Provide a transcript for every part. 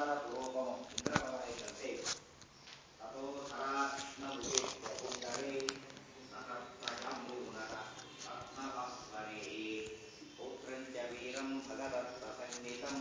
ಸುಂದರಪೂರ್ವಕಂ ಇಂದ್ರಪದಾಯಿಕಂತೆ ಅತೋ ಸರಾತ್ಮಭುಜೇತ್ಯ ಪುಂಡರೇ ಸಹಸ್ರಜಾಂಬೂನರ ರತ್ನಭಾಸ್ವರೇ ಪೌತ್ರಂಚ ವೀರಂ ಭಗದತ್ತ ಸಂಗೀತಂ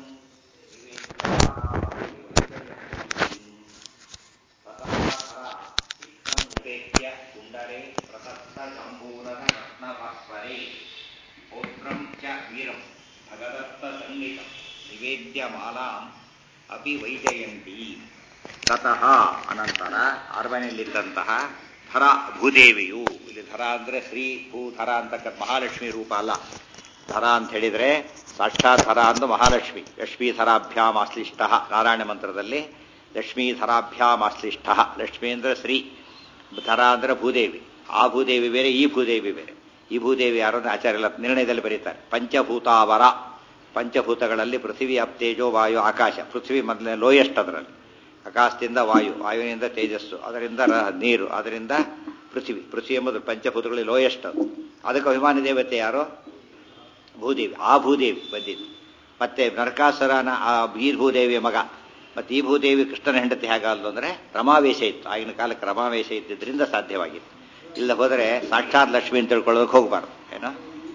ಉಪೇತ್ಯ ಪುಂಡರೇ ಪ್ರಸತ್ತ ಜಂಬೂನರ ರತ್ನಭಾಸ್ವರೇ ಪೌತ್ರಂ ಚ ವೀರಂ ಭಗದತ್ತ ಸಂಗೀತಂ ನಿವೇದ್ಯ ಮಾಲಾಂ ಅಪಿ ವೈಜಯಂತಿ ತತಃ ಅನಂತರ ಅರಮನೆಯಲ್ಲಿದ್ದಂತಹ ಧರ ಭೂದೇವಿಯು ಇಲ್ಲಿ ಧರ ಅಂದರೆ ಶ್ರೀ ಭೂಧರ ಅಂತಕ್ಕ ಮಹಾಲಕ್ಷ್ಮಿ ರೂಪ ಅಲ್ಲ ಧರ ಅಂತ ಹೇಳಿದರೆ ಸಾಕ್ಷಾತ್ ಧರ ಅಂದು ಮಹಾಲಕ್ಷ್ಮಿ ಲಕ್ಷ್ಮೀಧರಾಭ್ಯಾಮ್ ಆಶ್ಲಿಷ್ಟ ನಾರಾಯಣ ಮಂತ್ರದಲ್ಲಿ ಲಕ್ಷ್ಮೀಧರಾಭ್ಯಾಮ್ ಆಶ್ಲಿಷ್ಟ ಲಕ್ಷ್ಮೀ ಅಂದರೆ ಶ್ರೀ ಧರ ಅಂದರೆ ಭೂದೇವಿ ಆ ಭೂದೇವಿ ಬೇರೆ ಈ ಭೂದೇವಿ ಬೇರೆ ಈ ಭೂದೇವಿ ಯಾರು ಅಂದ್ರೆ ಆಚಾರ್ಯ ನಿರ್ಣಯದಲ್ಲಿ ಬರೀತಾರೆ ಪಂಚಭೂತಾವರ ಪಂಚಭೂತಗಳಲ್ಲಿ ಪೃಥ್ವಿ ಅಪ್ ತೇಜೋ ವಾಯು ಆಕಾಶ ಪೃಥ್ವಿ ಮೊದಲನೇ ಲೋಯೆಸ್ಟ್ ಅದರಲ್ಲಿ ಆಕಾಶದಿಂದ ವಾಯು ವಾಯುವಿನಿಂದ ತೇಜಸ್ಸು ಅದರಿಂದ ನೀರು ಅದರಿಂದ ಪೃಥ್ವಿ ಪೃಥ್ವಿ ಎಂಬುದು ಪಂಚಭೂತಗಳಲ್ಲಿ ಲೋಯೆಸ್ಟ್ ಅದು ಅದಕ್ಕೆ ಅಭಿಮಾನಿ ದೇವತೆ ಯಾರು ಭೂದೇವಿ ಆ ಭೂದೇವಿ ಬಂದಿದ್ದು ಮತ್ತೆ ನರಕಾಸುರನ ಆ ಈ ಭೂದೇವಿಯ ಮಗ ಮತ್ತೆ ಈ ಭೂದೇವಿ ಕೃಷ್ಣನ ಹೆಂಡತಿ ಹೇಗಲ್ದು ಅಂದರೆ ರಮಾವೇಶ ಇತ್ತು ಆಗಿನ ಕಾಲಕ್ಕೆ ರಮಾವೇಶ ಇದ್ದಿದ್ದರಿಂದ ಸಾಧ್ಯವಾಗಿತ್ತು ಇಲ್ಲ ಹೋದರೆ ಸಾಕ್ಷಾತ್ ಲಕ್ಷ್ಮಿ ಅಂತ ತಿಳ್ಕೊಳ್ಳೋದಕ್ಕೆ ಹೋಗಬಾರ್ದು ಏನೋ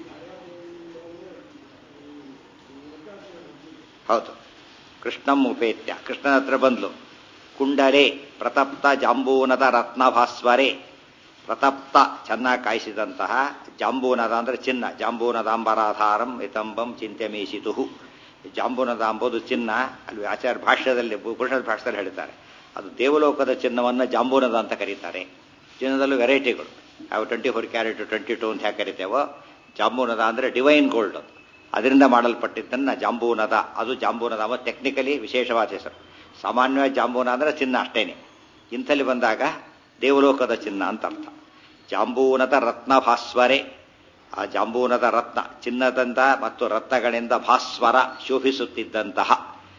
ಹೌದು ಕೃಷ್ಣಂ ಉಪೇತ್ಯ ಕೃಷ್ಣನ ಹತ್ರ ಬಂದ್ಲು ಕುಂಡರೆ ಪ್ರತಪ್ತ ಜಾಂಬೂನದ ರತ್ನಭಾಸ್ವರೆ ಪ್ರತಪ್ತ ಚೆನ್ನಾಗಿ ಕಾಯಿಸಿದಂತಹ ಜಾಂಬೂನದ ಅಂದರೆ ಚಿನ್ನ ಜಾಂಬೂನದಾಂಬರಾಧಾರಂ ಇತಂಬಂ ಚಿಂತ್ಯಮೀಸಿತು ಜಾಂಬೂನದ ಅಂಬುದು ಚಿನ್ನ ಅಲ್ಲಿ ಆಚಾರ್ಯ ಭಾಷ್ಯದಲ್ಲಿ ಪುರುಷದ ಭಾಷೆದಲ್ಲಿ ಹೇಳ್ತಾರೆ ಅದು ದೇವಲೋಕದ ಚಿನ್ನವನ್ನು ಜಾಂಬೂನದ ಅಂತ ಕರೀತಾರೆ ಚಿನ್ನದಲ್ಲೂ ವೆರೈಟಿಗಳು ಅವು twenty four carat twenty two ಅಂತ ಹೇಗೆ ಕರಿತೇವೋ ಜಾಂಬೂನದ ಅಂದರೆ ಡಿವೈನ್ ಗೋಲ್ಡ್ ಅದು ಅದರಿಂದ ಮಾಡಲ್ಪಟ್ಟಿದ್ದನ್ನು ಜಾಂಬೂನದ ಅದು ಜಾಂಬೂನದ ಅವ ಟೆಕ್ನಿಕಲಿ ವಿಶೇಷವಾದ ಹೆಸರು ಸಾಮಾನ್ಯವಾಗಿ ಜಾಂಬೂನ ಅಂದರೆ ಚಿನ್ನ ಅಷ್ಟೇನೆ ಇಂಥಲ್ಲಿ ಬಂದಾಗ ದೇವಲೋಕದ ಚಿನ್ನ ಅಂತ ಅರ್ಥ ಜಾಂಬೂನದ ರತ್ನ ಭಾಸ್ವರೆ ಆ ಜಾಂಬೂನದ ರತ್ನ ಚಿನ್ನದಿಂದ ಮತ್ತು ರತ್ನಗಳಿಂದ ಭಾಸ್ವರ ಶೋಭಿಸುತ್ತಿದ್ದಂತಹ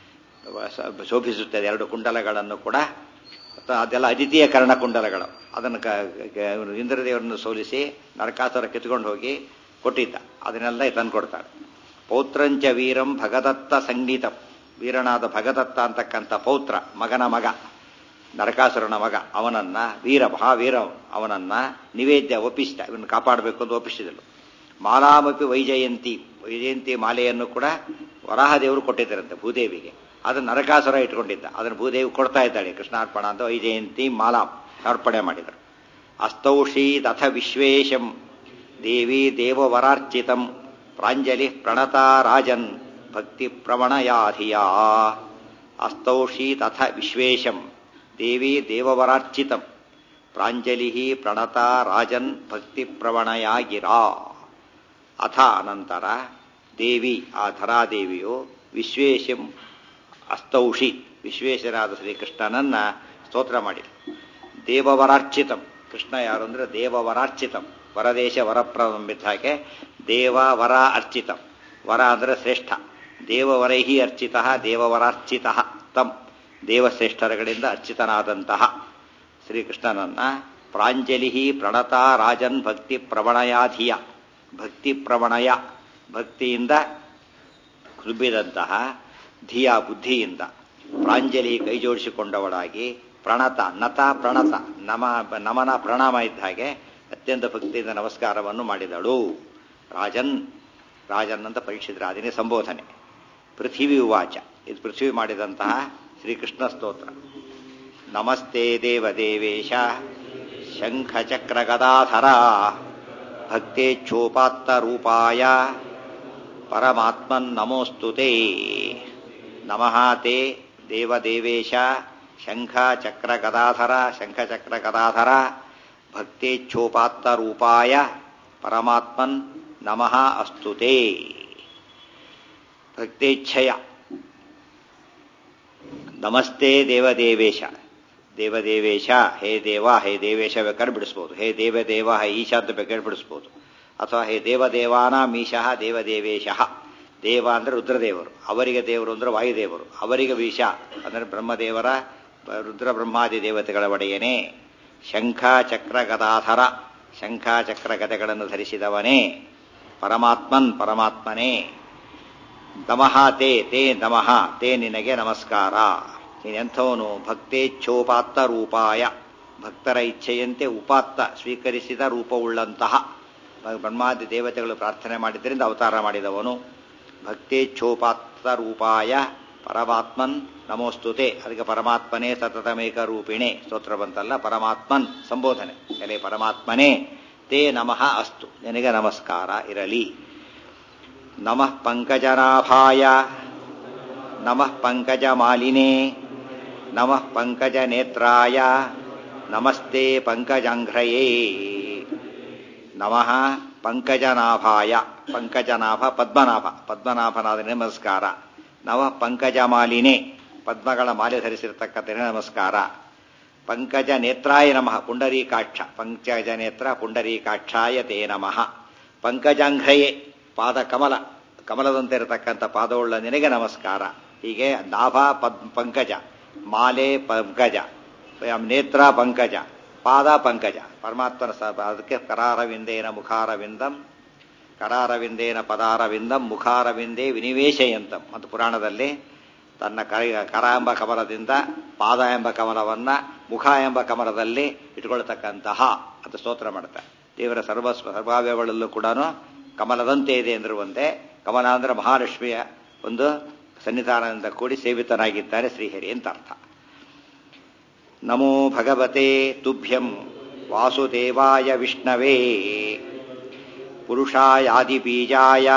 ಶೋಭಿಸುತ್ತದೆ ಎರಡು ಕುಂಡಲಗಳನ್ನು ಕೂಡ ಅದೆಲ್ಲ ಅದ್ವಿತೀಯ ಕರ್ಣ ಕುಂಡಲಗಳು ಅದನ್ನು ಇಂದ್ರದೇವರನ್ನು ಸೋಲಿಸಿ ನರಕಾಸುರ ಕಿತ್ಕೊಂಡು ಹೋಗಿ ಕೊಟ್ಟಿದ್ದ ಅದನ್ನೆಲ್ಲ ತಂದು ಕೊಡ್ತಾರೆ ಪೌತ್ರಂಚ ವೀರಂ ಭಗದತ್ತ ಸಂಗೀತಂ ವೀರನಾದ ಭಗದತ್ತ ಅಂತಕ್ಕಂಥ ಪೌತ್ರ ಮಗನ ಮಗ ನರಕಾಸುರನ ಮಗ ಅವನನ್ನ ವೀರ ಮಹಾವೀರ ಅವನನ್ನ ನಿವೇದ್ಯ ಒಪ್ಪಿಸಿದ ಇವನ್ನ ಕಾಪಾಡಬೇಕು ಅಂತ ಒಪ್ಪಿಸಿದಳು ಮಾಲಾಮಪಿ ವೈಜಯಂತಿ ವೈಜಯಂತಿ ಮಾಲೆಯನ್ನು ಕೂಡ ವರಾಹದೇವರು ಕೊಟ್ಟಿದ್ದರಂತೆ ಭೂದೇವಿಗೆ ಅದನ್ನು ನರಕಾಸುರ ಇಟ್ಕೊಂಡಿದ್ದ ಅದನ್ನು ಭೂದೇವಿ ಕೊಡ್ತಾ ಇದ್ದಾಳೆ ಕೃಷ್ಣಾರ್ಪಣ ಅಂತ ವೈಜಯಂತಿ ಮಾಲಾ ಅರ್ಪಣೆ ಮಾಡಿದರು ಅಸ್ತೌಷೀದಥ ವಿಶ್ವೇಶಂ ದೇವಿ ದೇವವರಾರ್ಚಿತಂ ಪ್ರಾಂಜಲಿ ಪ್ರಣತಾ ರಾಜನ್ ಭಕ್ತಿ ಪ್ರವಣಯಾಧಿಯಾ ಅಸ್ತೌಷೀದಥ ವಿಶ್ವೇಶಂ ದೇವಿ ದೇವವರಾರ್ಚಿತಂ ಪ್ರಾಂಜಲಿ ಪ್ರಣತಾ ರಾಜನ್ ಭಕ್ತಿ ಪ್ರವಣಯಾಗಿರಾ ಅಥ ಅನಂತರ ದೇವಿ ಆ ಧರಾದೇವಿಯು ವಿಶ್ವೇಶಂ ಅಸ್ತೌಷಿ ವಿಶ್ವೇಶರಾದ ಶ್ರೀಕೃಷ್ಣನನ್ನ ಸ್ತೋತ್ರ ಮಾಡಿ ದೇವವರಾರ್ಚಿತಂ ಕೃಷ್ಣ ಯಾರು ಅಂದ್ರೆ ದೇವವರಾರ್ಚಿತಂ ವರದೇಶ ವರಪ್ರದಂಬಿದ್ದ ಹಾಗೆ ದೇವ ವರ ಅರ್ಚಿತಂ ವರ ಅಂದ್ರೆ ಶ್ರೇಷ್ಠ ದೇವವರೈಹಿ ಅರ್ಚಿತ ದೇವವರಾರ್ಚಿತ ತಂ ದೇವಶ್ರೇಷ್ಠರಗಳಿಂದ ಅರ್ಚಿತನಾದಂತಹ ಶ್ರೀಕೃಷ್ಣನನ್ನ ಪ್ರಾಂಜಲಿ ಪ್ರಣತ ರಾಜನ್ ಭಕ್ತಿ ಪ್ರವಣಯಾಧಿಯ ಭಕ್ತಿ ಪ್ರವಣಯ ಭಕ್ತಿಯಿಂದ ಹುಬ್ಬಿದಂತಹ ಧಿಯ ಬುದ್ಧಿಯಿಂದ ಪ್ರಾಂಜಲಿ ಕೈ ಜೋಡಿಸಿಕೊಂಡವಳಾಗಿ ಪ್ರಣತ ನತ ಪ್ರಣತ ನಮ ನಮನ ಪ್ರಣಾಮ ಇದ್ದ ಹಾಗೆ ಅತ್ಯಂತ ಭಕ್ತಿಯಿಂದ ನಮಸ್ಕಾರವನ್ನು ಮಾಡಿದಳು ರಾಜನ್ ರಾಜನ್ ಅಂತ ಪರೀಕ್ಷಿಸಿದ್ರೆ ಅದನ್ನೇ ಸಂಬೋಧನೆ ಪೃಥಿವಿ ಉವಾಚ ಇದು ಪೃಥ್ವಿ ಮಾಡಿದಂತಹ ಶ್ರೀಕೃಷ್ಣ ಸ್ತೋತ್ರ ನಮಸ್ತೆ ದೇವದೇವೇಶ ಶಂಖಚಕ್ರ ಗದಾಧರ ಭಕ್ತೇಚ್ಛೋಪಾತ್ತ ರೂಪಾಯ ಪರಮಾತ್ಮನ್ ನಮೋಸ್ತುತೆ ನಮಃ ತೇ ದೇವದೇವೇಶ ಶಂಖ ಚಕ್ರ ಗದಾಧರ ಶಂಖಚಕ್ರ ಗದಾಧರ ಭಕ್ತೇಚ್ಛೋಪಾತ್ತ ರೂಪಾಯ ಪರಮಾತ್ಮನ್ ನಮಃ ಅಸ್ತುತೆ ಭಕ್ತೇಚ್ಛಯ ನಮಸ್ತೆ ದೇವದೇವೇಶ ದೇವದೇವೇಶ ಹೇ ದೇವ ಹೇ ದೇವೇಶ ಬೇಕಾದ್ರೆ ಬಿಡಿಸ್ಬೋದು ಹೇ ದೇವದೇವ ಹೇ ಈಶ ಅಂತ ಬೇಕಾದ್ರೆ ಬಿಡಿಸ್ಬೋದು ಅಥವಾ ಹೇ ದೇವದೇವಾನಾಂ ಈಶಃ ದೇವದೇವೇಶ ದೇವ ಅಂದರೆ ರುದ್ರದೇವರು ಅವರಿಗೆ ದೇವರು ಅಂದರೆ ವಾಯುದೇವರು ಅವರಿಗೆ ವೀಶ ಅಂದರೆ ಬ್ರಹ್ಮದೇವರ ರುದ್ರ ಬ್ರಹ್ಮಾದಿ ದೇವತೆಗಳ ಒಡೆಯನೇ ಶಂಖ ಚಕ್ರ ಗದಾಧರ ಶಂಖ ಚಕ್ರ ಗದೆಗಳನ್ನು ಧರಿಸಿದವನೇ ಪರಮಾತ್ಮನ್ ಪರಮಾತ್ಮನೇ ನಮಃ ತೇ ತೇ ನಮಃ ತೇ ನಿನಗೆ ನಮಸ್ಕಾರ ಎಂಥವನು ಭಕ್ತೇಚ್ಛೋಪಾತ್ತ ರೂಪಾಯ ಭಕ್ತರ ಇಚ್ಛೆಯಂತೆ ಉಪಾತ್ತ ಸ್ವೀಕರಿಸಿದ ರೂಪವುಳ್ಳಂತಹ ಬ್ರಹ್ಮಾದಿ ದೇವತೆಗಳು ಪ್ರಾರ್ಥನೆ ಮಾಡಿದ್ದರಿಂದ ಅವತಾರ ಮಾಡಿದವನು ಭಕ್ತೇಚ್ಛೋಪಾತ್ತ ರೂಪಾಯ ಪರಮಾತ್ಮನ್ ನಮೋಸ್ತುತೆ ಅದಕ್ಕೆ ಪರಮಾತ್ಮನೇ ಸತತಮೇಕ ರೂಪಿಣೆ ಸ್ತೋತ್ರ ಬಂತಲ್ಲ ಪರಮಾತ್ಮನ್ ಸಂಬೋಧನೆ ಎಲೆ ಪರಮಾತ್ಮನೇ ತೇ ನಮಃ ಅಸ್ತು ನಿನಗೆ ನಮಸ್ಕಾರ ಇರಲಿ ನಮಃ ಪಂಕಜನಾಭಾಯ ನಮಃ ಪಂಕಜಮಾಲಿನೇ ನಮಃ ಪಂಕಜನೇತ್ರಾಯ ನಮಸ್ತೆ ಪಂಕಜಾಂಘ್ರಯೇ ನಮಃ ಪಂಕಜನಾಭಾಯ ಪಂಕಜನಾಭ ಪದ್ಮನಾಭ ಪದ್ಮನಾಭನಾದ ನಮಸ್ಕಾರ ನವ ಪಂಕಜಮಾಲಿನೇ ಪದ್ಮಗಳ ಮಾಲೆ ಧರಿಸಿರ್ತಕ್ಕಂಥ ನಮಸ್ಕಾರ ಪಂಕಜ ನೇತ್ರಾಯ ನಮಃ ಪುಂಡರೀಕಾಕ್ಷ ಪಂಕಜ ನೇತ್ರ ಪುಂಡರೀಕಾಕ್ಷಾಯ ತೇ ನಮಃ ಪಂಕಜಾಂಘ್ರಯೇ ಪಾದ ಕಮಲ ಕಮಲದಂತೆ ಇರತಕ್ಕಂಥ ಪಾದವುಳ್ಳ ನಿನಗೆ ನಮಸ್ಕಾರ ಹೀಗೆ ನಾಭ ಪದ್ ಪಂಕಜ ಮಾಲೆ ಪಂಕಜ ನೇತ್ರ ಪಂಕಜ ಪಾದ ಪಂಕಜ ಪರಮಾತ್ಮನ ಸ ಅದಕ್ಕೆ ಕರಾರವಿಂದೇನ ಮುಖಾರವಿಂದಂ ಕರಾರವಿಂದೇನ ಪದಾರವಿಂದಂ ಮುಖಾರವಿಂದೇ ವಿನಿವೇಶಯಂತಂ ಮತ್ತು ಪುರಾಣದಲ್ಲಿ ತನ್ನ ಕರ ಕರ ಎಂಬ ಕಮಲದಿಂದ ಪಾದ ಎಂಬ ಕಮಲವನ್ನ ಮುಖ ಎಂಬ ಕಮಲದಲ್ಲಿ ಇಟ್ಕೊಳ್ತಕ್ಕಂತಹ ಅಂತ ಸ್ತೋತ್ರ ಮಾಡ್ತಾರೆ ದೇವರ ಸರ್ವ ಸರ್ವಾವ್ಯಗಳಲ್ಲೂ ಕೂಡ ಕಮಲದಂತೆ ಇದೆ ಎಂದ್ರು ಒಂದೇ ಕಮಲ ಅಂದ್ರೆ ಮಹಾಲಕ್ಷ್ಮಿಯ ಒಂದು ಸನ್ನಿಧಾನದಿಂದ ಕೂಡಿ ಸೇವಿತನಾಗಿದ್ದಾರೆ ಶ್ರೀಹರಿ ಅಂತ ಅರ್ಥ ನಮೋ ಭಗವತೆ ತುಭ್ಯಂ ವಾಸುದೇವಾಯ ವಿಷ್ಣವೇ ಪುರುಷಾಯಾದಿಬೀಜಾಯ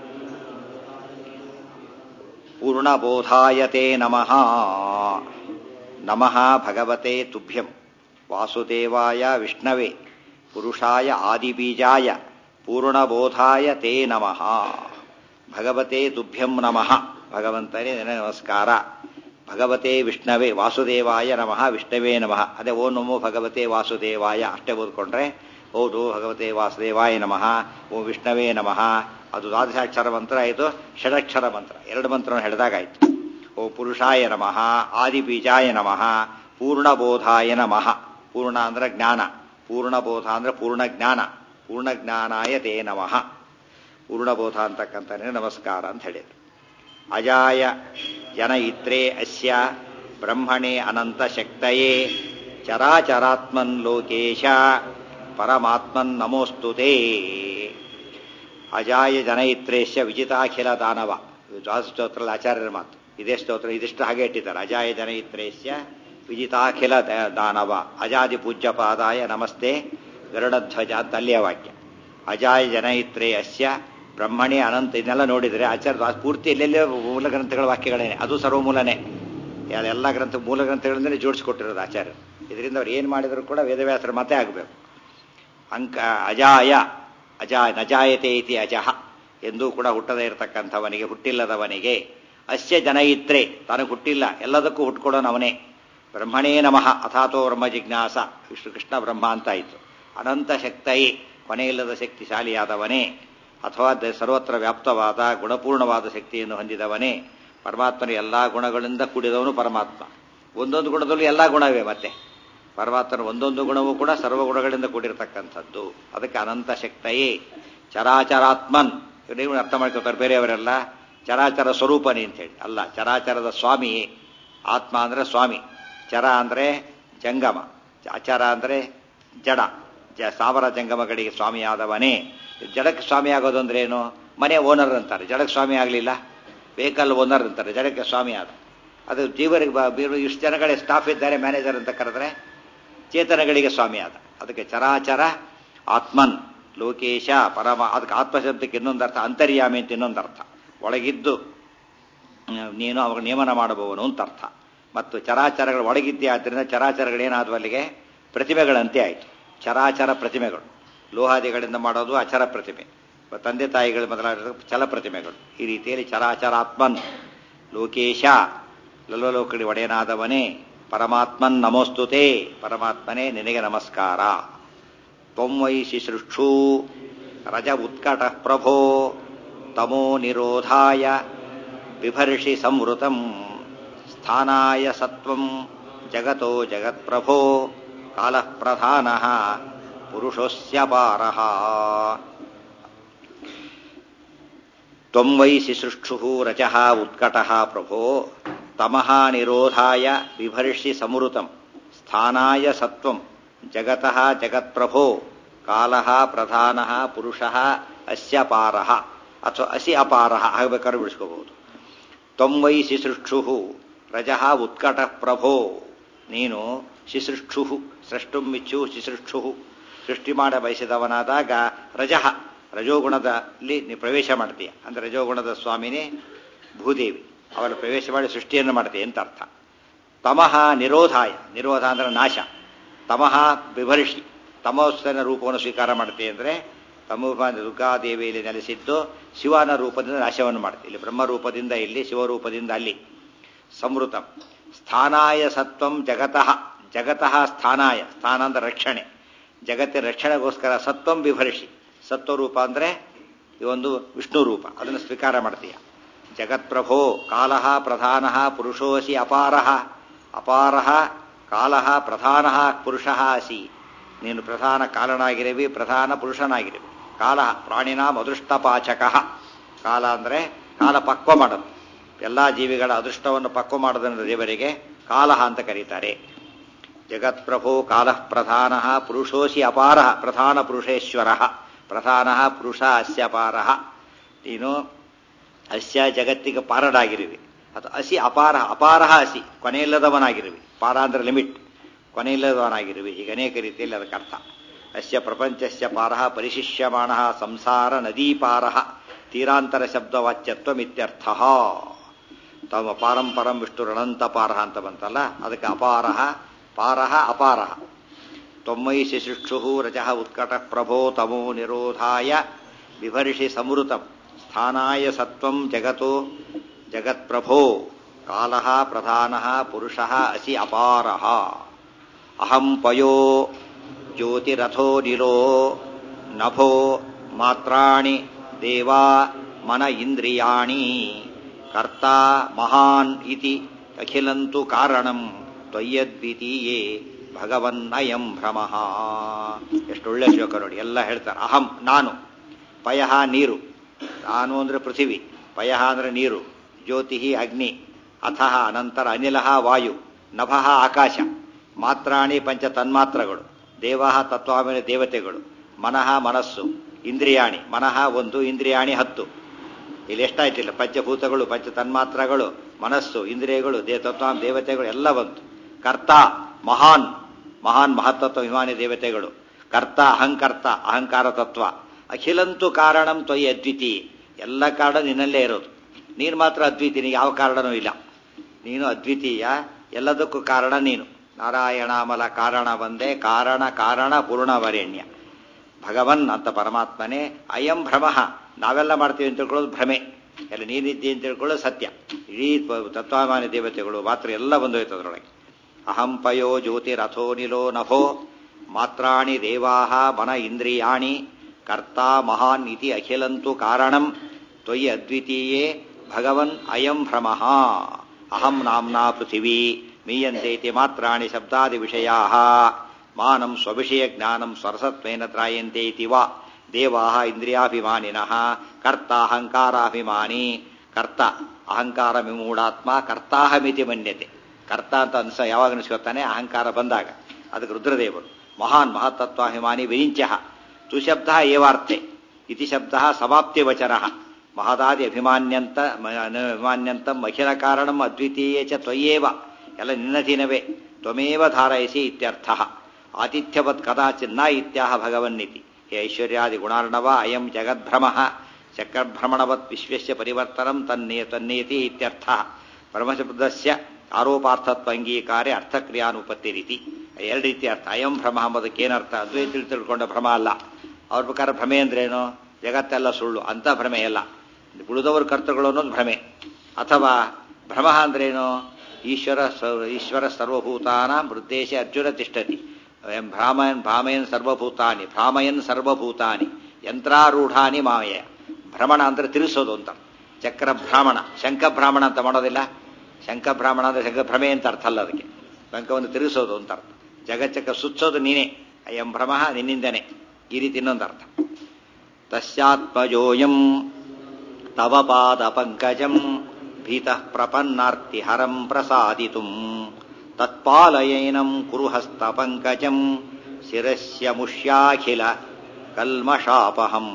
ಪೂರ್ಣಬೋಧಾಯ ತೇ ನಮಃ ನಮಃ ಭಗವತೆ ತುಭ್ಯಂ ವಾಸುದೇವಾಯ ವಿಷ್ಣವೇ ಪುರುಷಾಯ ಆದಿಬೀಜಾಯ ಪೂರ್ಣಬೋಧಾಯ ತೇ ನಮಃ ಭಗವತೆ ತುಭ್ಯಂ ನಮಃ ಭಗವಂತನೇ ನಮಸ್ಕಾರ ಭಗವತೆ ವಿಷ್ಣವೇ ವಾಸುದೇವಾಯ ನಮಃ ವಿಷ್ಣವೇ ನಮಃ ಅದೇ ಓ ನಮೋ ಭಗವತೆ ವಾಸುದೇವಾಯ ಅಷ್ಟೇ ಓದ್ಕೊಂಡ್ರೆ ಹೌದು ಭಗವತೆ ವಾಸುದೇವಾಯ ನಮಃ ಓ ವಿಷ್ಣವೇ ನಮಃ ಅದು ದ್ವಾದಶಾಕ್ಷರ ಮಂತ್ರ ಆಯಿತು ಷಡಕ್ಷರ ಮಂತ್ರ ಎರಡು ಮಂತ್ರವನ್ನು ಹೇಳಿದಾಗಾಯ್ತು ಓ ಪುರುಷಾಯ ನಮಃ ಆದಿಬೀಜಾಯ ನಮಃ ಪೂರ್ಣಬೋಧಾಯ ನಮಃ ಪೂರ್ಣ ಅಂದ್ರೆ ಜ್ಞಾನ ಪೂರ್ಣಬೋಧ ಅಂದ್ರೆ ಪೂರ್ಣ ಜ್ಞಾನ ಪೂರ್ಣ ಜ್ಞಾನಾಯ ತೇ ನಮಃ ಪೂರ್ಣಬೋಧ ಅಂತಕ್ಕಂಥನೇ ನಮಸ್ಕಾರ ಅಂತ ಹೇಳಿದ್ರು ಅಜಾಯ ಜನ ಇತ್ರೇ ಅಸ್ಯ ಬ್ರಹ್ಮಣೇ ಅನಂತ ಶಕ್ತಯೇ ಚರಾಚರಾತ್ಮನ್ ಲೋಕೇಶ ಪರಮಾತ್ಮನ್ ನಮೋಸ್ತುತೇ ಅಜಾಯ ಜನಯಿತ್ರೇಶ್ಯ ವಿಜಿತಾಖಿಲ ದಾನವ ಸ್ತೋತ್ರದ ಆಚಾರ್ಯರ ಮಾತು ಇದೇ ಸ್ತೋತ್ರ ಇದಿಷ್ಟು ಹಾಗೆ ಇಟ್ಟಿದ್ದಾರೆ ಅಜಾಯ ಜನಯಿತ್ರೇಶ್ಯ ವಿಜಿತಾಖಿಲ ದಾನವ ಅಜಾದಿ ಪೂಜ್ಯ ಪಾದಾಯ ನಮಸ್ತೆ ಗರುಡಧ್ವಜ ಅಂತ ಅಲ್ಲಿಯ ವಾಕ್ಯ ಅಜಾಯ ಜನಯಿತ್ರೇ ಅಸ್ಯ ಬ್ರಹ್ಮಣಿ ಅನಂತ ಇದನ್ನೆಲ್ಲ ನೋಡಿದರೆ ಆಚಾರ್ಯ ಪೂರ್ತಿ ಎಲ್ಲೆಲ್ಲೇ ಮೂಲ ಗ್ರಂಥಗಳ ವಾಕ್ಯಗಳೇನೆ ಅದು ಸರ್ವಮೂಲನೇ ಎಲ್ಲ ಗ್ರಂಥ ಮೂಲ ಗ್ರಂಥಗಳಿಂದಲೇ ಜೋಡಿಸಿಕೊಟ್ಟಿರೋದು ಆಚಾರ್ಯ ಇದರಿಂದ ಅವ್ರು ಏನು ಮಾಡಿದ್ರು ಕೂಡ ವೇದವ್ಯಾಸರ ಮತೆ ಆಗಬೇಕು ಅಂಕ ಅಜಾಯ ಅಜಾಯ ನಜಾಯತೆ ಇತಿ ಅಜಃ ಎಂದೂ ಕೂಡ ಹುಟ್ಟದೇ ಇರತಕ್ಕಂಥವನಿಗೆ ಹುಟ್ಟಿಲ್ಲದವನಿಗೆ ಅಸ್ಯ ಜನಯಿತ್ರೆ ತನಗೆ ಹುಟ್ಟಿಲ್ಲ ಎಲ್ಲದಕ್ಕೂ ಹುಟ್ಕೊಡೋನವನೇ ಬ್ರಹ್ಮಣೇ ನಮಃ ಅಥಾತೋ ಬ್ರಹ್ಮ ಜಿಜ್ಞಾಸ ವಿಷ್ಣು ಕೃಷ್ಣ ಬ್ರಹ್ಮ ಅಂತಾಯಿತು ಅನಂತ ಶಕ್ತಯೇ ಕೊನೆಯಿಲ್ಲದ ಶಕ್ತಿಶಾಲಿಯಾದವನೇ ಅಥವಾ ಸರ್ವತ್ರ ವ್ಯಾಪ್ತವಾದ ಗುಣಪೂರ್ಣವಾದ ಶಕ್ತಿಯನ್ನು ಹೊಂದಿದವನೇ ಪರಮಾತ್ಮನ ಎಲ್ಲಾ ಗುಣಗಳಿಂದ ಕೂಡಿದವನು ಪರಮಾತ್ಮ ಒಂದೊಂದು ಗುಣದಲ್ಲೂ ಎಲ್ಲಾ ಗುಣವೇ ಮತ್ತೆ ಪರಮಾತ್ಮನ ಒಂದೊಂದು ಗುಣವೂ ಕೂಡ ಸರ್ವ ಗುಣಗಳಿಂದ ಕೂಡಿರತಕ್ಕಂಥದ್ದು ಅದಕ್ಕೆ ಅನಂತ ಶಕ್ತಯೇ ಚರಾಚರಾತ್ಮನ್ ನೀವು ಅರ್ಥ ಮಾಡ್ಕೋತಾರೆ ಬೇರೆಯವರೆಲ್ಲ ಚರಾಚರ ಸ್ವರೂಪನೇ ಅಂತ ಹೇಳಿ ಅಲ್ಲ ಚರಾಚರದ ಸ್ವಾಮಿಯೇ ಆತ್ಮ ಅಂದ್ರೆ ಸ್ವಾಮಿ ಚರ ಅಂದ್ರೆ ಜಂಗಮ ಅಚರ ಅಂದ್ರೆ ಜಡ ಜ ಸಾವರ ಜಂಗಮಗಳಿಗೆ ಸ್ವಾಮಿಯಾದವನೇ ಜಡಕ್ಕೆ ಸ್ವಾಮಿ ಆಗೋದು ಅಂದ್ರೆ ಏನು ಮನೆ ಓನರ್ ಅಂತಾರೆ ಜಡಕ್ಕೆ ಸ್ವಾಮಿ ಆಗಲಿಲ್ಲ ವೆಹಿಕಲ್ ಓನರ್ ಅಂತಾರೆ ಜಡಕ್ಕೆ ಸ್ವಾಮಿ ಆದ ಅದು ಜೀವರಿಗೆ ಇಷ್ಟು ಜನಗಳೇ ಸ್ಟಾಫ್ ಇದ್ದಾರೆ ಮ್ಯಾನೇಜರ್ ಅಂತ ಕರೆದ್ರೆ ಚೇತನಗಳಿಗೆ ಸ್ವಾಮಿ ಆದ ಅದಕ್ಕೆ ಚರಾಚರ ಆತ್ಮನ್ ಲೋಕೇಶ ಪರಮ ಅದಕ್ಕೆ ಆತ್ಮಶಬ್ದಕ್ಕೆ ಇನ್ನೊಂದು ಅರ್ಥ ಅಂತರ್ಯಾಮಿ ಅಂತ ಇನ್ನೊಂದು ಅರ್ಥ ಒಳಗಿದ್ದು ನೀನು ಅವಾಗ ನೇಮನ ಮಾಡಬಹುವನು ಅಂತ ಅರ್ಥ ಮತ್ತು ಚರಾಚರಗಳು ಒಳಗಿದ್ದೇ ಆದ್ದರಿಂದ ಚರಾಚರಗಳೇನಾದವು ಅಲ್ಲಿಗೆ ಪ್ರತಿಮೆಗಳಂತೆ ಆಯಿತು ಚರಾಚರ ಪ್ರತಿಮೆಗಳು ಲೋಹಾದಿಗಳಿಂದ ಮಾಡೋದು ಅಚರ ಪ್ರತಿಮೆ ತಂದೆ ತಾಯಿಗಳು ಮೊದಲಾದ ಚಲ ಪ್ರತಿಮೆಗಳು ಈ ರೀತಿಯಲ್ಲಿ ಚರಾಚರಾತ್ಮನ್ ಲೋಕೇಶ ಲಲೋಲೋಕಡಿ ಒಡೆಯನಾದವನೇ ಪರಮಾತ್ಮನ್ ನಮೋಸ್ತುತೆ ಪರಮಾತ್ಮನೇ ನಿನಗೆ ನಮಸ್ಕಾರ ತ್ವಂ ವೈಸಿ ಸೃಕ್ಷೂ ರಜ ಉತ್ಕಟ ಪ್ರಭೋ ತಮೋ ನಿರೋಧಾಯ ಬಿಭರ್ಷಿ ಸಂವೃತಂ ಸ್ಥಾನಾಯ ಸತ್ವಂ ಜಗತೋ ಜಗತ್ಪ್ರಭೋ ಕಾಲಃ ಪ್ರಧಾನ ಪುರುಷೋಸ್ಯ ಪಾರಃ ತ್ವಂ ವೈ ಶಿಸೃಕ್ಷು ರಜಃ ಉತ್ಕಟಃ ಪ್ರಭೋ ತಮಃ ನಿರೋಧಾಯ ಬಿಭರ್ಷಿ ಸಮೃತಂ ಸ್ಥಾನಾಯ ಸತ್ವಂ ಜಗತಃ ಜಗತ್ಪ್ರಭೋ ಕಾಲಃ ಪ್ರಧಾನಃ ಪುರುಷಃ ಅಸ್ಯ ಪಾರಃ ಅಥವಾ ಅಸಿ ಅಪಾರಃ ಆಗಬೇಕಾದ್ರೆ ಬಿಡಿಸ್ಕೋಬಹುದು ತ್ವೈ ಶಿಸೃಕ್ಷು ರಜಃ ಉತ್ಕಟ ಪ್ರಭೋ ನೀನು ಶಿಸೃಕ್ಷು ಸೃಷ್ಟು ಮಿಚ್ಚು ಶಿಸೃಕ್ಷು ಸೃಷ್ಟಿ ಮಾಡ ಬಯಸಿದವನಾದಾಗ ರಜಃ ರಜೋಗುಣದಲ್ಲಿ ನೀ ಪ್ರವೇಶ ಮಾಡ್ತೀಯ ಅಂದ್ರೆ ರಜೋಗುಣದ ಸ್ವಾಮಿನೇ ಭೂದೇವಿ ಅವಳ ಪ್ರವೇಶ ಮಾಡಿ ಸೃಷ್ಟಿಯನ್ನು ಮಾಡ್ತೀಯ ಅಂತ ಅರ್ಥ ತಮಃ ನಿರೋಧಾಯ ನಿರೋಧ ಅಂದ್ರೆ ನಾಶ ತಮಃ ಬಿಭರ್ಷಿ ತಮೋಸ್ತನ ರೂಪವನ್ನು ಸ್ವೀಕಾರ ಮಾಡ್ತೀಯ ಅಂದರೆ ತಮೋ ದುರ್ಗಾದೇವಿಯಲ್ಲಿ ನೆಲೆಸಿದ್ದು ಶಿವನ ರೂಪದಿಂದ ನಾಶವನ್ನು ಮಾಡ್ತೀವಿ ಇಲ್ಲಿ ಬ್ರಹ್ಮ ರೂಪದಿಂದ ಇಲ್ಲಿ ಶಿವರೂಪದಿಂದ ಅಲ್ಲಿ ಸಂವೃತಂ ಸ್ಥಾನಾಯ ಸತ್ವಂ ಜಗತಃ ಜಗತಃ ಸ್ಥಾನಾಯ ಸ್ಥಾನ ಅಂದ್ರೆ ರಕ್ಷಣೆ ಜಗತ್ತಿನ ರಕ್ಷಣೆಗೋಸ್ಕರ ಸತ್ವಂ ಬಿಭರ್ಷಿ ಸತ್ವರೂಪ ಅಂದರೆ ಈ ಒಂದು ವಿಷ್ಣು ರೂಪ ಅದನ್ನು ಸ್ವೀಕಾರ ಮಾಡ್ತೀಯ ಜಗತ್ಪ್ರಭೋ ಕಾಲಃ ಪ್ರಧಾನಃ ಪುರುಷೋಸಿ ಅಪಾರಃ ಅಪಾರಃ ಕಾಲಃ ಪ್ರಧಾನಃ ಪುರುಷಃ ಅಸಿ ನೀನು ಪ್ರಧಾನ ಕಾಲನಾಗಿರುವಿ ಪ್ರಧಾನ ಪುರುಷನಾಗಿರುವಿ ಕಾಲ ಪ್ರಾಣಿನಾಂ ಅದೃಷ್ಟಪಾಚಕ ಕಾಲ ಅಂದರೆ ಕಾಲ ಪಕ್ವ ಮಾಡೋದು ಎಲ್ಲ ಜೀವಿಗಳ ಅದೃಷ್ಟವನ್ನು ಪಕ್ವ ಮಾಡೋದನ್ನು ದೇವರಿಗೆ ಕಾಲಹ ಅಂತ ಕರೀತಾರೆ ಜಗತ್ಪ್ರಭೋ ಕಾಲ ಪ್ರಧಾನ ಪುರುಷೋಸಿ ಅಪಾರ ಪ್ರಧಾನ ಪುರುಷೇಶ್ವರ ಪ್ರಧಾನ ಪುರುಷ ಅಸ್ಯ ಅಪಾರ ನೀನು ಅಸ್ಯ ಜಗತ್ತಿಗೆ ಪಾರಡಾಗಿರುವಿ ಅಥವಾ ಅಸಿ ಅಪಾರ ಅಪಾರ ಅಸಿ ಕೊನೆಯಿಲ್ಲದವನಾಗಿರುವಿ ಪಾರ ಅಂದ್ರೆ ಲಿಮಿಟ್ ಕೊನೆಯಿಲ್ಲದವನಾಗಿರುವಿ ಈಗ ಅನೇಕ ರೀತಿಯಲ್ಲಿ ಅದಕ್ಕೆ ಅರ್ಥ ಅಸ್ಯ ಪ್ರಪಂಚಸ್ಯ ಪಾರ ಪರಿಶಿಷ್ಯಮಾಣ ಸಂಸಾರ ನದೀಪಾರ ತೀರಾಂತರ ಶಬ್ದವಾಚ್ಯತ್ವಮಿತ್ಯರ್ಥ ತಮ್ಮ ಪಾರಂಪರಂ ವಿಷ್ಣುರನಂತ ಪಾರ ಅಂತ ಬಂತಲ್ಲ ಅದಕ್ಕೆ ಅಪಾರ ಪಾರ ಅಪಾರ ತೊಮ್ಮೈ ಶಿಶುಕ್ಷು ರಜಃ ಉತ್ಕಟ ಪ್ರಭೋ ತಮೋ ನಿರೋಧಾಯ ಬಿಭರ್ಷಿ ಸಮೃತಂ ಸ್ಥಾನಾಯ ಸತ್ವಂ ಜಗತೋ ಜಗತ್ಪ್ರಭೋ ಕಾಲ ಪ್ರಧಾನ ಪುರುಷ ಅಸಿ ಅಪಾರ ಅಹಂ ಪಯೋ ಜ್ಯೋತಿರಥೋ ನಿಲೋ ನಭೋ ಮಾತ್ರಾಣಿ ದೇವಾ ಮನ ಇಂದ್ರಿಯಾಣಿ ಕರ್ತ ಮಹಾನ್ ಇತಿ ಅಖಿಲಂತು ಕಾರಣಂ ತ್ವಯ್ಯದ್ವಿತೀಯೇ ಭಗವನ್ನಯಂ ಭ್ರಮಃ ಎಷ್ಟೊಳ್ಳೆ ಶ್ಲೋಕ ನೋಡಿ ಎಲ್ಲ ಹೇಳ್ತಾರೆ ಅಹಂ ನಾನು ಪಯಃ ನೀರು ನಾನು ಅಂದ್ರೆ ಪೃಥಿವಿ ಪಯಃ ಅಂದ್ರೆ ನೀರು ಜ್ಯೋತಿ ಅಗ್ನಿ ಅಥಃ ಅನಂತರ ಅನಿಲ ವಾಯು ನಭಃ ಆಕಾಶ ಮಾತ್ರಾಣಿ ಪಂಚ ತನ್ಮಾತ್ರಗಳು ದೇವ ತತ್ವಾಮಿನ ದೇವತೆಗಳು ಮನಃ ಮನಸ್ಸು ಇಂದ್ರಿಯಾಣಿ ಮನಃ ಒಂದು ಇಂದ್ರಿಯಾಣಿ ಹತ್ತು ಇಲ್ಲಿ ಎಷ್ಟಾಯ್ತಿಲ್ಲ ಪಂಚಭೂತಗಳು ಪಂಚ ತನ್ಮಾತ್ರಗಳು ಮನಸ್ಸು ಇಂದ್ರಿಯಗಳು ದೇ ತತ್ವ ದೇವತೆಗಳು ಎಲ್ಲ ಬಂತು ಕರ್ತ ಮಹಾನ್ ಮಹಾನ್ ಮಹತ್ತತ್ವ ವಿಮಾನಿ ದೇವತೆಗಳು ಕರ್ತ ಅಹಂಕರ್ತ ಅಹಂಕಾರ ತತ್ವ ಅಖಿಲಂತು ಕಾರಣಂ ತ್ವಯಿ ಅದ್ವಿತಿ ಎಲ್ಲ ಕಾರಣ ನಿನ್ನಲ್ಲೇ ಇರೋದು ನೀನು ಮಾತ್ರ ಅದ್ವಿತಿ ನೀನು ಯಾವ ಕಾರಣನೂ ಇಲ್ಲ ನೀನು ಅದ್ವಿತೀಯ ಎಲ್ಲದಕ್ಕೂ ಕಾರಣ ನೀನು ನಾರಾಯಣಾಮಲ ಕಾರಣ ಬಂದೆ ಕಾರಣ ಕಾರಣ ಪೂರ್ಣವರೆಣ್ಯ ಭಗವನ್ ಅಂತ ಪರಮಾತ್ಮನೇ ಅಯಂ ಭ್ರಮ ನಾವೆಲ್ಲ ಮಾಡ್ತೀವಿ ಅಂತ ತಿಳ್ಕೊಳ್ಳೋದು ಭ್ರಮೆ ಎಲ್ಲ ನೀನಿದ್ದಿ ಅಂತ ತಿಳ್ಕೊಳ್ಳೋದು ಸತ್ಯ ಇಡೀ ತತ್ವಾಮಾನ್ಯ ದೇವತೆಗಳು ಮಾತ್ರ ಎಲ್ಲ ಬಂದೋಯ್ತು ಅದರೊಳಗೆ ಅಹಂ ಪಯೋ ಜ್ಯೋತಿರಥೋ ನಿಲೋ ನಭೋ ಮಾತ್ರಾಣಿ ದೇವಾಹ ಮನ ಇಂದ್ರಿಯಾಣಿ ಕರ್ತ ಮಹಾನ್ ಇತಿ ಅಖಿಲಂತು ಕಾರಣಂ ತ್ವಯಿ ಅದ್ವಿತೀಯೇ ಭಗವನ್ ಅಯಂ ಭ್ರಮ ಅಹಂ ನಾಮ್ನಾ ಪೃಥಿವೀ ಮೀಯಂತೇತಿ ಮಾತ್ರಾಣಿ ಶಬ್ದಾದಿ ವಿಷಯಾ ಮಾನಂ ಸ್ವವಿಷಯ ಜ್ಞಾನಂ ಸ್ವರಸತ್ವೇನ ತ್ರಾಯಂತೆ ಇತಿ ವಾ ದೇವಾ ಇಂದ್ರಿಯಾಭಿಮಾನಿನಃ ಕರ್ತ ಅಹಂಕಾರಾಭಿಮಾನಿ ಕರ್ತ ಅಹಂಕಾರ ವಿಮೂಢಾತ್ಮ ಕರ್ತಾಹಮಿತಿ ಮನ್ಯತೆ ಕರ್ತ ಅಂತ ಅನ್ಸ ಯಾವಾಗ ಅನಿಸ್ಕೊತಾನೆ ಅಹಂಕಾರ ಬಂದಾಗ ಅದಕ್ಕೆ ರುದ್ರದೇವರು ಮಹಾನ್ ಮಹತ್ತತ್ವಾಭಿಮಾನಿ ವಿರಿಂಚ ತುಶಬ್ದ ಏವಾರ್ತೆ ಇತಿ ಶಬ್ದ ಸಮಾಪ್ತಿ ವಚನ ಮಹದಾದಿ ಅಭಿಮಾನ್ಯಂತ ಅಭಿಮಾನ್ಯಂತಂ ಅಖಿಲ ಕಾರಣಂ ಅದ್ವಿತೀಯೇ ಚ ತ್ವಯೇವ ಎಲ್ಲ ನಿನ್ನಧೀನವೇ ತ್ವಮೇವ ಧಾರಯಸಿ ಇತ್ಯರ್ಥ ಆತಿಥ್ಯವತ್ ಕದಾಚಿನ್ನ ಇತ್ಯಾಹ ಭಗವನ್ನಿತಿ ಹೇ ಐಶ್ವರ್ಯಾದಿ ಗುಣಾರ್ಣವ ಅಯಂ ಜಗದ್ಭ್ರಮ ಚಕ್ರಭ್ರಮಣವತ್ ವಿಶ್ವಸ್ಯ ಪರಿವರ್ತನಂ ತನ್ನೇ ತನ್ನೇತಿ ಇತ್ಯರ್ಥ ಪರಮಶಬ್ದಸ್ಯ ಆರೋಪಾರ್ಥತ್ವ ಅಂಗೀಕಾರೆ ಅರ್ಥಕ್ರಿಯಾನುಪತ್ತಿ ರೀತಿ ಎರಡು ರೀತಿ ಅರ್ಥ ಅಯಂ ಭ್ರಮ ಎಂಬುದಕ್ಕೆ ಏನರ್ಥ ಅದ್ವೈತಲ್ಲಿ ತಿಳ್ಕೊಂಡ ಭ್ರಮ ಅಲ್ಲ ಅವ್ರ ಪ್ರಕಾರ ಭ್ರಮೆ ಅಂದ್ರೇನು ಜಗತ್ತೆಲ್ಲ ಸುಳ್ಳು ಅಂತ ಭ್ರಮೆ ಅಲ್ಲ ಉಳಿದವರು ಕರ್ತೃಗಳು ಅನ್ನೋದು ಭ್ರಮೆ ಅಥವಾ ಭ್ರಮ ಅಂದ್ರೇನು ಈಶ್ವರ ಈಶ್ವರ ಸರ್ವಭೂತಾನ ಮೃದ್ದೇಶ ಅರ್ಜುನ ತಿಷ್ಠತಿ ಭ್ರಾಮಯನ್ ಭ್ರಾಮಯನ್ ಸರ್ವಭೂತಾನಿ ಭ್ರಾಮಯನ್ ಸರ್ವಭೂತಾನಿ ಯಂತ್ರಾರೂಢಾನಿ ಮಾಯ ಭ್ರಮಣ ಅಂದ್ರೆ ತಿರುಸೋದು ಅಂತ ಚಕ್ರ ಭ್ರಾಮಣ ಶಂಖ ಭ್ರಾಮಣ ಅಂತ ಮಾಡೋದಿಲ್ಲ ಶಂಖ ಭ್ರಾಮಣ ಅಂದ್ರೆ ಶಂಖ ಭ್ರಮೆ ಅಂತ ಅರ್ಥ ಅಲ್ಲ ಅದಕ್ಕೆ ಶಂಖವನ್ನು ತಿರುಗಿಸೋದು ಅಂತ ಅರ್ಥ ಜಗಚ್ಚಕ್ಕ ಸುಚ್ಚೋದು ನೀನೇ ಅಯಂ ಭ್ರಮ ನಿನ್ನಿಂದನೇ ಈ ರೀತಿ ಇನ್ನೊಂದು ಅರ್ಥ ತಸ್ಯಾತ್ಮಜೋಯಂ ತವ ಪಾದ ಪಂಕಜಂ ಭೀತಃ ಪ್ರಪನ್ನಾರ್ತಿಹರಂ ಪ್ರಸಾದಿತುಂ ತತ್ಪಾಲಯೇನಂ ಕುರು ಹಸ್ತಪಂಕಜಂ ಶಿರಸ್ಯ ಮುಷ್ಯಾಖಿಲ ಕಲ್ಮಷಾಪಹಂ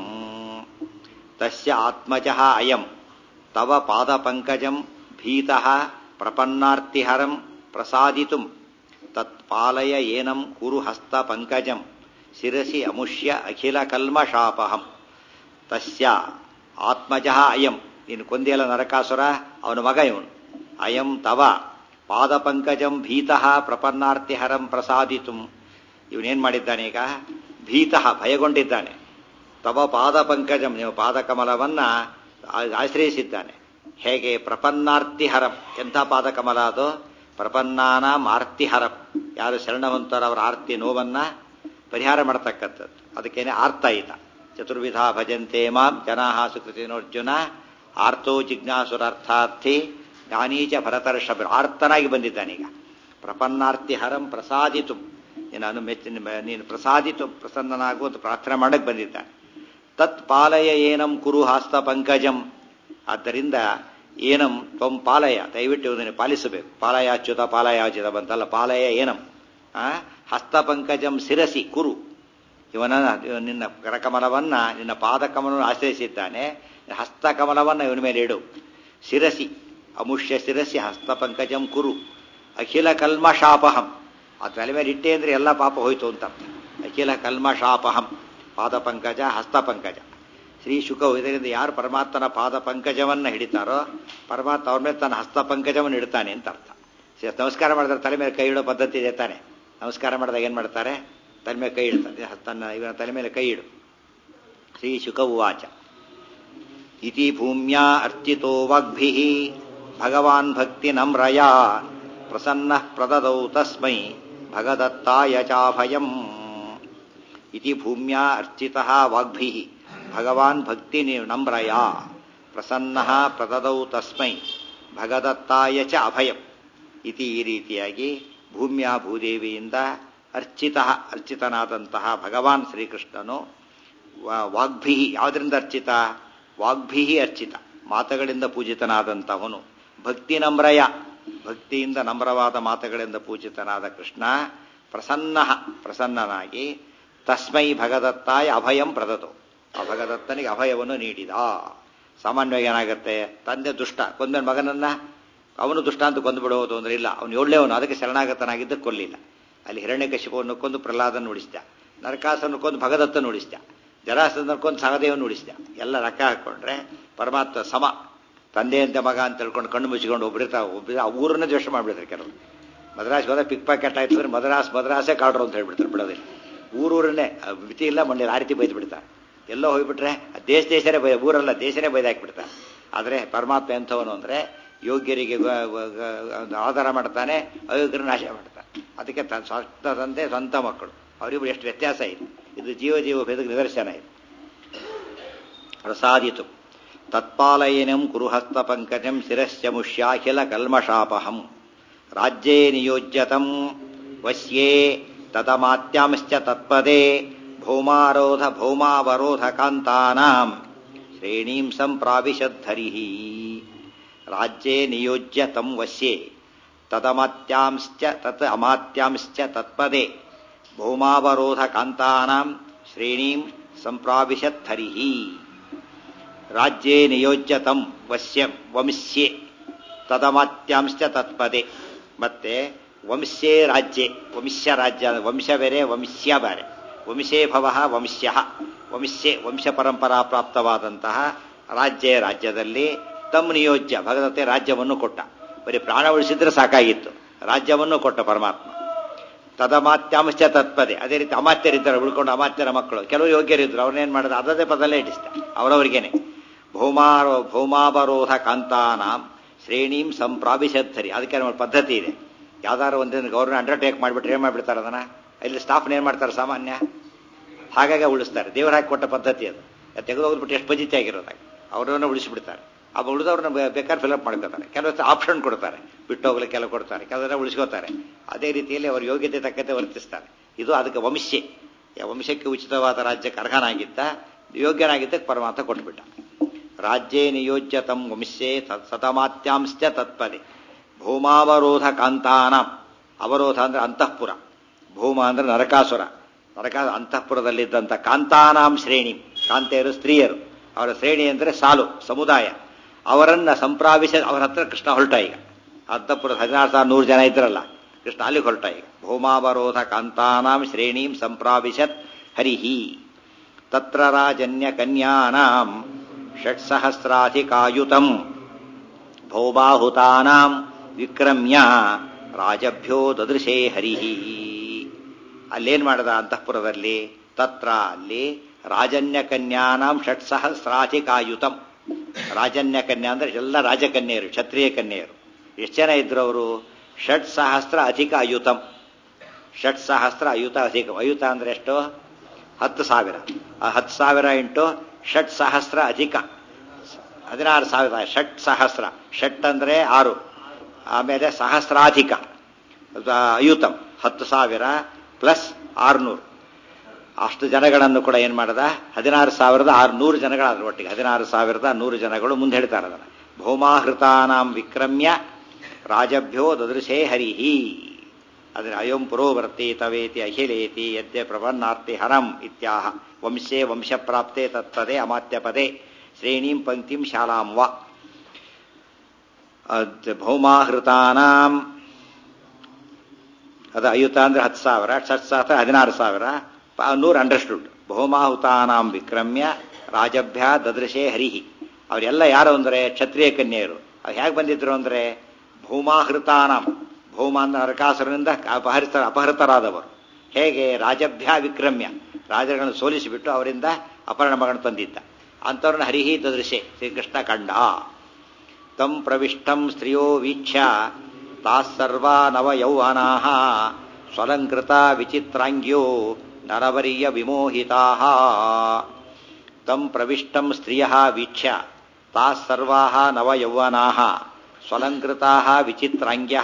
ತಸ್ಯ ಆತ್ಮಜಃ ಅಯಂ ತವ ಪಾದಪಂಕಜಂ ಭೀತಃ ಪ್ರಪನ್ನಾರ್ತಿಹರಂ ಪ್ರಸಾದಿತುಂ ತತ್ಪಾಲಯ ಏನಂ ಕುರು ಹಸ್ತಪಂಕಜಂ ಶಿರಸಿ ಅಮುಷ್ಯ ಅಖಿಲ ಕಲ್ಮಷಾಪಹಂ ತಸ್ಯ ಆತ್ಮಜಃ ಅಯಂ ನೀನು ಕೊಂದಿಯಲ್ಲ ನರಕಾಸುರ ಅವನ ಮಗ ಇವನು ಅಯಂ ತವ ಪಾದಪಂಕಜಂ ಭೀತಃ ಪ್ರಪನ್ನಾರ್ತಿಹರಂ ಪ್ರಸಾದಿತುಂ ಇವನೇನ್ ಮಾಡಿದ್ದಾನೆ ಈಗ ಭೀತಃ ಭಯಗೊಂಡಿದ್ದಾನೆ ತವ ಪಾದಪಂಕಜಂ ನೀವು ಪಾದಕಮಲವನ್ನ ಆಶ್ರಯಿಸಿದ್ದಾನೆ ಹೇಗೆ ಪ್ರಪನ್ನಾರ್ತಿಹರಂ ಎಂಥ ಪಾದಕಮಲ ಅದು ಪ್ರಪನ್ನಾನಾಂ ಆರ್ತಿಹರಂ ಯಾರು ಶರಣವಂತರ ಅವರ ಆರ್ತಿ ನೋವನ್ನ ಪರಿಹಾರ ಮಾಡತಕ್ಕಂಥದ್ದು ಅದಕ್ಕೇನೆ ಆರ್ತಾಯಿತ ಚತುರ್ವಿಧ ಭಜಂತೆ ಮಾಂ ಜನಾಹ ಸುಕೃತಿನೋರ್ಜುನ ಆರ್ತೋ ಜಿಜ್ಞಾಸುರಾರ್ಥಾರ್ಥಿ ಜ್ಞಾನೀಚ ಭರತರ್ಷಭ ಆರ್ತನಾಗಿ ಬಂದಿದ್ದಾನೀಗ ಪ್ರಪನ್ನಾರ್ತಿ ಹರಂ ಪ್ರಸಾದಿತು ನೀನು ಮೆಚ್ಚ ನೀನು ಪ್ರಸಾದಿತು ಪ್ರಸನ್ನನಾಗುವಂತ ಪ್ರಾರ್ಥನೆ ಮಾಡಕ್ಕೆ ಬಂದಿದ್ದಾನೆ ತತ್ ಪಾಲಯ ಏನಂ ಕುರು ಹಾಸ್ತ ಪಂಕಜಂ ಆದ್ದರಿಂದ ಏನಂ ತ್ವಂ ಪಾಲಯ ದಯವಿಟ್ಟು ಇದನ್ನು ಪಾಲಿಸಬೇಕು ಪಾಲಯಾಚ್ಯುತ ಪಾಲಯಾಚ್ಯುತ ಬಂತಲ್ಲ ಪಾಲಯ ಏನಂ ಆ ಹಸ್ತ ಪಂಕಜಂ ಶಿರಸಿ ಕುರು ಇವನ ನಿನ್ನ ಕರಕಮಲವನ್ನ ನಿನ್ನ ಪಾದಕಮಲವನ್ನು ಆಶ್ರಯಿಸಿದ್ದಾನೆ ಹಸ್ತಕಮಲವನ್ನ ಇವನ ಮೇಲೆ ಇಡು ಶಿರಸಿ ಅಮುಷ್ಯ ಶಿರಸಿ ಹಸ್ತಪಂಕಜಂ ಕುರು ಅಖಿಲ ಕಲ್ಮಶಾಪಹಂ ಆ ತಲೆ ಮೇಲೆ ಇಟ್ಟೆ ಅಂದ್ರೆ ಎಲ್ಲ ಪಾಪ ಹೋಯ್ತು ಅಂತ ಅರ್ಥ ಅಖಿಲ ಕಲ್ಮಶಾಪಹಂ ಪಾದಪಂಕಜ ಹಸ್ತಪಂಕಜ ಶ್ರೀ ಶುಕವು ಇದರಿಂದ ಯಾರು ಪರಮಾತ್ಮನ ಪಾದ ಪಂಕಜವನ್ನ ಹಿಡಿತಾರೋ ಪರಮಾತ್ಮ ಅವ್ರ ಮೇಲೆ ತನ್ನ ಹಸ್ತ ಪಂಕಜವನ್ನು ಇಡ್ತಾನೆ ಅಂತ ಅರ್ಥ ನಮಸ್ಕಾರ ಮಾಡಿದ್ರೆ ತಲೆ ಮೇಲೆ ಕೈ ಇಡೋ ಪದ್ಧತಿ ಇದೆ ತಾನೆ ನಮಸ್ಕಾರ ಮಾಡಿದಾಗ ಏನ್ ಮಾಡ್ತಾರೆ ತಲೆ ಮೇಲೆ ಕೈ ಇಡ್ತಾರೆ ತನ್ನ ಇವನ ತಲೆ ಮೇಲೆ ಕೈ ಇಡು ಶ್ರೀ ಶುಕ ಉವಾಚ ಇತಿ ಭೂಮ್ಯಾ ಅರ್ಚಿತೋ ವಾಗ್ಭಿ ಭಗವಾನ್ ಭಕ್ತಿ ನಮ್ರಯ ಪ್ರಸನ್ನ ಪ್ರದದೌ ತಸ್ಮೈ ಭಗದತ್ತಾಯ ಚಾಭಯಂ ಇತಿ ಭೂಮ್ಯಾ ಅರ್ಚಿತ ವಾಗ್ಭಿ ಭಗವಾನ್ ಭಕ್ತಿ ನಮ್ರಯ ಪ್ರಸನ್ನ ಪ್ರದದೌ ತಸ್ಮೈ ಭಗದತ್ತಾಯ ಚ ಅಭಯಂ ಇತಿ ಈ ರೀತಿಯಾಗಿ ಭೂಮ್ಯ ಭೂದೇವಿಯಿಂದ ಅರ್ಚಿತ ಅರ್ಚಿತನಾದಂತಹ ಭಗವಾನ್ ಶ್ರೀಕೃಷ್ಣನು ವಾಗ್ಭಿ ಯಾವುದರಿಂದ ಅರ್ಚಿತ ವಾಗ್ಭಿ ಅರ್ಚಿತ ಮಾತುಗಳಿಂದ ಪೂಜಿತನಾದಂಥವನು ಭಕ್ತಿ ನಮ್ರಯ ಭಕ್ತಿಯಿಂದ ನಮ್ರವಾದ ಮಾತುಗಳಿಂದ ಪೂಜಿತನಾದ ಕೃಷ್ಣ ಪ್ರಸನ್ನ ಪ್ರಸನ್ನನಾಗಿ ತಸ್ಮೈ ಭಗದತ್ತಾಯ ಅಭಯಂ ಪ್ರದತು ಆ ಭಗದತ್ತನಿಗೆ ಅಭಯವನ್ನು ನೀಡಿದ ಸಾಮಾನ್ಯವಾಗಿ ಏನಾಗುತ್ತೆ ತಂದೆ ದುಷ್ಟ ಕೊಂದ್ಮೇಲೆ ಮಗನನ್ನ ಅವನು ದುಷ್ಟ ಅಂತ ಕೊಂದುಬಿಡೋದು ಅಂದ್ರೆ ಇಲ್ಲ ಅವನು ಒಳ್ಳೆಯವನು ಅದಕ್ಕೆ ಶರಣಾಗತನಾಗಿದ್ದ ಕೊಲ್ಲಿಲ್ಲ ಅಲ್ಲಿ ಹಿರಣ್ಯಕಶಿಪವನ್ನು ಕೊಂದು ಪ್ರಹ್ಲಾದನ್ನು ಉಳಿಸಿದ ನರಕಾಸನ್ನು ಕೊಂದು ಭಗದತ್ತನ್ನು ಉಳಿಸಿದ ಜರಾಸಂದನ್ನು ಕೊಂದು ಸಹದೇವನ್ನು ಉಳಿಸಿದ ಎಲ್ಲ ಲೆಕ್ಕ ಹಾಕೊಂಡ್ರೆ ಪರಮಾತ್ಮ ಸಮ ತಂದೆಯಂತೆ ಮಗ ಅಂತ ಹೇಳ್ಕೊಂಡು ಕಣ್ಣು ಮುಚ್ಚಿಕೊಂಡು ಒಬ್ಬರಿರ್ತಾವ ಒಬ್ಬ ಆ ಊರನ್ನ ದ್ವೇಷ ಮಾಡಿಬಿಡ್ತಾರೆ ಕೆಲವರು ಮದ್ರಾಸ್ ಹೋದ ಪಿಕ್ ಪಾಕೆಟ್ ಆಯ್ತು ಅಂದ್ರೆ ಮದ್ರಾಸ್ ಮದ್ರಾಸೇ ಕಾಡ್ರು ಅಂತ ಹೇಳ್ಬಿಡ್ತಾರೆ ಬಿಡೋದಿಲ್ಲ ಊರೂರನ್ನೇ ಮಿತಿ ಇಲ್ಲ ಮಂಡ್ಯ ಆ ರೀತಿ ಬೈದು ಬಿಡ್ತಾರೆ ಎಲ್ಲೋ ಹೋಗ್ಬಿಟ್ರೆ ದೇಶ ದೇಶನೇ ಬೈ ಊರಲ್ಲ ದೇಶನೇ ಬೈದಾಕ್ಬಿಡ್ತಾರೆ ಆದರೆ ಪರಮಾತ್ಮ ಎಂಥವನು ಅಂದರೆ ಯೋಗ್ಯರಿಗೆ ಆಧಾರ ಮಾಡ್ತಾನೆ ಅಯೋಗ್ಯರ ನಾಶ ಮಾಡ್ತಾನೆ ಅದಕ್ಕೆ ತನ್ನ ಸ್ವಂತ ತಂದೆ ಸ್ವಂತ ಮಕ್ಕಳು ಅವರಿಬ್ಬರು ಎಷ್ಟು ವ್ಯತ್ಯಾಸ ಇದೆ ಇದು ಜೀವ ಜೀವ ಭೇದಕ್ಕೆ ನಿದರ್ಶನ ಇದೆ ಪ್ರಸಾದಿತು ತತ್ಪಾಲಯನಂ ಕುರುಹಸ್ತ ಪಂಕಜಂ ಶಿರಸ್ಯ ಮುಷ್ಯಾಖಿಲ ಕಲ್ಮಷಾಪಹಂ ರಾಜ್ಯೇ ನಿಯೋಜ್ಯತಂ ವಶ್ಯೇ ತದಮಾತ್ಯಾಂಶ್ಚ ತತ್ಪದೇ ಭೌಮಾರೋಧ ಭೌಮಾವರೋಧ ಕಾಂತಾನಾಂ ಶ್ರೇಣೀಂ ಸಂಪ್ರಾವಿಶದ್ಧರಿ ರಾಜ್ಯೇ ನಿಯೋಜ್ಯ ತಂ ವಶ್ಯೆ ತದಮಾತ್ಯಾಂಶ್ಚ ತತ್ ಅಮಾತ್ಯಾಂಶ್ಚ ತತ್ಪದೇ ಭೌಮಾವರೋಧ ಕಾಂತಾನಾಂ ಶ್ರೇಣೀಂ ಸಂಪ್ರಾವಿಶದ್ಧರಿ ರಾಜ್ಯೇ ನಿಯೋಜ್ಯ ತಂ ವಶ್ಯಂ ವಂಶ್ಯೆ ತದಮಾತ್ಯಾಂಶ್ಚ ತತ್ಪದೆ ಮತ್ತೆ ವಂಶ್ಯೇ ರಾಜ್ಯೆ ವಂಶ್ಯ ರಾಜ್ಯ ವಂಶ ಬೇರೆ ವಂಶ್ಯ ಬೇರೆ ವಂಶೇ ಭವ ವಂಶ್ಯ ವಂಶ್ಯೆ ವಂಶ ಪರಂಪರಾ ಪ್ರಾಪ್ತವಾದಂತಹ ರಾಜ್ಯ ರಾಜ್ಯದಲ್ಲಿ ತಮ್ಮ ನಿಯೋಜ್ಯ ಭಗವತೆ ರಾಜ್ಯವನ್ನು ಕೊಟ್ಟ ಬರೀ ಪ್ರಾಣ ಉಳಿಸಿದ್ರೆ ಸಾಕಾಗಿತ್ತು ರಾಜ್ಯವನ್ನು ಕೊಟ್ಟ ಪರಮಾತ್ಮ ತದಮಾತ್ಯಾಂಶ ತತ್ಪದೆ ಅದೇ ರೀತಿ ಅಮಾತ್ಯರಿದ್ದಾರೆ ಉಳ್ಕೊಂಡು ಅಮಾತ್ಯರ ಮಕ್ಕಳು ಕೆಲವು ಯೋಗ್ಯರಿದ್ರು ಅವ್ರನ್ನೇನ್ ಮಾಡಿದ್ರು ಅದದೇ ಪದಲ್ಲೇ ಇಟ್ಟಿಸ್ತ ಅವರವರಿಗೇನೆ ಭೌಮಾರೋ ಭೌಮಾವರೋಧ ಕಾಂತಾನಾಂ ಶ್ರೇಣೀಂ ಸಂಪ್ರಾಭಿಷದ್ಧರಿ ಅದಕ್ಕೆ ನಮ್ಮ ಪದ್ಧತಿ ಇದೆ ಯಾವ್ದಾದ್ರು ಒಂದಿನ ಗೌರ್ಮೆಂಟ್ ಅಂಡರ್ಟೇಕ್ ಮಾಡಿಬಿಟ್ರೆ ಏನ್ ಮಾಡ್ಬಿಡ್ತಾರೆ ಅದನ್ನ ಇಲ್ಲಿ ಸ್ಟಾಫ್ನ ಏನ್ ಮಾಡ್ತಾರೆ ಸಾಮಾನ್ಯ ಹಾಗಾಗಿ ಉಳಿಸ್ತಾರೆ ದೇವರ ಹಾಕಿ ಕೊಟ್ಟ ಪದ್ಧತಿ ಅದು ತೆಗೆದೋಗ್ಬಿಟ್ಟು ಎಷ್ಟು ಪಜಿತಿ ಆಗಿರೋದಾಗ ಅವರನ್ನ ಉಳಿಸಿಬಿಡ್ತಾರೆ ಅವ ಉಳಿದವ್ರನ್ನ ಬೇಕಾದ್ರೆ ಫಿಲಪ್ ಮಾಡ್ಕೋತಾರೆ ಕೆಲವು ಆಪ್ಷನ್ ಕೊಡ್ತಾರೆ ಬಿಟ್ಟು ಹೋಗ್ಲಿಕ್ಕೆ ಕೆಲವು ಕೊಡ್ತಾರೆ ಕೆಲವರ ಉಳಿಸ್ಕೋತಾರೆ ಅದೇ ರೀತಿಯಲ್ಲಿ ಅವ್ರ ಯೋಗ್ಯತೆ ತಕ್ಕಂತೆ ವರ್ತಿಸ್ತಾರೆ ಇದು ಅದಕ್ಕೆ ವಂಶೆ ವಂಶಕ್ಕೆ ಉಚಿತವಾದ ರಾಜ್ಯಕ್ಕೆ ಅರ್ಹನಾಗಿದ್ದ ಯೋಗ್ಯನಾಗಿದ್ದಕ್ಕೆ ಪರಮಾತ್ಮ ಕೊಟ್ಬಿಟ್ಟ ರಾಜ್ಯೇ ನಿಯೋಜ್ಯತಂ ವಂಶೇ ಸತಮಾತ್ಯಾಂಶ್ಚ ತತ್ಪದೆ ಭೂಮಾವರೋಧ ಕಾಂತಾನಾಂ ಅವರೋಧ ಅಂದ್ರೆ ಅಂತಃಪುರ ಭೂಮ ಅಂದ್ರೆ ನರಕಾಸುರ ನರಕ ಅಂತಃಪುರದಲ್ಲಿದ್ದಂಥ ಕಾಂತಾನಾಂ ಶ್ರೇಣಿ ಕಾಂತೆಯರು ಸ್ತ್ರೀಯರು ಅವರ ಶ್ರೇಣಿ ಅಂದರೆ ಸಾಲು ಸಮುದಾಯ ಅವರನ್ನ ಸಂಪ್ರಾವಿಸ ಅವರ ಹತ್ರ ಕೃಷ್ಣ ಹೊರಟ ಈಗ ಅಂತಃಪುರದ ಹದಿನಾರು ಸಾವಿರ ನೂರು ಜನ ಇದ್ರಲ್ಲ ಕೃಷ್ಣ ಅಲ್ಲಿಗೆ ಹೊರಟ ಈಗ ಭೂಮಾವರೋಧ ಕಾಂತಾನಾಂ ಶ್ರೇಣೀಂ ಸಂಪ್ರಾವಿಶತ್ ಹರಿಹಿ ತತ್ರ ರಾಜನ್ಯ ಕನ್ಯಾನಾಂ ಷಟ್ಸಹಸ್ರಾಧಿಕಾಯುತಂ ಭೌಬಾಹುತಾನಾಂ ವಿಕ್ರಮ್ಯ ರಾಜಭ್ಯೋ ದದೃಶೇ ಹರಿಹಿ ಅಲ್ಲೇನ್ ಮಾಡದ ಅಂತಃಪುರದಲ್ಲಿ ತತ್ರ ಅಲ್ಲಿ ರಾಜನ್ಯ ಕನ್ಯಾನಾಂ ಷಟ್ಸಹಸ್ರಾಧಿಕಾಯುತಂ ರಾಜನ್ಯ ಕನ್ಯಾ ಅಂದ್ರೆ ಎಲ್ಲ ರಾಜಕನ್ಯೆಯರು ಕ್ಷತ್ರಿಯ ಕನ್ಯೆಯರು ಎಷ್ಟು ಜನ ಇದ್ರು ಅವರು ಷಟ್ ಸಹಸ್ರ ಅಧಿಕ ಅಯುತಂ ಷಟ್ ಸಹಸ್ರ ಅಯುತ ಅಧಿಕ ಅಯುತ ಅಂದ್ರೆ ಎಷ್ಟು ಹತ್ತು ಸಾವಿರ ಆ ಹತ್ತು ಸಾವಿರ ಇಂಟು ಷಟ್ ಸಹಸ್ರ ಅಧಿಕ ಹದಿನಾರು ಸಾವಿರ ಷಟ್ ಸಹಸ್ರ ಷಟ್ ಅಂದ್ರೆ ಆರು ಆಮೇಲೆ ಸಹಸ್ರಾಧಿಕ ಅಯುತಂ ಹತ್ತು ಸಾವಿರ ಪ್ಲಸ್ ಆರುನೂರು ಅಷ್ಟು ಜನಗಳನ್ನು ಕೂಡ ಏನು ಮಾಡದ ಹದಿನಾರು ಸಾವಿರದ ಆರುನೂರು ಜನಗಳಾದ್ರು ಒಟ್ಟಿಗೆ ಹದಿನಾರು ಸಾವಿರದ ನೂರು ಜನಗಳು ಮುಂದೆ ಹೇಳ್ತಾರೆ ಅದನ್ನು ಭೌಮಾಹೃತಾನಾಂ ವಿಕ್ರಮ್ಯ ರಾಜಭ್ಯೋ ದದೃಶೇ ಹರಿಹಿ ಅದರ ಅಯಂ ಪುರೋವರ್ತಿ ತವೇತಿ ಅಖಿಲೇತಿ ಯದ್ಯ ಪ್ರಪನ್ನಾರ್ತಿ ಹರಂ ಇತ್ಯಾಹ ವಂಶೇ ವಂಶಪ್ರಾಪ್ತೆ ತತ್ತದೇ ಅಮಾತ್ಯಪದೇ ಶ್ರೇಣೀಂ ಪಂಕ್ತಿಂ ಶಾಲಾಂ ವ ಭೌಮಾಹೃತಾನಾಂ ಅದು ಅಯುತ ಅಂದ್ರೆ ಹತ್ತು ಸಾವಿರ ಷಟ್ ಸಾವಿರ ಹದಿನಾರು ಸಾವಿರ ನೂರು ಅಂಡರ್ಸ್ಟುಡ್ ಭೌಮಾಹುತಾನಾಂ ವಿಕ್ರಮ್ಯ ರಾಜಭ್ಯ ದದೃಶೇ ಹರಿಹಿ ಅವರೆಲ್ಲ ಯಾರು ಅಂದರೆ ಕ್ಷತ್ರಿಯ ಕನ್ಯೆಯರು ಅವ್ರು ಹೇಗೆ ಬಂದಿದ್ರು ಅಂದರೆ ಭೌಮಾಹೃತಾನಾಂ ಭೌಮ ಅಂದ್ರೆ ನರಕಾಸುರನಿಂದ ಅಪಹರಿತ ಅಪಹೃತರಾದವರು ಹೇಗೆ ರಾಜಭ್ಯ ವಿಕ್ರಮ್ಯ ರಾಜಗಳನ್ನು ಸೋಲಿಸಿಬಿಟ್ಟು ಅವರಿಂದ ಅಪಹರಣ ಮಗನ ತಂದಿದ್ದ ಅಂಥವ್ರನ್ನ ಹರಿಹಿ ದದೃಶೆ ಶ್ರೀಕೃಷ್ಣ ಕಂಡ ತಂ ಪ್ರವಿಷ್ಟಂ ಸ್ತ್ರಿಯೋ ವೀಕ್ಷ್ಯ ತಾಸ್ಸರ್ವಾ ನವ ಯೌವನಾ ಸ್ವಲಂಕೃತ ವಿಚಿತ್ರಾಂಗ್ಯೋ ನರವರಿಯ ವಿಮೋಹಿತಾ ತಂ ಪ್ರವಿಷ್ಟಂ ಸ್ತ್ರಿಯ ವೀಕ್ಷ್ಯ ತಾಸ್ಸರ್ವಾ ನವ ಯೌವನಾ ಸ್ವಲಂಕೃತಾ ವಿಚಿತ್ರಾಂಗ್ಯ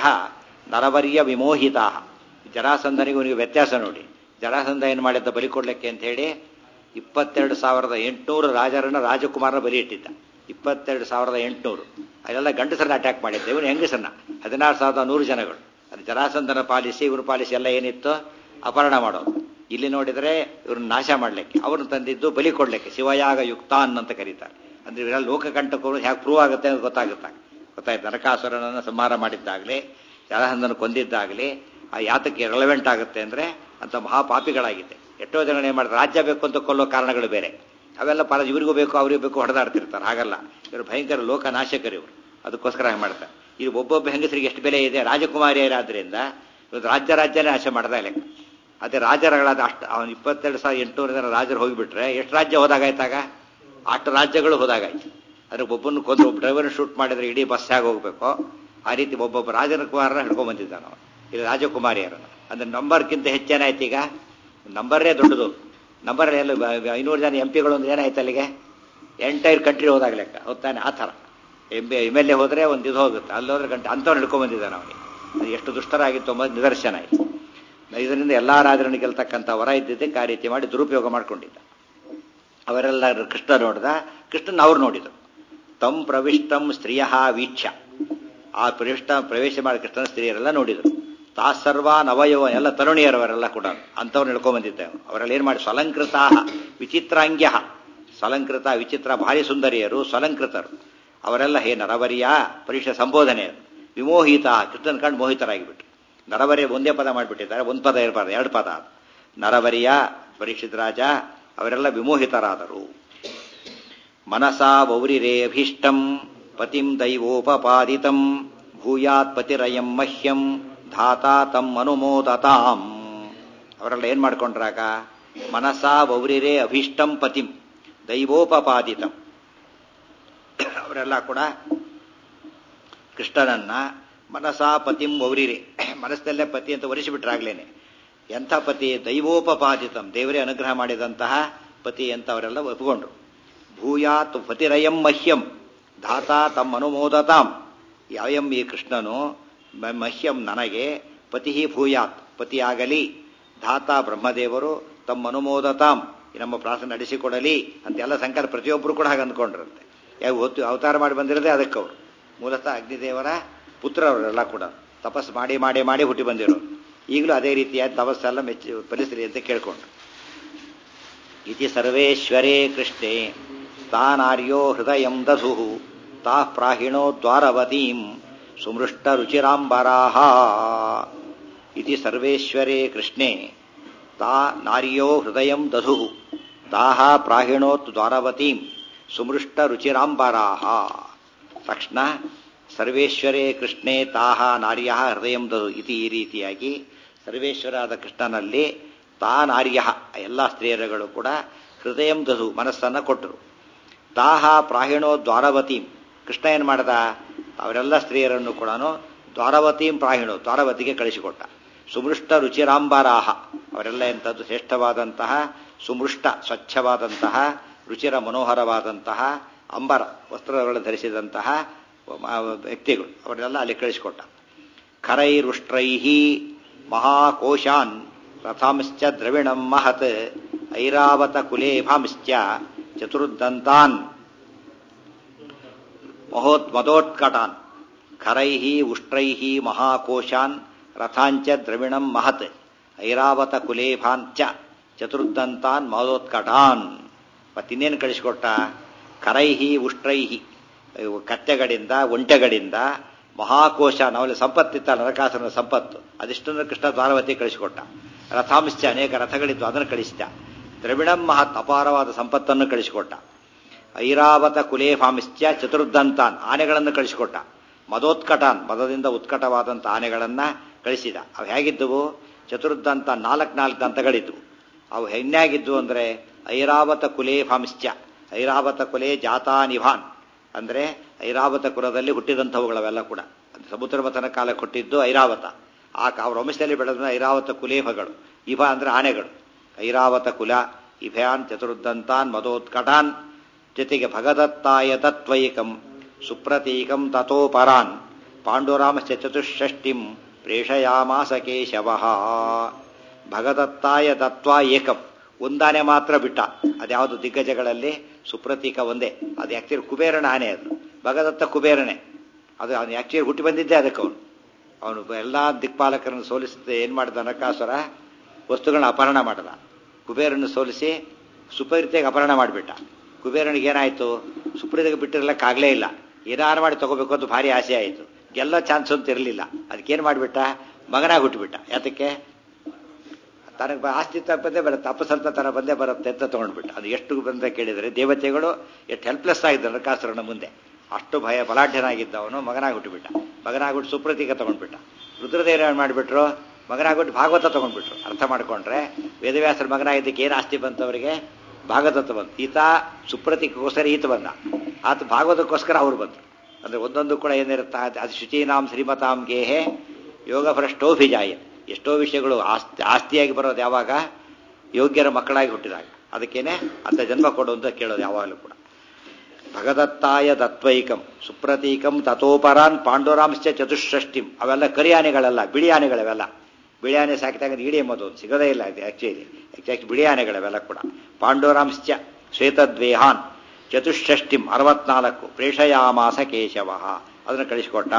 ನರವರ್ಯ ವಿಮೋಹಿತಾ ಜರಾಸಂಧನಿಗೂ ನೀವು ವ್ಯತ್ಯಾಸ ನೋಡಿ ಜರಾಸಂಧ ಏನು ಮಾಡಿದ್ದ ಬಲಿ ಕೊಡ್ಲಿಕ್ಕೆ ಅಂತ ಹೇಳಿ ಇಪ್ಪತ್ತೆರಡು ಸಾವಿರದ ಎಂಟುನೂರು ರಾಜರನ್ನ ರಾಜಕುಮಾರನ ಬಲಿ ಇಟ್ಟಿದ್ದ ಇಪ್ಪತ್ತೆರಡು ಸಾವಿರದ ಎಂಟುನೂರು ಅದೆಲ್ಲ ಗಂಡಸರನ್ನ ಅಟ್ಯಾಕ್ ಮಾಡಿದ್ದ ಇವನು ಹೆಂಗಸರನ್ನ ಹದಿನಾರು ಸಾವಿರದ ನೂರು ಜನಗಳು ಅದು ಜರಾಸಂಧನ ಪಾಲಿಸಿ ಇವ್ರ ಪಾಲಿಸಿ ಎಲ್ಲ ಏನಿತ್ತು ಅಪಹರಣ ಮಾಡೋದು ಇಲ್ಲಿ ನೋಡಿದರೆ ಇವ್ರನ್ನ ನಾಶ ಮಾಡಲಿಕ್ಕೆ ಅವ್ರನ್ನ ತಂದಿದ್ದು ಬಲಿ ಕೊಡ್ಲಿಕ್ಕೆ ಶಿವಯಾಗ ಯುಕ್ತಾನ್ ಅಂತ ಕರೀತಾರೆ ಅಂದ್ರೆ ಇವರೆಲ್ಲ ಲೋಕಕಂಟಕರು ಹೇಗೆ ಪ್ರೂವ್ ಆಗುತ್ತೆ ಅಂತ ಗೊತ್ತಾಗುತ್ತೆ ಗೊತ್ತಾಯ್ತು ನರಕಾಸುರನನ್ನು ಸಂಹಾರ ಮಾಡಿದ್ದಾಗಲಿ ಜರಾಸಂಧನ ಕೊಂದಿದ್ದಾಗಲಿ ಆ ಯಾತಕ್ಕೆ ರೆಲವೆಂಟ್ ಆಗುತ್ತೆ ಅಂದರೆ ಅಂತ ಮಹಾಪಾಪಿಗಳಾಗಿದೆ ಎಷ್ಟೋ ಜನ ಏನು ಮಾಡ್ತಾರೆ ರಾಜ್ಯ ಬೇಕು ಅಂತ ಕೊಲ್ಲೋ ಕಾರಣಗಳು ಬೇರೆ ಅವೆಲ್ಲ ಪಾಲ ಇವರಿಗೂ ಬೇಕು ಅವರಿಗೂ ಬೇಕು ಹೊಡೆದಾಡ್ತಿರ್ತಾರೆ ಹಾಗಲ್ಲ ಇವರು ಭಯಂಕರ ಲೋಕ ನಾಶಕರು ಇವರು ಅದಕ್ಕೋಸ್ಕರ ಹಾಗೆ ಮಾಡ್ತಾರೆ ಇದು ಒಬ್ಬೊಬ್ಬ ಹೆಂಗಸರಿಗೆ ಎಷ್ಟು ಬೆಲೆ ಇದೆ ರಾಜಕುಮಾರಿಯರಾದ್ರಿಂದ ಇವತ್ತು ರಾಜ್ಯ ರಾಜ್ಯನೇ ನಾಶ ಮಾಡ್ದ ಲೆಕ್ಕ ಅದೇ ರಾಜರುಗಳಾದ ಅಷ್ಟು ಅವನು ಇಪ್ಪತ್ತೆರಡು ಸಾವಿರ ಎಂಟುನೂರು ಜನ ರಾಜರು ಹೋಗಿಬಿಟ್ರೆ ಎಷ್ಟು ರಾಜ್ಯ ಹೋದಾಗಾಯ್ತಾಗ ಅಷ್ಟು ರಾಜ್ಯಗಳು ಹೋದಾಗಾಯ್ತು ಅದ್ರ ಒಬ್ಬನ ಕೊಂದು ಒಬ್ಬ ಡ್ರೈವರ್ನ ಶೂಟ್ ಮಾಡಿದ್ರೆ ಇಡೀ ಬಸ್ ಹೇಗೆ ಹೋಗ್ಬೇಕು ಆ ರೀತಿ ಒಬ್ಬೊಬ್ಬ ರಾಜನ ಕುಮಾರನ ಹಿಡ್ಕೊಂಡ್ ಬಂದಿದ್ದಾನ ಅವನು ಇಲ್ಲಿ ರಾಜಕುಮಾರಿಯರನ್ನ ಅಂದ್ರೆ ನಂಬರ್ಗಿಂತ ಹೆಚ್ಚೇನಾಯ್ತು ಈಗ ನಂಬರೇ ದೊಡ್ಡದು ನಂಬರ್ ಎಲ್ಲ ಐನೂರು ಜನ ಎಂ ಪಿಗಳು ಅಂದ್ರೆ ಏನಾಯ್ತು ಅಲ್ಲಿಗೆ ಎಂಟೈರ್ ಕಂಟ್ರಿ ಹೋದಾಗ ಲೆಕ್ಕ ಹೋಗ್ತಾನೆ ಆ ಥರ M B M L A ಹೋದ್ರೆ ಒಂದು ಇದು ಹೋಗುತ್ತೆ ಅಲ್ಲಿ ಹೋದ್ರೆ ಗಂಟೆ ಅಂಥವ್ನು ಹಿಡ್ಕೊಂಡ್ ಬಂದಿದ್ದಾನೆ ಅವನಿಗೆ ಅದು ಎಷ್ಟು ದುಷ್ಟರಾಗಿತ್ತು ಎಂಬುದು ನಿದರ್ಶನ ಆಯಿತು ಇದರಿಂದ ಎಲ್ಲಾ ರಾಜರನ್ನು ಗೆಲ್ತಕ್ಕಂಥ ವರ ಇದ್ದಿದ್ದಕ್ಕೆ ಆ ರೀತಿ ಮಾಡಿ ದುರುಪಯೋಗ ಮಾಡ್ಕೊಂಡಿದ್ದ ಅವರೆಲ್ಲ ಕೃಷ್ಣ ನೋಡಿದ ಕೃಷ್ಣನ್ ಅವ್ರು ನೋಡಿದರು ತಂ ಪ್ರವಿಷ್ಟಂ ಸ್ತ್ರೀಯ ವೀಕ್ಷ ಆ ಪ್ರವಿಷ್ಟ ಪ್ರವೇಶ ಮಾಡಿ ಕೃಷ್ಣನ ಸ್ತ್ರೀಯರೆಲ್ಲ ನೋಡಿದರು ತಾಸರ್ವ ನವಯವ ಎಲ್ಲ ತರುಣಿಯರವರೆಲ್ಲ ಕೂಡ ಅಂಥವ್ರು ಹಿಡ್ಕೊಂಡ್ ಬಂದಿದ್ದೆ ಅವರೆಲ್ಲ ಏನ್ ಮಾಡಿ ಸ್ವಲಂಕೃತ ವಿಚಿತ್ರಾಂಗ್ಯ ಸ್ವಲಂಕೃತ ವಿಚಿತ್ರ ಭಾರಿ ಸುಂದರಿಯರು ಸ್ವಲಂಕೃತರು ಅವರೆಲ್ಲ ಹೇ ನರವರಿಯ ಪರೀಕ್ಷೆ ಸಂಬೋಧನೆ ವಿಮೋಹಿತ ಕೃಷ್ಣನ ಕಂಡು ಮೋಹಿತರಾಗಿಬಿಟ್ರು ನರವರಿಯ ಒಂದೇ ಪದ ಮಾಡಿಬಿಟ್ಟಿದ್ದಾರೆ ಒಂದು ಪದ ಇರಬಾರ್ದು ಎರಡು ಪದ ನರವರಿಯ ಪರೀಕ್ಷಿತ್ ರಾಜ ಅವರೆಲ್ಲ ವಿಮೋಹಿತರಾದರು ಮನಸಾ ವೌರಿರೇಭೀಷ್ಟಂ ಪತಿಂ ದೈವೋಪಪಾದಿತಂ ಭೂಯಾತ್ ಪತಿರಯಂ ಮಹ್ಯಂ ಧಾತಾ ತಂ ಅನುಮೋದತಾಂ ಅವರೆಲ್ಲ ಏನ್ ಮಾಡ್ಕೊಂಡ್ರಾಗ ಮನಸಾ ವೌರಿರೇ ಅಭೀಷ್ಟಂ ಪತಿಂ ದೈವೋಪಪಾದಿತಂ ಅವರೆಲ್ಲ ಕೂಡ ಕೃಷ್ಣನನ್ನ ಮನಸಾ ಪತಿಂ ವೌರಿರೆ ಮನಸ್ಸಲ್ಲೇ ಪತಿ ಅಂತ ವರಿಸಿಬಿಟ್ರಾಗ್ಲೇನೆ ಎಂಥ ಪತಿ ದೈವೋಪಪಾದಿತಂ ದೇವರೇ ಅನುಗ್ರಹ ಮಾಡಿದಂತಹ ಪತಿ ಅಂತ ಅವರೆಲ್ಲ ಒಪ್ಪಿಕೊಂಡ್ರು ಭೂಯಾತ್ ಪತಿರಯಂ ಮಹ್ಯಂ ಧಾತಾ ತಮ್ಮ ಅನುಮೋದತಾಂ ಯಾಯಂ ಈ ಕೃಷ್ಣನು ಮಹ್ಯಂ ನನಗೆ ಪತಿ ಭೂಯಾತ್ ಪತಿಯಾಗಲಿ ಧಾತಾ ಬ್ರಹ್ಮದೇವರು ತಮ್ಮ ಅನುಮೋದತಾಂ ನಮ್ಮ ಪ್ರಾರ್ಥನೆ ನಡೆಸಿಕೊಡಲಿ ಅಂತೆಲ್ಲ ಸಂಕಲ್ಪ ಪ್ರತಿಯೊಬ್ಬರು ಕೂಡ ಹಾಗೆ ಅಂದ್ಕೊಂಡ್ರಂತೆ ಯಾವ ಹೊತ್ತು ಅವತಾರ ಮಾಡಿ ಬಂದಿರೋದೇ ಅದಕ್ಕೆ ಅವರು ಮೂಲತಃ ಅಗ್ನಿದೇವರ ಪುತ್ರ ಅವರೆಲ್ಲ ಕೂಡ ತಪಸ್ಸು ಮಾಡಿ ಮಾಡಿ ಮಾಡಿ ಹುಟ್ಟಿ ಬಂದಿರೋರು ಈಗಲೂ ಅದೇ ರೀತಿಯಾದ ತಪಸ್ಸೆಲ್ಲ ಮೆಚ್ಚಿ ಫಲಿಸಲಿ ಅಂತ ಕೇಳ್ಕೊಂಡು ಇತಿ ಸರ್ವೇಶ್ವರೇ ಕೃಷ್ಣೆ ತಾನಾರ್ಯೋ ಹೃದಯಂ ದಧು ತಾ ಪ್ರಾಹಿಣೋ ದ್ವಾರವತೀಂ ಸುಮೃಷ್ಟ ರುಚಿರಾಂಬರಾಹ ಇತಿ ಸರ್ವೇಶ್ವರೇ ಕೃಷ್ಣೆ ತಾ ನಾರ್ಯೋ ಹೃದಯಂ ದಧು ತಾಹ ಪ್ರಾಹಿಣೋತ್ ದ್ವಾರವತೀಂ ಸುಮೃಷ್ಟ ರುಚಿರಾಂಬರಾಹ ತಕ್ಷಣ ಸರ್ವೇಶ್ವರೇ ಕೃಷ್ಣೇ ತಾಹ ನಾರ್ಯ ಹೃದಯಂ ದಧು ಇತಿ ಈ ರೀತಿಯಾಗಿ ಸರ್ವೇಶ್ವರಾದ ಕೃಷ್ಣನಲ್ಲಿ ತಾ ನಾರ್ಯ ಎಲ್ಲ ಸ್ತ್ರೀಯರುಗಳು ಕೂಡ ಹೃದಯಂ ದಧು ಮನಸ್ಸನ್ನು ಕೊಟ್ಟರು ತಾಹ ಪ್ರಾಹಿಣೋ ದ್ವಾರವತೀಂ ಕೃಷ್ಣ ಏನು ಮಾಡ್ದ ಅವರೆಲ್ಲ ಸ್ತ್ರೀಯರನ್ನು ಕೂಡ ದ್ವಾರವತೀಂ ಪ್ರಾಹಿಣೋ ದ್ವಾರವತಿಗೆ ಕಳಿಸಿಕೊಟ್ಟ ಸುಮೃಷ್ಟ ರುಚಿರಾಂಬರಾಹ ಅವರೆಲ್ಲ ಎಂಥದ್ದು ಶ್ರೇಷ್ಠವಾದಂತಹ ಸುಮೃಷ್ಟ ಸ್ವಚ್ಛವಾದಂತಹ ರುಚಿರ ಮನೋಹರವಾದಂತಹ ಅಂಬರ ವಸ್ತ್ರಗಳನ್ನು ಧರಿಸಿದಂತಹ ವ್ಯಕ್ತಿಗಳು ಅವರೆಲ್ಲ ಅಲ್ಲಿ ಕಳಿಸಿಕೊಟ್ಟ ಖರೈರುಷ್ಟ್ರೈ ಮಹಾಕೋಶಾನ್ ರಥಾಂಶ್ಚ ದ್ರವಿಣಂ ಮಹತ್ ಐರಾವತ ಕುಲೇಭಾಂಶ್ಚ ಚತುರ್ದಂತಾನ್ ಮಹೋತ್ ಮದೋತ್ಕಟಾನ್ ಖರೈ ಉಷ್ಟ್ರೈ ಮಹಾಕೋಶಾನ್ ರಥಾಂಚ ದ್ರವಿಣಂ ಮಹತ್ ಐರಾವತ ಕುಲೇಭಾಂಚ ಚತುರ್ದಂತಾನ್ ಮಹೋತ್ಕಟಾನ್ ಮತ್ತಿನ್ನೇನು ಕಳಿಸಿಕೊಟ್ಟ ಕರೈಹಿ ಉಷ್ಟ್ರೈಹಿ ಕತ್ತೆಗಳಿಂದ ಒಂಟೆಗಳಿಂದ ಮಹಾಕೋಶ ನಾವಲ್ಲಿ ಸಂಪತ್ತಿತ್ತ ನರಕಾಸುರನ ಸಂಪತ್ತು ಅದಿಷ್ಟನ್ನು ಕೃಷ್ಣ ದ್ವಾರವತಿ ಕಳಿಸಿಕೊಟ್ಟ ರಥಾಂಶ ಅನೇಕ ರಥಗಳಿದ್ದು ಅದನ್ನು ಕಳಿಸಿದ ದ್ರವಿಣಂ ಮಹತ್ ಅಪಾರವಾದ ಸಂಪತ್ತನ್ನು ಕಳಿಸಿಕೊಟ್ಟ ಐರಾವತ ಕುಲೇಫಾಂಶ್ಚ ಚತುರ್ದಂತಾನ್ ಆನೆಗಳನ್ನು ಕಳಿಸಿಕೊಟ್ಟ ಮದೋತ್ಕಟಾನ್ ಮದದಿಂದ ಉತ್ಕಟವಾದಂಥ ಆನೆಗಳನ್ನು ಕಳಿಸಿದ ಅವು ಹೇಗಿದ್ದವು ಚತುರ್ದಂತ ನಾಲ್ಕು ನಾಲ್ಕು ದಂತಗಳಿದ್ದವು ಅವು ಹೆಣ್ಣಾಗಿದ್ವು ಅಂದರೆ ಐರಾವತ ಕುಲೇಫಾಂಶ್ಚ ಐರಾವತ ಕುಲೆ ಜಾತಾನಿಭಾನ್ ಅಂದರೆ ಐರಾವತ ಕುಲದಲ್ಲಿ ಹುಟ್ಟಿದಂಥವುಗಳವೆಲ್ಲ ಕೂಡ ಸಮುದ್ರ ಮಥನ ಕಾಲಕ್ಕೆ ಹುಟ್ಟಿದ್ದು ಐರಾವತ ಆ ಅವ್ರ ವಂಶದಲ್ಲಿ ಬೆಳೆದ ಐರಾವತ ಕುಲೇಫಗಳು ಇಭ ಅಂದರೆ ಆನೆಗಳು ಐರಾವತ ಕುಲ ಇಭಯಾನ್ ಚತುರ್ದಂತಾನ್ ಮದೋತ್ಕಟಾನ್ ಜೊತೆಗೆ ಭಗದತ್ತಾಯ ತತ್ವೈಕಂ ಸುಪ್ರತೀಕಂ ತಥೋಪರಾನ್ ಪಾಂಡುರಾಮಶ್ಚ ಚತುಷ್ಷಷ್ಟಿಂ ಪ್ರೇಷಯಾಮಾಸ ಕೇಶವ ಭಗದತ್ತಾಯ ತತ್ವ ಏಕಂ ಒಂದಾನೆ ಮಾತ್ರ ಬಿಟ್ಟ ಅದ್ಯಾವುದು ದಿಗ್ಗಜಗಳಲ್ಲಿ ಸುಪ್ರತೀಕ ಒಂದೇ ಅದು ಆಕ್ಚುಲಿ ಕುಬೇರನ ಆನೆ ಅದು ಭಗದತ್ತ ಕುಬೇರನೇ ಅದು ಅವನು ಆಕ್ಚುಲಿ ಹುಟ್ಟಿ ಬಂದಿದ್ದೇ ಅದಕ್ಕೆ ಅವನು ಅವನು ಎಲ್ಲ ದಿಕ್ಪಾಲಕರನ್ನು ಸೋಲಿಸಿದ ಏನು ಮಾಡಿದ ನರಕಾಸುರ ವಸ್ತುಗಳನ್ನ ಅಪಹರಣ ಮಾಡಿದ ಕುಬೇರನ್ನು ಸೋಲಿಸಿ ಸುಪ್ರತಿಗೆ ಅಪಹರಣ ಮಾಡಿಬಿಟ್ಟ ಕುಬೇರನಿಗೆ ಏನಾಯಿತು ಸುಪ್ರೀತಿಗೆ ಬಿಟ್ಟಿರಲಿಕ್ಕಾಗಲೇ ಇಲ್ಲ ಏನಾರು ಮಾಡಿ ತಗೋಬೇಕು ಅಂತ ಭಾರಿ ಆಸೆ ಆಯಿತು ಗೆಲ್ಲ ಚಾನ್ಸ್ ಅಂತ ಇರಲಿಲ್ಲ ಅದಕ್ಕೇನು ಮಾಡಿಬಿಟ್ಟ ಮಗನಾಗಿ ಹುಟ್ಟುಬಿಟ್ಟ ಯಾತಕ್ಕೆ ತನಗೆ ಆಸ್ತಿ ತಪ್ಪದೇ ಬರುತ್ತೆ ಅಪಸಂತ ತರ ಬಂದೇ ಬರುತ್ತೆ ಅಂತ ತಗೊಂಡ್ಬಿಟ್ಟ ಅದು ಎಷ್ಟು ಬಂದ ಕೇಳಿದರೆ ದೇವತೆಗಳು ಎಷ್ಟು ಹೆಲ್ಪ್ಲೆಸ್ ಆಗಿದ್ದ ನರಕಾಸುರನ ಮುಂದೆ ಅಷ್ಟು ಭಯ ಬಲಾಢ್ಯನಾಗಿದ್ದವನು ಮಗನಾಗಿ ಹುಟ್ಟುಬಿಟ್ಟ ಮಗನಾಗ್ಬಿಟ್ಟು ಸುಪ್ರತೀಕ ತಗೊಂಡ್ಬಿಟ್ಟ ರುದ್ರದೇವರು ಏನು ಮಾಡಿಬಿಟ್ರು ಮಗನಾಗ್ಬಿಟ್ಟು ಭಾಗವತ ತಗೊಂಡ್ಬಿಟ್ರು ಅರ್ಥ ಮಾಡ್ಕೊಂಡ್ರೆ ವೇದವ್ಯಾಸರ ಮಗನಾಗಿದ್ದಕ್ಕೆ ಏನು ಆಸ್ತಿ ಬಂತು ಅವರಿಗೆ ಭಾಗವತ ಬಂತು ಈತ ಸುಪ್ರತೀಕೋಸ್ಕರ ಈತ ಬಂದ ಆತ ಭಾಗವತಕ್ಕೋಸ್ಕರ ಅವ್ರು ಬಂತು ಅಂದ್ರೆ ಒಂದೊಂದು ಕೂಡ ಏನಿರುತ್ತಾ ಅದು ಶುಚೀನಾಂ ಶ್ರೀಮತಾಂ ಗೇಹೆ ಯೋಗ ಭ್ರಷ್ಟೋಭಿಜಾಯ ಎಷ್ಟೋ ವಿಷಯಗಳು ಆಸ್ತಿ ಆಸ್ತಿಯಾಗಿ ಬರೋದು ಯಾವಾಗ ಯೋಗ್ಯರ ಮಕ್ಕಳಾಗಿ ಹುಟ್ಟಿದಾಗ ಅದಕ್ಕೇನೆ ಅಂತ ಜನ್ಮ ಕೊಡು ಅಂತ ಕೇಳೋದು ಯಾವಾಗಲೂ ಕೂಡ ಭಗದತ್ತಾಯ ದತ್ವೈಕಂ ಸುಪ್ರತೀಕಂ ತಥೋಪರಾನ್ ಪಾಂಡುರಾಂಶ್ಚ ಚತುಷ್ಷಷ್ಟಿಂ ಅವೆಲ್ಲ ಕರಿ ಆನೆಗಳಲ್ಲ ಬಿಳಿ ಆನೆಗಳವೆಲ್ಲ ಬಿಳಿ ಆನೆ ಸಾಕಿದಾಗ ಇಡೀ ಎಂಬುದು ಸಿಗೋದೇ ಇಲ್ಲ ಇದು ಆಕ್ಚುಲಿ ಆಕ್ಚುಲಿ ಬಿಳಿ ಆನೆಗಳವೆಲ್ಲ ಕೂಡ ಪಾಂಡುರಾಂಶ್ಚ ಶ್ವೇತದ್ವೇಹಾನ್ ಚತುಷ್ಷಷ್ಟಿಂ ಅರವತ್ನಾಲ್ಕು ಪ್ರೇಷಯಾಮಾಸ ಕೇಶವ ಅದನ್ನು ಕಳಿಸಿಕೊಟ್ಟ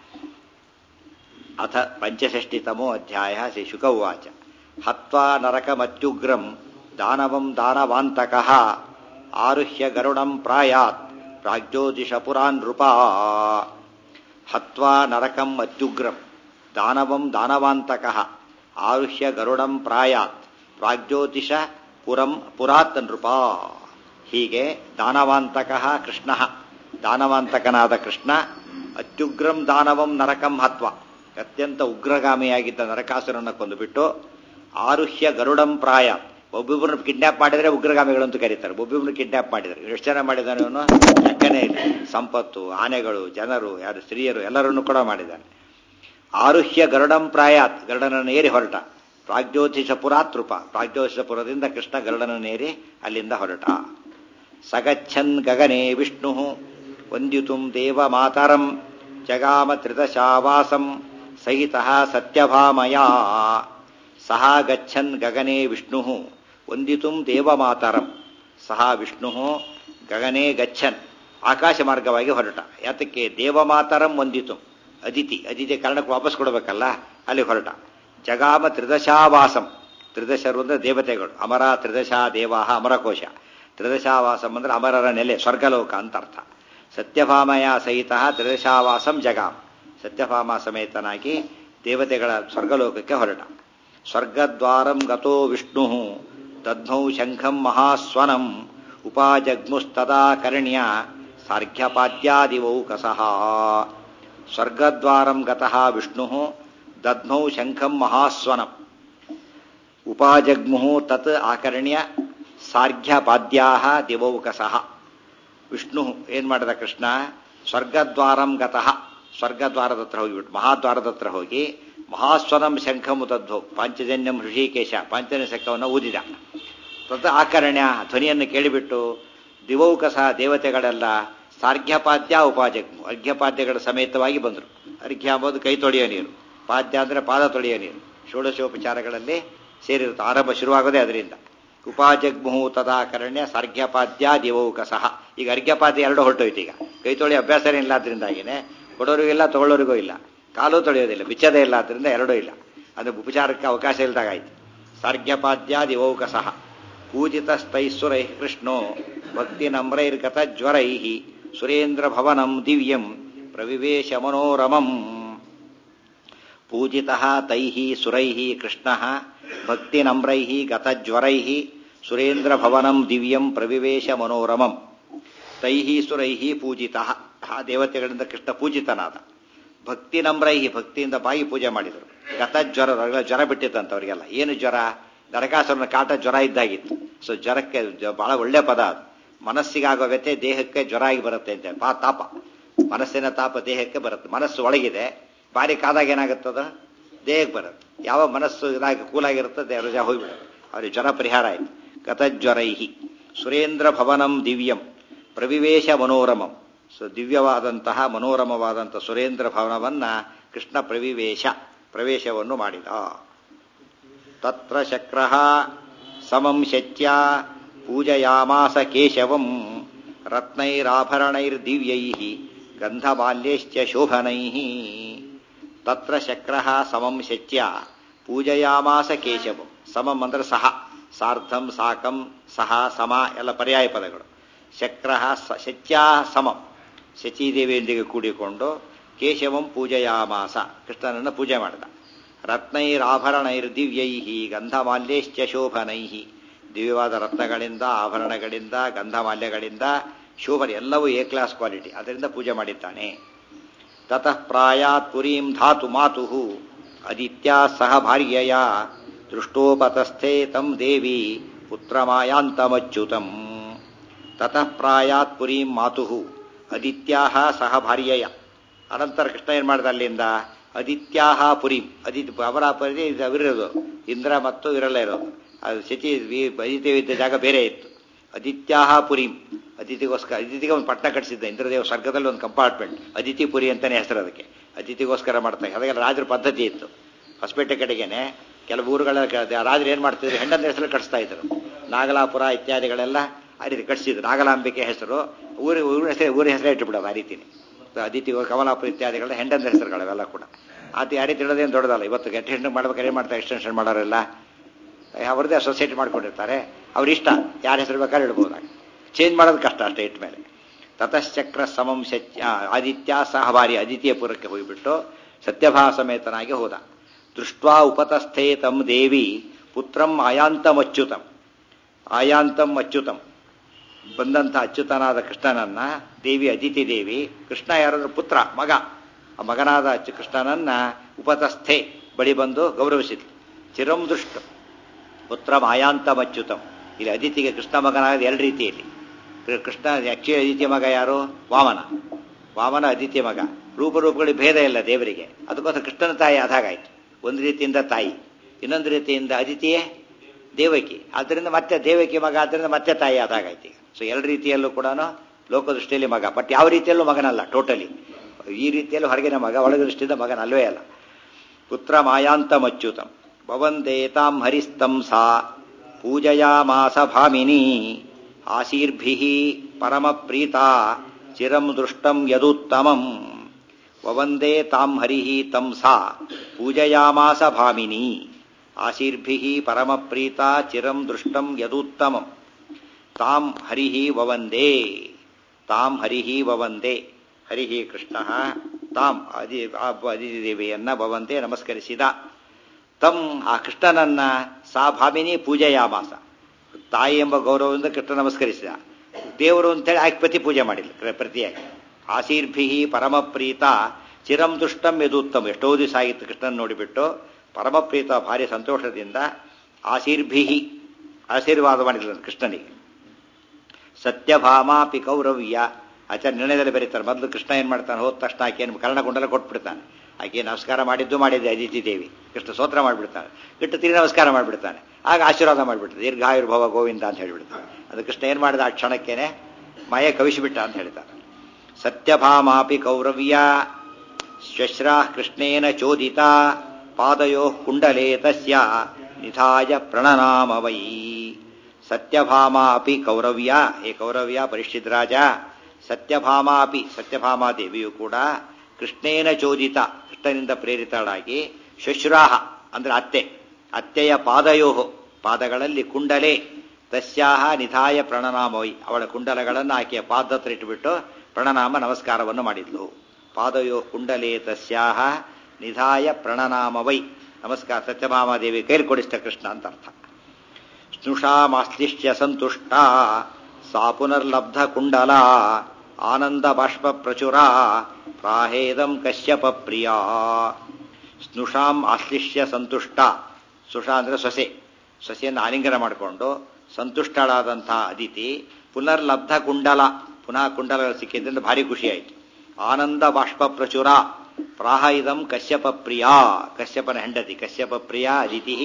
ಅಥ ಪಂಚಷಷ್ಟಿತಮೋ ಅಧ್ಯಾಯ ಶ್ರೀ ಶುಕ ಉವಾಚ ಹತ್ವಾ ನರಕಮತ್ಯುಗ್ರಂ ದಾನವಂ ದಾನವಾಂತಕಃ ಆರುಹ್ಯ ಗರುಡಂ ಪ್ರಾಯಾತ್ ಪ್ರಾಗ್ಜ್ಯೋತಿಷ ಪುರಾನ್ ನೃಪಾ ಹತ್ವಾ ನರಕಂ ಅತ್ಯುಗ್ರಂ ದಾನವಂ ದಾನವಾಂತಕಃ ಆರುಹ್ಯ ಗರುಡಂ ಪ್ರಾಯಾತ್ ಪ್ರಾಗ್ಜ್ಯೋತಿಷ ಪುರಂ ಪುರಾತ್ ನೃಪಾ ಹೀಗೆ ದಾನವಾಂತಕಃ ಕೃಷ್ಣ ದಾನವಾಂತಕನಾದ ಕೃಷ್ಣ ಅತ್ಯುಗ್ರಂ ದಾನವಂ ನರಕಂ ಹತ್ವ ಅತ್ಯಂತ ಉಗ್ರಗಾಮಿಯಾಗಿದ್ದ ನರಕಾಸುರನ್ನು ಕೊಂದುಬಿಟ್ಟು ಆರುಹ್ಯ ಗರುಡಂ ಪ್ರಾಯ ಒಬ್ಬೊಬ್ಬರನ್ನು ಕಿಡ್ನಾಪ್ ಮಾಡಿದರೆ ಉಗ್ರಗಾಮಿಗಳು ಅಂತ ಕರೀತಾರೆ ಒಬ್ಬೊಬ್ಬರನ್ನು ಕಿಡ್ನಾಪ್ ಮಾಡಿದ್ದಾರೆ ಎಷ್ಟು ಜನ ಮಾಡಿದ್ದಾನೆ ಅವನು ಲೆಕ್ಕನೇ ಇಲ್ಲ ಸಂಪತ್ತು ಆನೆಗಳು ಜನರು ಯಾರು ಸ್ತ್ರೀಯರು ಎಲ್ಲರನ್ನು ಕೂಡ ಮಾಡಿದ್ದಾನೆ ಆರುಹ್ಯ ಗರುಡಂ ಪ್ರಾಯಾತ್ ಗರುಡನನ್ನು ಏರಿ ಹೊರಟ ಪ್ರಾಗ್ಜ್ಯೋತಿಷಪುರಾತೃಪ ಪ್ರಾಗ್ಜ್ಯೋತಿಷಪುರದಿಂದ ಕೃಷ್ಣ ಗರುಡನನ್ನೇರಿ ಅಲ್ಲಿಂದ ಹೊರಟ ಸಗಚ್ಛನ್ ಗಗನೆ ವಿಷ್ಣು ವಂದಿತು ದೇವ ಮಾತರಂ ಜಗಾಮ ತ್ರಿದಶಾವಾಸಂ ಸಹಿತ ಸತ್ಯಭಾಮಯ ಸಹ ಗಚ್ಚನ್ ಗಗನೆ ವಿಷ್ಣು ವಂದಿತು ದೇವಮಾತರಂ ಸಹ ವಿಷ್ಣು ಗಗನೆ ಗಚ್ಚನ್ ಆಕಾಶ ಮಾರ್ಗವಾಗಿ ಹೊರಟ ಯಾತಕ್ಕೆ ದೇವಮಾತರಂ ವಂದಿತು ಅದಿತಿ ಅದಿತಿ ಕಾರಣಕ್ಕೆ ವಾಪಸ್ ಕೊಡಬೇಕಲ್ಲ ಅಲ್ಲಿ ಹೊರಟ ಜಗಾಮ ತ್ರಿದಶಾವಾಸಂ ತ್ರಿದಶರು ಅಂದ್ರೆ ದೇವತೆಗಳು ಅಮರ ತ್ರಿದಶ ದೇವಾಹ ಅಮರಕೋಶ ತ್ರಿದಶಾವಾಸಂ ಅಂದ್ರೆ ಅಮರರ ನೆಲೆ ಸ್ವರ್ಗಲೋಕ ಅಂತ ಅರ್ಥ ಸತ್ಯಭಾಮಯ ಸಹಿತ ತ್ರಿದಶಾವಾಸಂ ಜಗಾಮ ಸತ್ಯಭಾಮ ಸಮೇತನಾಗಿ ದೇವತೆಗಳ ಸ್ವರ್ಗಲೋಕಕ್ಕೆ ಹೊರಟ ಸ್ವರ್ಗದ್ವಾರಂ ಗತೋ ವಿಷ್ಣು ದಧ್ನೌ ಶಂಖಂ ಮಹಾಸ್ವನಂ ಉಪಾಜಗ್ಮುಸ್ತದಾ ಕರ್ಣ್ಯ ಸಾರ್ಘ್ಯಪಾದ್ಯಾದಿವೌ ಕಸಃ ಸ್ವರ್ಗದ್ವಾರಂ ಗತಃ ವಿಷ್ಣು ದಧ್ನೌ ಶಂಖಂ ಮಹಾಸ್ವನಂ ಉಪಾಜಗ್ಮು ತತ್ ಆಕರ್ಣ್ಯ ಸಾರ್ಘ್ಯಪಾದ್ಯಾ ದಿವೌಕಸಃ ವಿಷ್ಣು ಏನ್ ಮಾಡಿದ ಕೃಷ್ಣ ಸ್ವರ್ಗದ್ವಾರಂ ಗತಃ ಸ್ವರ್ಗದ್ವಾರದ ಹತ್ರ ಹೋಗಿಬಿಟ್ಟು ಮಹಾದ್ವಾರದ ಹತ್ರ ಹೋಗಿ ಮಹಾಸ್ವನಂ ಶಂಖಮು ತದ್ವು ಪಾಂಚಜನ್ಯಂ ಋಷಿಕೇಶ ಪಾಂಚಜನ್ಯ ಶಂಖವನ್ನು ಊದಿದ ತತ್ ಆಕರ್ಣ್ಯ ಧ್ವನಿಯನ್ನು ಕೇಳಿಬಿಟ್ಟು ದಿವೌಕಸ ದೇವತೆಗಳೆಲ್ಲ ಸಾರ್ಘ್ಯಪಾದ್ಯ ಉಪಾಜಗ್ಮು ಅರ್ಘ್ಯಪಾದ್ಯಗಳ ಸಮೇತವಾಗಿ ಬಂದರು ಅರ್ಘ್ಯ ಅಂಬೋದು ಕೈ ತೊಳೆಯೋ ನೀರು ಪಾದ್ಯ ಅಂದರೆ ಪಾದ ತೊಳೆಯೋ ನೀರು ಷೋಡಶೋಪಚಾರಗಳಲ್ಲಿ ಸೇರಿರುತ್ತೆ ಆರಂಭ ಶುರುವಾಗೋದೇ ಅದರಿಂದ ಉಪಾಜಗ್ಮುಹು ತದಾಕರಣ್ಯ ಸಾರ್ಘ್ಯಪಾದ್ಯ ದಿವೌಕಸಃ ಈಗ ಅರ್ಘ್ಯಪಾದ್ಯ ಎರಡು ಹೊರಟೋಯ್ತು ಈಗ ಕೈ ತೊಳೆಯೋ ಅಭ್ಯಾಸನೇ ಇಲ್ಲ ಅದರಿಂದಾಗಿನೇ ಕೊಡೋರಿಗೂ ಇಲ್ಲ ತಗೊಳ್ಳೋರಿಗೂ ಇಲ್ಲ ಕಾಲು ತೊಳೆಯೋದಿಲ್ಲ ಬಿಚ್ಚದೇ ಇಲ್ಲ ಅದರಿಂದ ಎರಡೂ ಇಲ್ಲ ಅದು ಉಪಚಾರಕ್ಕೆ ಅವಕಾಶ ಇಲ್ದಾಗಾಯ್ತು ಸಾರ್ಘ್ಯಪಾದ್ಯ ದಿವೌಕಸಃ ಪೂಜಿತಸ್ತೈಸ್ಸುರೈ ಕೃಷ್ಣೋ ಭಕ್ತಿ ನಮ್ರೈರ್ಗತ ಜ್ವರೈ ಸುರೇಂದ್ರ ಭವನಂ ದಿವ್ಯಂ ಪ್ರವಿವೇಶ ಮನೋರಮಂ ಪೂಜಿತ ತೈ ಸುರೈ ಕೃಷ್ಣ ಭಕ್ತಿ ನಮ್ರೈ ಗತಜ್ವರೈ ಸುರೇಂದ್ರ ಭವನಂ ದಿವ್ಯಂ ಪ್ರವಿವೇಶ ಮನೋರಮಂ ತೈ ಸುರೈ ಪೂಜಿತ ಆ ದೇವತೆಗಳಿಂದ ಕೃಷ್ಣ ಪೂಜಿತನಾದ ಭಕ್ತಿ ನಮ್ರೈ ಭಕ್ತಿಯಿಂದ ಬಾಯಿ ಪೂಜೆ ಮಾಡಿದರು ಗತಜ್ವರ ಜ್ವರ ಬಿಟ್ಟಿತ್ತಂತ ಅವರಿಗೆಲ್ಲ ಏನು ಜ್ವರ ನರಕಾಸುರನ ಕಾಟ ಜ್ವರ ಇದ್ದಾಗಿತ್ತು ಸೊ ಜ್ವರಕ್ಕೆ ಬಹಳ ಒಳ್ಳೆ ಪದ ಅದು ಮನಸ್ಸಿಗಾಗೋ ವ್ಯತೆ ದೇಹಕ್ಕೆ ಜ್ವರ ಆಗಿ ಬರುತ್ತೆ ಅಂತ ಪಾ ತಾಪ ಮನಸ್ಸಿನ ತಾಪ ದೇಹಕ್ಕೆ ಬರುತ್ತೆ ಮನಸ್ಸು ಒಳಗಿದೆ ಬಾರಿ ಕಾದಾಗ ಏನಾಗುತ್ತದ ದೇಹಕ್ಕೆ ಬರುತ್ತೆ ಯಾವ ಮನಸ್ಸು ಇದಾಗಿ ಕೂಲಾಗಿರುತ್ತೆ ರಜಾ ಹೋಗ್ಬಿಡುತ್ತೆ ಅವ್ರಿಗೆ ಜ್ವರ ಪರಿಹಾರ ಆಯ್ತು ಗತಜ್ವರೈಹಿ ಸುರೇಂದ್ರ ಭವನಂ ದಿವ್ಯಂ ಪ್ರವಿವೇಶ ಮನೋರಮಂ ಸೊ ದಿವ್ಯವಾದಂತಹ ಮನೋರಮವಾದಂತಹ ಸುರೇಂದ್ರ ಭವನವನ್ನ ಕೃಷ್ಣ ಪ್ರವಿವೇಶ ಪ್ರವೇಶವನ್ನು ಮಾಡಿದ ತತ್ರ ಶಕ್ರ ಸಮಂ ಶಚ್ಯ ಪೂಜಯಾಮಾಸ ಕೇಶವಂ ರತ್ನೈರಾಭರಣೈರ್ದಿವ್ಯೈ ಗಂಧಮಾಲ್ಯಶ್ಚ ಶೋಭನೈ ತತ್ರ ಶಕ್ರ ಸಮಂ ಶಚ್ಯ ಪೂಜಯಾಮಾಸ ಕೇಶವಂ ಸಮಂ ಅಂದ್ರೆ ಸಹ ಸಾರ್ಧಂ ಸಾಕಂ ಸಹ ಸಮ ಎಲ್ಲ ಪರ್ಯಾಯ ಪದಗಳು ಶಕ್ರ ಶಚ್ಯ ಸಮಂ ಶಚೀದೇವಿಯೊಂದಿಗೆ ಕೂಡಿಕೊಂಡು ಕೇಶವಂ ಪೂಜಯಾಮಾಸ ಕೃಷ್ಣನನ್ನು ಪೂಜೆ ಮಾಡಿದ ರತ್ನೈರಾಭರಣೈರ್ದಿವ್ಯೈ ಗಂಧಮಾಲ್ಯಶ್ಚ ಶೋಭನೈ ದಿವ್ಯವಾದ ರತ್ನಗಳಿಂದ ಆಭರಣಗಳಿಂದ ಗಂಧಮಾಲ್ಯಗಳಿಂದ ಶೋಭನೆ ಎಲ್ಲವೂ ಎ ಕ್ಲಾಸ್ ಕ್ವಾಲಿಟಿ ಅದರಿಂದ ಪೂಜೆ ಮಾಡಿದ್ದಾನೆ ತತಃ ಪ್ರಾಯಾತ್ ಪುರೀಂ ಧಾತು ಮಾತು ಅದಿತ್ಯ ಸಹ ಭಾರ್ಯಯ ದೃಷ್ಟೋಪತಸ್ಥೆ ತಂ ದೇವಿ ಪುತ್ರಮಾಯಾಂತಮಚ್ಯುತಂ ತತಃ ಪ್ರಾಯಾತ್ ಪುರೀಂ ಮಾತು ಅದಿತ್ಯಾ ಸಹ ಭಾರ್ಯಯ ಅನಂತರ ಕೃಷ್ಣ ಏನ್ ಮಾಡಿದ ಅಲ್ಲಿಂದ ಅದಿತ್ಯಾಹ ಪುರೀಂ ಅದಿತ್ ಅವರ ಪರಿ ಅವರಿರೋದು ಇಂದ್ರ ಮತ್ತು ಇವರೆಲ್ಲ ಇರೋದು ಅದು ಶಚಿ ಅದಿತ್ಯ ಇದ್ದ ಜಾಗ ಬೇರೆ ಇತ್ತು ಅದಿತ್ಯಾಹ ಪುರೀಂ ಅತಿಥಿಗೋಸ್ಕರ ಅತಿಥಿಗೆ ಒಂದು ಪಟ್ಟಣ ಕಟ್ಟಿಸಿದ್ದ ಇಂದ್ರದೇವ ಸ್ವರ್ಗದಲ್ಲಿ ಒಂದು ಕಂಪಾರ್ಟ್ಮೆಂಟ್ ಅತಿಥಿ ಪುರಿ ಅಂತಾನೆ ಹೆಸರು ಅದಕ್ಕೆ ಅತಿಥಿಗೋಸ್ಕರ ಮಾಡ್ತಾರೆ ಅದಕ್ಕೆಲ್ಲ ರಾಜರ ಪದ್ಧತಿ ಇತ್ತು ಹೊಸಪೇಟೆ ಕಡೆಗೇನೆ ಕೆಲವು ಊರುಗಳ ರಾಜರು ಏನ್ ಮಾಡ್ತಿದ್ರು ಹೆಂಡನ ಹೆಸರು ಕಟ್ಸ್ತಾ ಇದ್ರು ನಾಗಲಾಪುರ ಇತ್ಯಾದಿಗಳೆಲ್ಲ ಆ ರೀತಿ ಕಟ್ಸಿದ್ರು ನಾಗಲಾಂಬಿಕೆ ಹೆಸರು ಊರಿ ಊರಿನ ಹೆಸರು ಊರಿನ ಹೆಸರೇ ಇಟ್ಟುಬಿಡೋದು ಆ ರೀತಿನೇ ಅದಿತಿ ಕಮಲಾಪುರ ಇತ್ಯಾದಿಗಳ ಹೆಂಡನ ಹೆಸರುಗಳು ಅವೆಲ್ಲ ಕೂಡ ಅದು ಆ ರೀತಿ ಇಡೋದೇನು ದೊಡ್ಡದಲ್ಲ ಇವತ್ತು ಎಕ್ಸ್ಟೆನ್ಷನ್ ಮಾಡ್ಬೇಕಾದ್ರೆ ಏನು ಮಾಡ್ತಾರೆ ಎಕ್ಸ್ಟೆನ್ಷನ್ ಮಾಡೋರೆಲ್ಲ ಅವ್ರದ್ದೇ ಸೊಸೈಟಿ ಮಾಡ್ಕೊಂಡಿರ್ತಾರೆ ಅವ್ರ ಇಷ್ಟ ಯಾರ ಹೆಸರು ಬೇಕಾದ್ರೆ ಇಡ್ಬೋದಾಗ ಚೇಂಜ್ ಮಾಡೋದು ಕಷ್ಟ ಅಷ್ಟೇ ಇಟ್ಟ ಮೇಲೆ ತತಶ್ಚಕ್ರ ಸಮಂ ಶಚ್ಯ ಆದಿತ್ಯ ಸಹವಾರಿ ಅದಿತಿಯಪುರಕ್ಕೆ ಹೋಗಿಬಿಟ್ಟು ಸತ್ಯಭಾ ಸಮೇತನಾಗಿ ಹೋದ ದೃಷ್ಟ್ವಾ ಉಪತಸ್ಥೇ ತಂ ದೇವಿ ಪುತ್ರಂ ಆಯಾಂತಂ ಅಚ್ಯುತಂ ಆಯಾಂತಂ ಅಚ್ಯುತಂ ಬಂದಂಥ ಅಚ್ಯುತನಾದ ಕೃಷ್ಣನನ್ನ ದೇವಿ ಅದಿತಿ ದೇವಿ ಕೃಷ್ಣ ಯಾರಾದ್ರೂ ಪುತ್ರ ಮಗ ಆ ಮಗನಾದ ಅಚ್ಚು ಕೃಷ್ಣನನ್ನ ಉಪತಸ್ಥೆ ಬಳಿ ಬಂದು ಗೌರವಿಸಿದ್ಲು ಚಿರಂ ದೃಷ್ಟ ಪುತ್ರ ಮಾಯಾಂತಂ ಅಚ್ಯುತಂ ಇಲ್ಲಿ ಅದಿತಿಗೆ ಕೃಷ್ಣ ಮಗನಾದ ಎರಡು ರೀತಿಯಲ್ಲಿ ಕೃಷ್ಣ ಆಕ್ಚುಲಿ ಅದಿತಿಯ ಮಗ ಯಾರು ವಾಮನ ವಾಮನ ಅದಿತಿಯ ಮಗ ರೂಪರೂಪಗಳಿಗೆ ಭೇದ ಇಲ್ಲ ದೇವರಿಗೆ ಅದಕ್ಕೋಸ್ಕರ ಕೃಷ್ಣನ ತಾಯಿ ಅದಾಗಾಯ್ತು ಒಂದು ರೀತಿಯಿಂದ ತಾಯಿ ಇನ್ನೊಂದು ರೀತಿಯಿಂದ ಅದಿತಿಯೇ ದೇವಕಿ ಆದ್ದರಿಂದ ಮತ್ತೆ ದೇವಕಿ ಮಗ ಆದ್ದರಿಂದ ಮತ್ತೆ ತಾಯಿ ಆದಾಗಾಯ್ತು ಸೊ ಎರಡು ರೀತಿಯಲ್ಲೂ ಕೂಡ ಲೋಕದೃಷ್ಟಿಯಲ್ಲಿ ಮಗ ಬಟ್ ಯಾವ ರೀತಿಯಲ್ಲೂ ಮಗನಲ್ಲ ಟೋಟಲಿ ಈ ರೀತಿಯಲ್ಲೂ ಹೊರಗಿನ ಮಗ ಒಳಗ ದೃಷ್ಟಿಯಿಂದ ಮಗನ ಅಲ್ವೇ ಅಲ್ಲ ಪುತ್ರ ಮಾಯಾಂತಂ ಅಚ್ಯುತಂ ಭವಂದೇತಾಂ ಹರಿಸ್ತಂ ಸಾ ಪೂಜಯಾಮಾಸ ಭಾಮಿನಿ ಆಶೀರ್ಭಿ ಪರಮ ಪ್ರೀತ ಚಿರಂ ದೃಷ್ಟಂ ಯದುತ್ತಮಂ ವವಂದೇ ತಾಂ ಹರಿಃ ತಂ ಸಾ ಪೂಜಯಾಮಾಸ ಭಾಮಿನಿ ಆಶೀರ್ಭಿಃ ಪರಮಪ್ರೀತಾ ಚಿರಂ ದೃಷ್ಟಂ ಯದುತ್ತಮಂ ತಾಂ ಹರಿಃ ವವಂದೇ ತಾಂ ಹರಿಃ ವವಂದೇ ಹರಿಃ ಕೃಷ್ಣ ತಾಂ ಅದಿ ಆ ಅದಿದೇವಿಯನ್ನ ಭವಂತೆ ನಮಸ್ಕರಿಸಿದ ತಂ ಆ ಕೃಷ್ಣನನ್ನ ಸಾ ಭಾಮಿನಿ ಪೂಜೆಯಾಮಾಸ ತಾಯಿ ಎಂಬ ಗೌರವದಿಂದ ಕೃಷ್ಣ ನಮಸ್ಕರಿಸಿದ ದೇವರು ಅಂತೇಳಿ ಆಕೆ ಪ್ರತಿ ಪೂಜೆ ಮಾಡಿಲ್ಲ ಪ್ರ- ಪ್ರತಿಯಾಗಿ ಆಶೀರ್ಭಿ ಪರಮಪ್ರೀತ ಚಿರಂ ದುಷ್ಟಂ ಇದು ಉತ್ತಮ ಎಷ್ಟೋ ದಿವಸ ಆಗಿತ್ತು ಕೃಷ್ಣನ್ ನೋಡಿಬಿಟ್ಟು ಪರಮಪ್ರೀತ ಭಾರಿ ಸಂತೋಷದಿಂದ ಆಶೀರ್ಭಿ ಆಶೀರ್ವಾದ ಮಾಡಿದ್ರು ಕೃಷ್ಣನಿಗೆ ಸತ್ಯಭಾಮಾಪಿ ಕೌರವ್ಯ ಆಚಾರ್ಯ ನಿರ್ಣಯದಲ್ಲಿ ಬರೀತಾರೆ ಮೊದಲು ಕೃಷ್ಣ ಏನ್ ಮಾಡ್ತಾನೆ ಹೋದ ತಕ್ಷಣ ಆಕೆಯನ್ನು ಕರ್ಣಕೊಂಡಲ್ಲ ಕೊಟ್ಬಿಡ್ತಾನೆ ಆಕೆ ನಮಸ್ಕಾರ ಮಾಡಿದ್ದು ಮಾಡಿದ್ದೆ ಅದಿತಿ ದೇವಿ ಕೃಷ್ಣ ಸ್ತೋತ್ರ ಮಾಡಿಬಿಡ್ತಾನೆ ಕೃಷ್ಣ ತಿರುಗಿ ನಮಸ್ಕಾರ ಮಾಡಿಬಿಡ್ತಾನೆ ಆಗ ಆಶೀರ್ವಾದ ಮಾಡಿಬಿಡ್ತಾನೆ ದೀರ್ಘಾಯುರ್ಭವ ಗೋವಿಂದ ಅಂತ ಹೇಳಿಬಿಡ್ತಾನೆ ಅದು ಕೃಷ್ಣ ಏನ್ ಮಾಡಿದ ಆ ಕ್ಷಣಕ್ಕೇನೆ ಮಯ ಕವಿಸಿಬಿಟ್ಟ ಅಂತ ಹೇಳ್ತಾನೆ ಸತ್ಯಭಾಮಾಪಿ ಕೌರವ್ಯ ಶ್ವಶ್ರಾ ಕೃಷ್ಣೇನ ಚೋದಿತ ಪಾದಯೋ ಕುಂಡಲೇ ತಸ್ಯ ನಿಧಾಯ ಪ್ರಣನಾಮ ವೈ ಸತ್ಯಭಾಮಾ ಅಪಿ ಕೌರವ್ಯ ಹೇ ಕೌರವ್ಯ ಪರಿಷ್ಠಿತ್ ರಾಜ ಸತ್ಯಭಾಮಾ ಅಪಿ ಸತ್ಯಭಾಮಾ ದೇವಿಯು ಕೂಡ ಕೃಷ್ಣೇನ ಚೋದಿತ ಕೃಷ್ಣನಿಂದ ಪ್ರೇರಿತಳಾಗಿ ಶುಶ್ರಾಹ ಅಂದ್ರೆ ಅತ್ತೆ ಅತ್ತೆಯ ಪಾದಯೋ ಪಾದಗಳಲ್ಲಿ ಕುಂಡಲೆ ತಸ್ಯಾಹ ನಿಧಾಯ ಪ್ರಣನಾಮವೈ ಅವಳ ಕುಂಡಲಗಳನ್ನು ಆಕೆಯ ಪಾದ ಹತ್ರ ಇಟ್ಟುಬಿಟ್ಟು ಪ್ರಣನಾಮ ನಮಸ್ಕಾರವನ್ನು ಮಾಡಿದ್ಲು ಪಾದಯೋ ಕುಂಡಲೆ ತಸ್ಯಾಹ ನಿಧಾಯ ಪ್ರಣನಾಮವೈ ನಮಸ್ಕಾರ ಸತ್ಯಭಾಮಾದೇವಿ ಕೈಲಿ ಕೊಡಿಸ್ತ ಕೃಷ್ಣ ಅಂತ ಅರ್ಥ ಸ್ನುಷಾಮಾಶ್ಲಿಷ್ಯ ಸಂತುಷ್ಟ ಸಾ ಪುನರ್ಲಬ್ಧ ಕುಂಡಲ ಆನಂದ ಬಾಷ್ಪ ಪ್ರಚುರ ಪ್ರಾಹೇದಂ ಕಶ್ಯಪ ಪ್ರಿಯ ಸ್ನುಷಾಂ ಆಶ್ಲಿಷ್ಯ ಸಂತುಷ್ಟ ಸುಷಾ ಅಂದ್ರೆ ಸೊಸೆ ಸೊಸೆಯನ್ನು ಆಲಿಂಗನ ಮಾಡಿಕೊಂಡು ಸಂತುಷ್ಟಳಾದಂಥ ಅದಿತಿ ಪುನರ್ಲಬ್ಧ ಕುಂಡಲ ಪುನಃ ಕುಂಡಲ ಸಿಕ್ಕಿದ್ರಿಂದ ಭಾರಿ ಖುಷಿಯಾಯಿತು ಆನಂದ ಬಾಷ್ಪ ಪ್ರಚುರ ಪ್ರಾಹ ಇದಂ ಕಶ್ಯಪ ಪ್ರಿಯ ಕಶ್ಯಪನ ಹೆಂಡತಿ ಕಶ್ಯಪ ಪ್ರಿಯ ಅದಿತಿ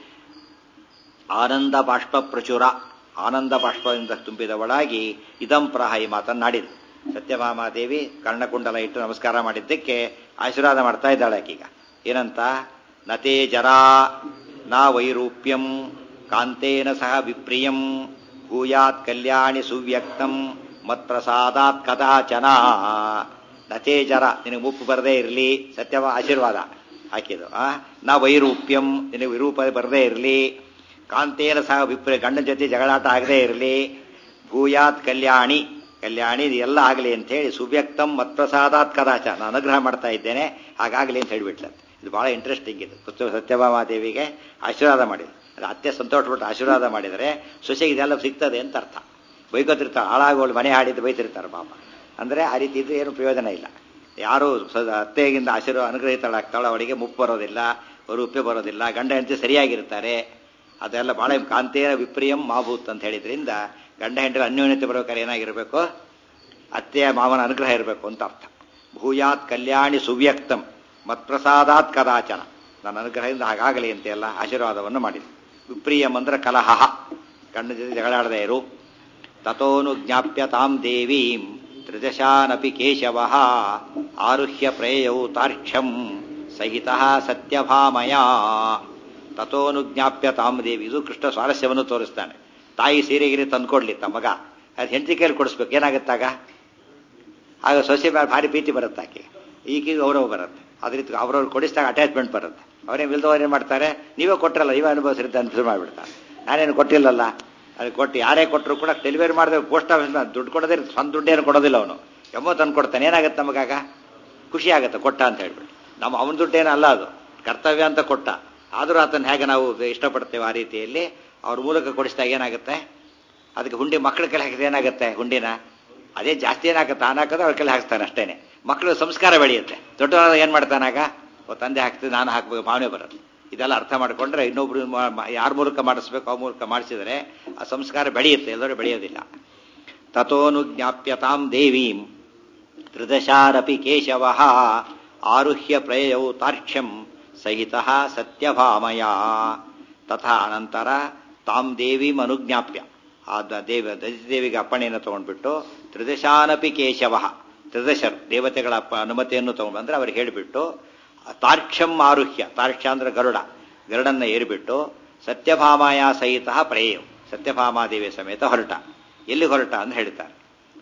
ಆನಂದ ಬಾಷ್ಪ ಪ್ರಚುರ ಆನಂದ ಬಾಷ್ಪದಿಂದ ತುಂಬಿದವಳಾಗಿ ಇದಂ ಪ್ರಾಹ ಈ ಮಾತನ್ನಾಡಿದ್ರು ಸತ್ಯಭಾಮಾದೇವಿ ಕರ್ಣಕುಂಡಲ ಇಟ್ಟು ನಮಸ್ಕಾರ ಮಾಡಿದ್ದಕ್ಕೆ ಆಶೀರ್ವಾದ ಮಾಡ್ತಾ ಇದ್ದಾಳೆ ಆಕೀಗ ಏನಂತ ನತೇ ಜರಾ ನಾ ವೈರೂಪ್ಯಂ ಕಾಂತೇನ ಸಹ ವಿಪ್ರಿಯಂ ಭೂಯಾತ್ ಕಲ್ಯಾಣಿ ಸುವ್ಯಕ್ತಂ ಮತ್ಪ್ರಸಾದಾತ್ ಕದಾಚನ ನತೇ ಜರ ನಿನಗೆ ಮುಪ್ಪು ಬರದೇ ಇರಲಿ ಸತ್ಯವ ಆಶೀರ್ವಾದ ಹಾಕಿದ್ದು ಆ ನಾ ವೈರೂಪ್ಯಂ ನಿನಗೆ ವಿರೂಪ ಬರದೇ ಇರಲಿ ಕಾಂತೇನ ಸಹ ವಿಪ್ರ ಗಂಡನ ಜೊತೆ ಜಗಳಾಟ ಆಗದೇ ಇರಲಿ ಭೂಯಾತ್ ಕಲ್ಯಾಣಿ ಕಲ್ಯಾಣಿ ಎಲ್ಲ ಆಗಲಿ ಅಂತ ಹೇಳಿ ಸುವ್ಯಕ್ತಂ ಮತ್ಪ್ರಸಾದಾತ್ ಕದಾಚ ನಾನು ಅನುಗ್ರಹ ಮಾಡ್ತಾ ಇದ್ದೇನೆ ಹಾಗಾಗಲಿ ಅಂತ ಹೇಳಿಬಿಟ್ಲಂತೆ ಇದು ಬಹಳ ಇಂಟ್ರೆಸ್ಟಿಂಗ್ ಇದು ಪುತ್ರ ಸತ್ಯಭಾಮಾದೇವಿಗೆ ಆಶೀರ್ವಾದ ಮಾಡಿದ್ರು ಅದು ಅತ್ತೆ ಸಂತೋಷಪಟ್ಟು ಆಶೀರ್ವಾದ ಮಾಡಿದರೆ ಸೊಸೆಗೆ ಇದೆಲ್ಲ ಸಿಗ್ತದೆ ಅಂತ ಅರ್ಥ ಬೈಕೋತಿರ್ತಾರೆ ಹಾಳಾಗೋಳು ಮನೆ ಹಾಡಿದ್ದು ಬೈತಿರ್ತಾರೆ ಪಾಪ ಅಂದರೆ ಆ ರೀತಿ ಇದ್ರೆ ಏನು ಪ್ರಯೋಜನ ಇಲ್ಲ ಯಾರು ಸ- ಅತ್ತೆಗಿಂದ ಆಶೀರ್ವಾದ ಅನುಗ್ರಹಿತಳಾಗ್ತಾಳೋ ಅವಳಿಗೆ ಮುಪ್ಪು ಬರೋದಿಲ್ಲ ರೂಪೆ ಬರೋದಿಲ್ಲ ಗಂಡ ಹೆಂಡತಿ ಸರಿಯಾಗಿರ್ತಾರೆ ಅದೆಲ್ಲ ಬಹಳ ಕಾಂತೇನ ವಿಪ್ರಿಯಂ ಮಾಭೂತ್ ಅಂತ ಹೇಳಿದ್ರಿಂದ ಗಂಡ ಹೆಂಡರ ಅನ್ಯೋನ್ಯತೆ ಬರ್ಬೇಕಾದ್ರೆ ಏನಾಗಿರಬೇಕು ಅತ್ತೆಯ ಮಾವನ ಅನುಗ್ರಹ ಇರಬೇಕು ಅಂತ ಅರ್ಥ ಭೂಯಾತ್ ಕಲ್ಯಾಣಿ ಸುವ್ಯಕ್ತಂ ಮತ್ಪ್ರಸಾದಾತ್ ಕದಾಚನ ನನ್ನ ಅನುಗ್ರಹದಿಂದ ಹಾಗಾಗಲಿ ಅಂತೆಲ್ಲ ಆಶೀರ್ವಾದವನ್ನು ಮಾಡಿದೆ ವಿಪ್ರಿಯಂ ಅಂದ್ರೆ ಕಲಹ ಗಂಡ ಜೊತೆ ಜಗಳಾಡದೇ ಇರು ತಥೋನು ಜ್ಞಾಪ್ಯ ತಾಂ ದೇವೀಂ ತ್ರಿದಶಾನಪಿ ಕೇಶವ ಆರುಹ್ಯ ಪ್ರೇಯೌ ತಾರ್ಕ್ಷ್ಯಂ ಸಹಿತ ಸತ್ಯಭಾಮಯ ತಥೋನು ಜ್ಞಾಪ್ಯ ತಾಂ ದೇವಿ ಇದು ಕೃಷ್ಣ ಸ್ವಾರಸ್ಯವನ್ನು ತೋರಿಸ್ತಾನೆ ತಾಯಿ ಸೀರೆಗಿರಿ ತಂದ್ಕೊಡ್ಲಿ ತಮ್ಮ ಮಗ ಅದು ಹೆಂಡತಿ ಕೈಲಿ ಕೊಡಿಸ್ಬೇಕು ಏನಾಗುತ್ತಾಗ ಆಗ ಸೊಸೆ ಮೇಲೆ ಭಾರಿ ಪ್ರೀತಿ ಬರುತ್ತೆ ಆಕೆ ಈಗೀಗ ಗೌರವ ಬರುತ್ತೆ ಅದೇ ರೀತಿ ಅವ್ರವ್ರು ಕೊಡಿಸಿದಾಗ ಅಟ್ಯಾಚ್ಮೆಂಟ್ ಬರುತ್ತೆ ಅವರೇ ಇಲ್ದವ್ರು ಏನು ಮಾಡ್ತಾರೆ ನೀವೇ ಕೊಟ್ಟರಲ್ಲ ನೀವೇ ಅನುಭವಿಸಿರುತ್ತೆ ಅಂತ ಶುರು ಮಾಡಿಬಿಡ್ತಾರೆ ನಾನೇನು ಕೊಟ್ಟಿಲ್ಲಲ್ಲ ಅದು ಕೊಟ್ಟು ಯಾರೇ ಕೊಟ್ಟರು ಕೂಡ ಡೆಲಿವರಿ ಮಾಡಿದ್ರೆ ಪೋಸ್ಟ್ ಆಫೀಸ್ ದುಡ್ಡು ಕೊಡೋದೇ ಇರುತ್ತೆ. ಸ್ವಂತ ದುಡ್ಡೇನು ಕೊಡೋದಿಲ್ಲ ಅವನು ಎಮ್ಮೋ ತಂದು ಕೊಡ್ತಾನೆ ಏನಾಗುತ್ತೆ ನಮಗಾಗ ಖುಷಿ ಆಗುತ್ತೆ ಕೊಟ್ಟ ಅಂತ ಹೇಳ್ಬಿಟ್ಟು ನಮ್ಮ ಅವನ ದುಡ್ಡೇನು ಅಲ್ಲ ಅದು ಕರ್ತವ್ಯ ಅಂತ ಕೊಟ್ಟ ಆದರೂ ಆತನ ಹೇಗೆ ನಾವು ಇಷ್ಟಪಡ್ತೇವೆ ಆ ರೀತಿಯಲ್ಲಿ ಅವ್ರ ಮೂಲಕ ಕೊಡಿಸಿದಾಗ ಏನಾಗುತ್ತೆ ಅದಕ್ಕೆ ಹುಂಡಿ ಮಕ್ಕಳ ಕೈಲಿ ಹಾಕಿದ್ರೆ ಏನಾಗುತ್ತೆ ಹುಂಡಿನ ಅದೇ ಜಾಸ್ತಿ ಏನಾಗುತ್ತೆ ತಾನು ಹಾಕೋದು ಅವ್ರ ಕೈಲಿ ಹಾಕ್ತಾನೆ ಅಷ್ಟೇನೆ ಮಕ್ಕಳು ಸಂಸ್ಕಾರ ಬೆಳೆಯುತ್ತೆ ದೊಡ್ಡವರಾದ ಏನು ಮಾಡ್ತಾನಾಗ ಓ ತಂದೆ ಹಾಕ್ತಿದ್ದೆ ನಾನು ಹಾಕ್ಬೇಕು ಭಾವನೆ ಬರುತ್ತೆ ಇದೆಲ್ಲ ಅರ್ಥ ಮಾಡಿಕೊಂಡ್ರೆ ಇನ್ನೊಬ್ರು ಯಾರ ಮೂಲಕ ಮಾಡಿಸ್ಬೇಕು ಅವ್ರ ಮೂಲಕ ಮಾಡಿಸಿದ್ರೆ ಆ ಸಂಸ್ಕಾರ ಬೆಳೆಯುತ್ತೆ ಎಲ್ಲರೂ ಬೆಳೆಯೋದಿಲ್ಲ ತಥೋನು ಜ್ಞಾಪ್ಯತಾಂ ದೇವೀಂ ತ್ರಿದಶಾರಪಿ ಕೇಶವ ಆರುಹ್ಯ ಪ್ರಯಯೌ ತಾರ್ಕ್ಷ್ಯಂ ಸಹಿತ ಸತ್ಯಭಾಮಯ ತಥಾ ಅನಂತರ ತಾಂ ದೇವೀಂ ಅನುಜ್ಞಾಪ್ಯ ಆ ದ- ದೇವ ದಶದೇವಿಗೆ ಅಪ್ಪಣೆಯನ್ನು ತಗೊಂಡ್ಬಿಟ್ಟು ತ್ರಿದಶಾನಪಿ ಕೇಶವ ತ್ರಿದಶರು ದೇವತೆಗಳ ಅಪ್ಪ ಅನುಮತಿಯನ್ನು ತಗೊಂಡು ಬಂದ್ರೆ ಅವ್ರಿಗೆ ಹೇಳಿಬಿಟ್ಟು ತಾರ್ಕ್ಷ್ಯಂ ಆರುಹ್ಯ ತಾರ್ಕ್ಷ್ಯ ಅಂದ್ರೆ ಗರುಡ ಗರುಡನ್ನ ಏರಿಬಿಟ್ಟು ಸತ್ಯಭಾಮಾಯ ಸಹಿತ ಪ್ರೇಯವು ಸತ್ಯಭಾಮಾದೇವಿಯ ಸಮೇತ ಹೊರಟ ಎಲ್ಲಿ ಹೊರಟ ಅಂತ ಹೇಳ್ತಾರೆ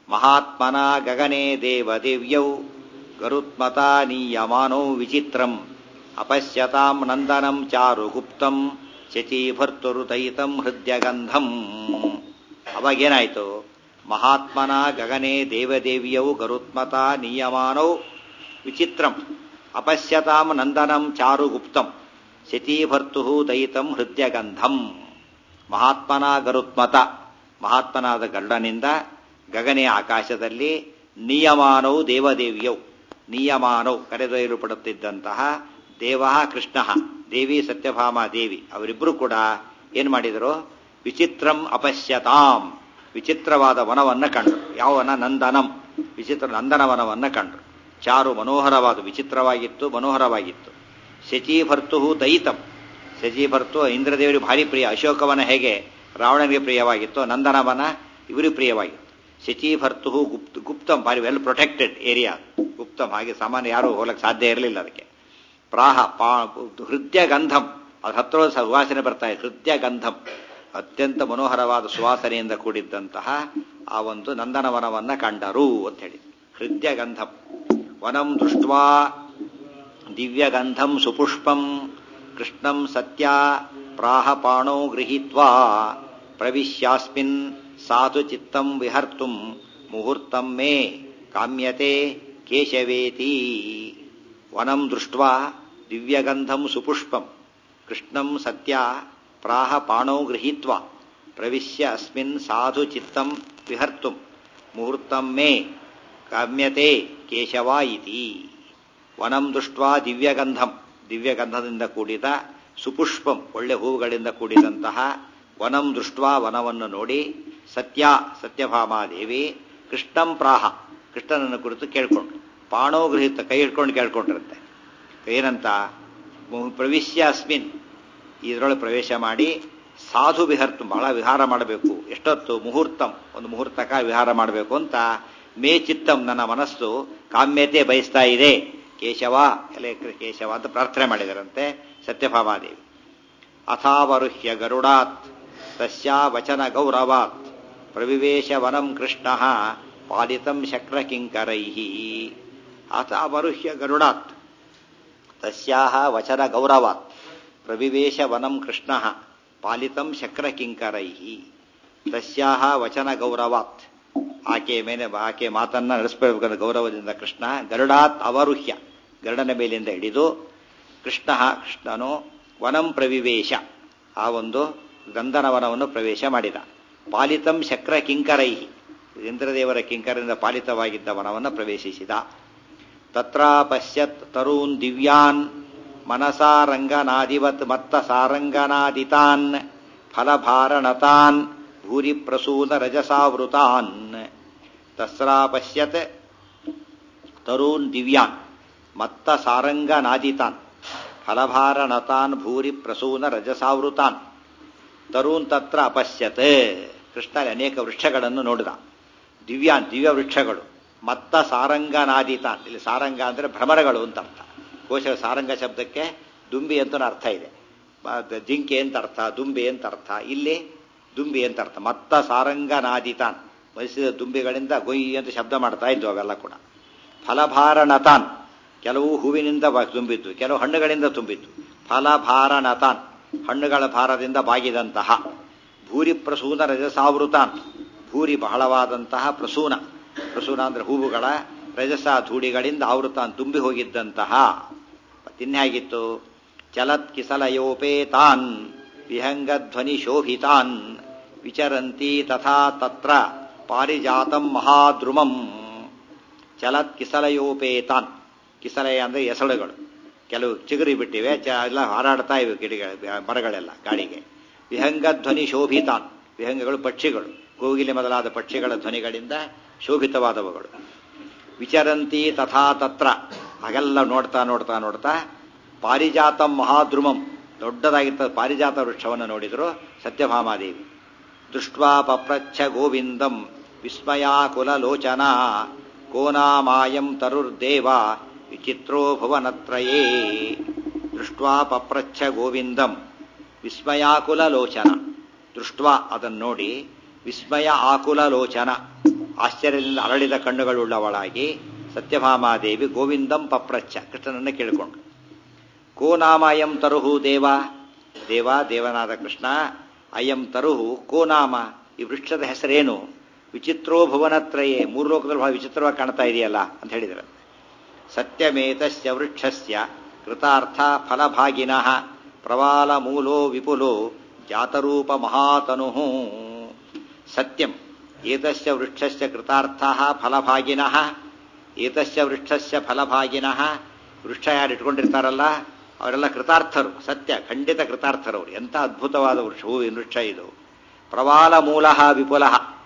ಮಹಾತ್ಮನ ಗಗನೆ ದೇವದೇವ್ಯೌ ಗರುತ್ಮತಾ ನೀಯಮಾನೋ ವಿಚಿತ್ರಂ ಅಪಶ್ಯತಾಂ ನಂದನಂ ಚಾರು ಗುಪ್ತಂ ಶಚೀಭರ್ತುರುದಯಿತಂ ಹೃದಯಗಂಧಂ ಅವಾಗೇನಾಯ್ತು ಮಹಾತ್ಮನ ಗಗನೆ ದೇವದೇವಿಯೌ ಗರುತ್ಮತಾ ನೀಯಮಾನೌ ವಿಚಿತ್ರಂ ಅಪಶ್ಯತಾಂ ನಂದನಂ ಚಾರು ಗುಪ್ತಂ ಶಚೀಭರ್ತು ದಯಿತಂ ಹೃದಯಗಂಧಂ ಮಹಾತ್ಮನ ಗರುತ್ಮತ ಮಹಾತ್ಮನಾದ ಗರುಡನಿಂದ ಗಗನೆಯ ಆಕಾಶದಲ್ಲಿ ನಿಯಮಾನೌ ದೇವದೇವಿಯೌ ನಿಯಮಾನೌ ಕರೆದೊಯ್ಯಲ್ಪಡುತ್ತಿದ್ದಂತಹ ದೇವ ಕೃಷ್ಣ ದೇವಿ ಸತ್ಯಭಾಮ ದೇವಿ ಅವರಿಬ್ಬರು ಕೂಡ ಏನ್ ಮಾಡಿದರು ವಿಚಿತ್ರಂ ಅಪಶ್ಯತಾಂ ವಿಚಿತ್ರವಾದ ವನವನ್ನ ಕಂಡ್ರು ಯಾವ ವನ ನಂದನಂ ವಿಚಿತ್ರ ನಂದನವನವನ್ನ ಕಂಡ್ರು ಚಾರು ಮನೋಹರವಾದ ವಿಚಿತ್ರವಾಗಿತ್ತು ಮನೋಹರವಾಗಿತ್ತು ಶಚೀಭರ್ತು ದಯಿತಂ ಶಚೀಭರ್ತು ಇಂದ್ರದೇವರಿಗೆ ಭಾರಿ ಪ್ರಿಯ ಅಶೋಕವನ ಹೇಗೆ ರಾವಣನಿಗೆ ಪ್ರಿಯವಾಗಿತ್ತು ನಂದನವನ ಇವರಿಗೆ ಪ್ರಿಯವಾಗಿತ್ತು ಶಚೀಭರ್ತು ಗುಪ್ತ ಗುಪ್ತಂ ಭಾರಿ ವೆಲ್ ಪ್ರೊಟೆಕ್ಟೆಡ್ ಏರಿಯಾ ಗುಪ್ತಂ ಹಾಗೆ ಸಾಮಾನ್ಯ ಯಾರು ಹೋಗಕ್ಕೆ ಸಾಧ್ಯ ಇರಲಿಲ್ಲ ಅದಕ್ಕೆ ಪ್ರಾಹ ಪಾ ಹೃದಯ ಗಂಧಂ ಅದು ಹತ್ತಿರ ಸುವಾಸನೆ ಬರ್ತಾ ಇದೆ ಹೃದಯ ಗಂಧಂ ಅತ್ಯಂತ ಮನೋಹರವಾದ ಸುವಾಸನೆಯಿಂದ ಕೂಡಿದ್ದಂತಹ ಆ ಒಂದು ನಂದನವನವನ್ನ ಕಂಡರು ಅಂತ ಹೇಳಿ ಹೃದಯ ಗಂಧಂ ವನಂ ದೃಷ್ಟ್ವಾ ದಿವ್ಯಗಂಧಂ ಸುಪುಷ್ಪಂ ಕೃಷ್ಣಂ ಸತ್ಯ ಪ್ರಾಹಪಾಣೋ ಗೃಹೀತ್ವಾ ಪ್ರವಿಶ್ಯಾಸ್ಮಿನ್ ಸಾಧು ಚಿತ್ತಂ ವಿಹರ್ತುಂ ಮುಹೂರ್ತಂ ಮೇ ಕಾಮ್ಯತೆ ಕೇಶವೇತಿ ವನಂ ದೃಷ್ಟ್ವಾ ದಿವ್ಯಗಂಧಂ ಸುಪುಷ್ಪಂ ಕೃಷ್ಣಂ ಸತ್ಯ ಪ್ರಾಹಪಾಣೋ ಗೃಹೀತ್ವಾ ಪ್ರವಿಶ್ಯ ಅಸ್ಮಿನ್ ಸಾಧು ಚಿತ್ತಂ ವಿಹರ್ತುಂ ಮುಹೂರ್ತಂ ಮೇ ಕಾಮ್ಯತೆ ಕೇಶವ ಇತಿ ವನಂ ದೃಷ್ಟ್ವಾ ದಿವ್ಯಗಂಧಂ ದಿವ್ಯಗಂಧದಿಂದ ಕೂಡಿದ ಸುಪುಷ್ಪಂ ಒಳ್ಳೆ ಹೂವುಗಳಿಂದ ಕೂಡಿದಂತಹ ವನಂ ದೃಷ್ಟ್ವಾ ವನವನ್ನು ನೋಡಿ ಸತ್ಯ ಸತ್ಯಭಾಮಾದೇವಿ ಕೃಷ್ಣಂ ಪ್ರಾಹ ಕೃಷ್ಣನನ್ನು ಕುರಿತು ಕೇಳ್ಕೊಂಡು ಪಾಣೋ ಗೃಹಿತ ಕೈ ಹಿಡ್ಕೊಂಡು ಕೇಳ್ಕೊಂಡಿರುತ್ತೆ ಏನಂತ ಪ್ರವಿಶ್ಯ ಅಸ್ಮಿನ್ ಇದರೊಳಗೆ ಪ್ರವೇಶ ಮಾಡಿ ಸಾಧು ವಿಹರ್ತು ಬಹಳ ವಿಹಾರ ಮಾಡಬೇಕು ಎಷ್ಟೊತ್ತು ಮುಹೂರ್ತಂ ಒಂದು ಮುಹೂರ್ತಕ ವಿಹಾರ ಮಾಡಬೇಕು ಅಂತ ಮೇ ಚಿತ್ತಂ ನನ್ನ ಮನಸ್ಸು ಕಾಮ್ಯತೆ ಬಯಸ್ತಾ ಇದೆ ಕೇಶವ ಎಲೆ ಕೇಶವ ಅಂತ ಪ್ರಾರ್ಥನೆ ಮಾಡಿದರಂತೆ ಸತ್ಯಭಾಮಾದೇವಿ ಅಥಾವರುಹ್ಯ ಗರುಡಾತ್ ತಸ್ಯಾ ವಚನ ಗೌರವಾತ್ ಪ್ರವಿವೇಶ ವನಂ ಕೃಷ್ಣ ಪಾಲಿತಂ ಶಕ್ರ ಕಿಂಕರೈ ಅಥಾವರುಹ್ಯ ಗರುಡಾತ್ ತಸ್ಯಾಹ ವಚನ ಗೌರವಾತ್ ಪ್ರವಿವೇಶ ವನಂ ಕೃಷ್ಣ ಪಾಲಿತಂ ಶಕ್ರ ಕಿಂಕರೈ ತಸ್ಯಾಹ ವಚನ ಗೌರವಾತ್ ಆಕೆ ಮೇಲೆ ಆಕೆ ಮಾತನ್ನ ನಡೆಸಬೇಕಂದ ಗೌರವದಿಂದ ಕೃಷ್ಣ ಗರುಡಾತ್ ಅವರುಹ್ಯ ಗರುಡನ ಮೇಲಿಂದ ಹಿಡಿದು ಕೃಷ್ಣ ಕೃಷ್ಣನು ವನಂ ಪ್ರವಿವೇಶ ಆ ಒಂದು ಗಂಧನವನವನ್ನು ಪ್ರವೇಶ ಮಾಡಿದ ಪಾಲಿತಂ ಶಕ್ರ ಕಿಂಕರೈ ಇಂದ್ರದೇವರ ಕಿಂಕರದಿಂದ ಪಾಲಿತವಾಗಿದ್ದ ವನವನ್ನು ಪ್ರವೇಶಿಸಿದ ತತ್ರ ಪಶ್ಯತ್ ತರೂನ್ ದಿವ್ಯಾನ್ ಮನಸಾ ರಂಗನಾದಿವತ್ ಮತ್ತ ಸಾರಂಗನಾದಿತಾನ್ ಫಲಭಾರಣತಾನ್ ಭೂರಿ ಪ್ರಸೂನ ರಜಸಾವೃತಾನ್ ತಸ್ರಾ ಪಶ್ಯತ್ ತರೂನ್ ದಿವ್ಯಾನ್ ಮತ್ತ ಸಾರಂಗನಾದಿತಾನ್ ಫಲಭಾರಣತಾನ್ ಭೂರಿ ಪ್ರಸೂನ ರಜಸಾವೃತಾನ್ ತರೂನ್ ತತ್ರ ಅಪಶ್ಯತ್ ಕೃಷ್ಣ ಅನೇಕ ವೃಕ್ಷಗಳನ್ನು ನೋಡಿದ ದಿವ್ಯಾನ್ ದಿವ್ಯ ವೃಕ್ಷಗಳು ಮತ್ತ ಸಾರಂಗನಾದಿತಾನ್ ಇಲ್ಲಿ ಸಾರಂಗ ಅಂದ್ರೆ ಭ್ರಮರಗಳು ಅಂತ ಅರ್ಥ ಕೋಶ ಸಾರಂಗ ಶಬ್ದಕ್ಕೆ ದುಂಬಿ ಅಂತ ಅರ್ಥ ಇದೆ ಜಿಂಕೆ ಅಂತ ಅರ್ಥ ದುಂಬಿ ಅಂತ ಅರ್ಥ ಇಲ್ಲಿ ದುಂಬಿ ಅಂತ ಅರ್ಥ ಮತ್ತ ಸಾರಂಗನಾದಿತಾನ್ ಬಯಸಿದ ದುಂಬಿಗಳಿಂದ ಗೊಯ್ ಅಂತ ಶಬ್ದ ಮಾಡ್ತಾ ಇದ್ವು ಅವೆಲ್ಲ ಕೂಡ ಫಲಭಾರಣತಾನ್ ಕೆಲವು ಹೂವಿನಿಂದ ತುಂಬಿದ್ದು ಕೆಲವು ಹಣ್ಣುಗಳಿಂದ ತುಂಬಿದ್ದು ಫಲಭಾರಣತಾನ್ ಹಣ್ಣುಗಳ ಭಾರದಿಂದ ಬಾಗಿದಂತಹ ಭೂರಿ ಪ್ರಸೂನ ರಜಸಾವೃತಾನ್ ಭೂರಿ ಬಹಳವಾದಂತಹ ಪ್ರಸೂನ ಪ್ರಸೂನ ಅಂದ್ರೆ ಹೂವುಗಳ ರಜಸ ಧೂಳಿಗಳಿಂದ ಆವೃತಾನ್ ತುಂಬಿ ಹೋಗಿದ್ದಂತಹ ಮತ್ತಿನ್ಯಾಗಿತ್ತು ಚಲತ್ ಕಿಸಲಯೋಪೇತಾನ್ ವಿಹಂಗಧ್ವನಿ ಶೋಭಿತಾನ್ ವಿಚರಂತಿ ತಥಾ ತತ್ರ ಪಾರಿಜಾತಂ ಮಹಾದ್ರುಮಂ ಚಲತ್ ಕಿಸಲಯೋಪೇತಾನ್ ಕಿಸಲಯ ಅಂದ್ರೆ ಎಸಳುಗಳು ಕೆಲವು ಚಿಗುರಿ ಬಿಟ್ಟಿವೆ ಎಲ್ಲ ಹಾರಾಡ್ತಾ ಇವೆ ಗಿಡಗಳ ಮರಗಳೆಲ್ಲ ಗಾಳಿಗೆ ವಿಹಂಗಧ್ವನಿ ಶೋಭಿತಾನ್ ವಿಹಂಗಗಳು ಪಕ್ಷಿಗಳು ಕೋಗಿಲೆ ಮೊದಲಾದ ಪಕ್ಷಿಗಳ ಧ್ವನಿಗಳಿಂದ ಶೋಭಿತವಾದವುಗಳು ವಿಚರಂತಿ ತಥಾ ತತ್ರ ಹಾಗೆಲ್ಲ ನೋಡ್ತಾ ನೋಡ್ತಾ ನೋಡ್ತಾ ಪಾರಿಜಾತಂ ಮಹಾದ್ರುಮಂ ದೊಡ್ಡದಾಗಿದ್ದ ಪಾರಿಜಾತ ವೃಕ್ಷವನ್ನು ನೋಡಿದ್ರು ಸತ್ಯಭಾಮಾದೇವಿ ದೃಷ್ಟ್ವಾ ಪಪ್ರಚ್ಛ ಗೋವಿಂದಂ ವಿಸ್ಮಯಾಕುಲಲೋಚನಾ ಕೋನಾಮಾಯಂ ತರುರ್ದೇವ ವಿಚಿತ್ರೋ ಭುವನತ್ರಯೇ ದೃಷ್ಟ್ವಾ ಪಪ್ರಚ್ಛ ಗೋವಿಂದಂ ವಿಸ್ಮಯಾಕುಲಲೋಚನ ದೃಷ್ಟ್ವಾ ಅದನ್ನು ನೋಡಿ ವಿಸ್ಮಯ ಆಕುಲಲೋಚನ ಆಶ್ಚರ್ಯದಿಂದ ಅರಳಿದ ಕಣ್ಣುಗಳುಳ್ಳವಳಾಗಿ ಸತ್ಯಭಾಮಾದೇವಿ ಗೋವಿಂದಂ ಪಪ್ರಚ್ಛ ಕೃಷ್ಣನನ್ನ ಕೇಳಿಕೊಂಡು ಕೋ ನಾಮ ಅಯಂ ತರುಹು ದೇವ ದೇವ ದೇವನಾದ ಕೃಷ್ಣ ಅಯಂ ತರುಹು ಕೋ ನಾಮ ಈ ವೃಕ್ಷದ ಹೆಸರೇನು ವಿಚಿತ್ರೋ ಭುವನತ್ರಯೇ ಮೂರು ಲೋಕದಲ್ಲಿ ಬಹಳ ವಿಚಿತ್ರವಾಗಿ ಕಾಣ್ತಾ ಇದೆಯಲ್ಲ ಅಂತ ಹೇಳಿದರು ಸತ್ಯಮೇತಸ್ಯ ವೃಕ್ಷಸ್ಯ ಕೃತಾರ್ಥ ಫಲಭಾಗಿನಃ ಪ್ರವಾಲ ಮೂಲೋ ವಿಪುಲೋ ಜಾತರೂಪ ಮಹಾತನು ಸತ್ಯಂ ಏತಸ್ಯ ವೃಕ್ಷಸ್ಯ ಕೃತಾರ್ಥಃ ಫಲಭಾಗಿನಃ ಏತಸ್ಯ ವೃಕ್ಷಸ್ಯ ಫಲಭಾಗಿನಃ ವೃಕ್ಷ ಯಾರು ಇಟ್ಕೊಂಡಿರ್ತಾರಲ್ಲ ಅವರೆಲ್ಲ ಕೃತಾರ್ಥರು ಸತ್ಯ ಖಂಡಿತ ಕೃತಾರ್ಥರು ಅವರು ಎಂಥ ಅದ್ಭುತವಾದ ವೃಕ್ಷ ಹೂವಿನ ವೃಕ್ಷ ಇದು ಪ್ರವಾಲ ಮೂಲ ವಿಪುಲ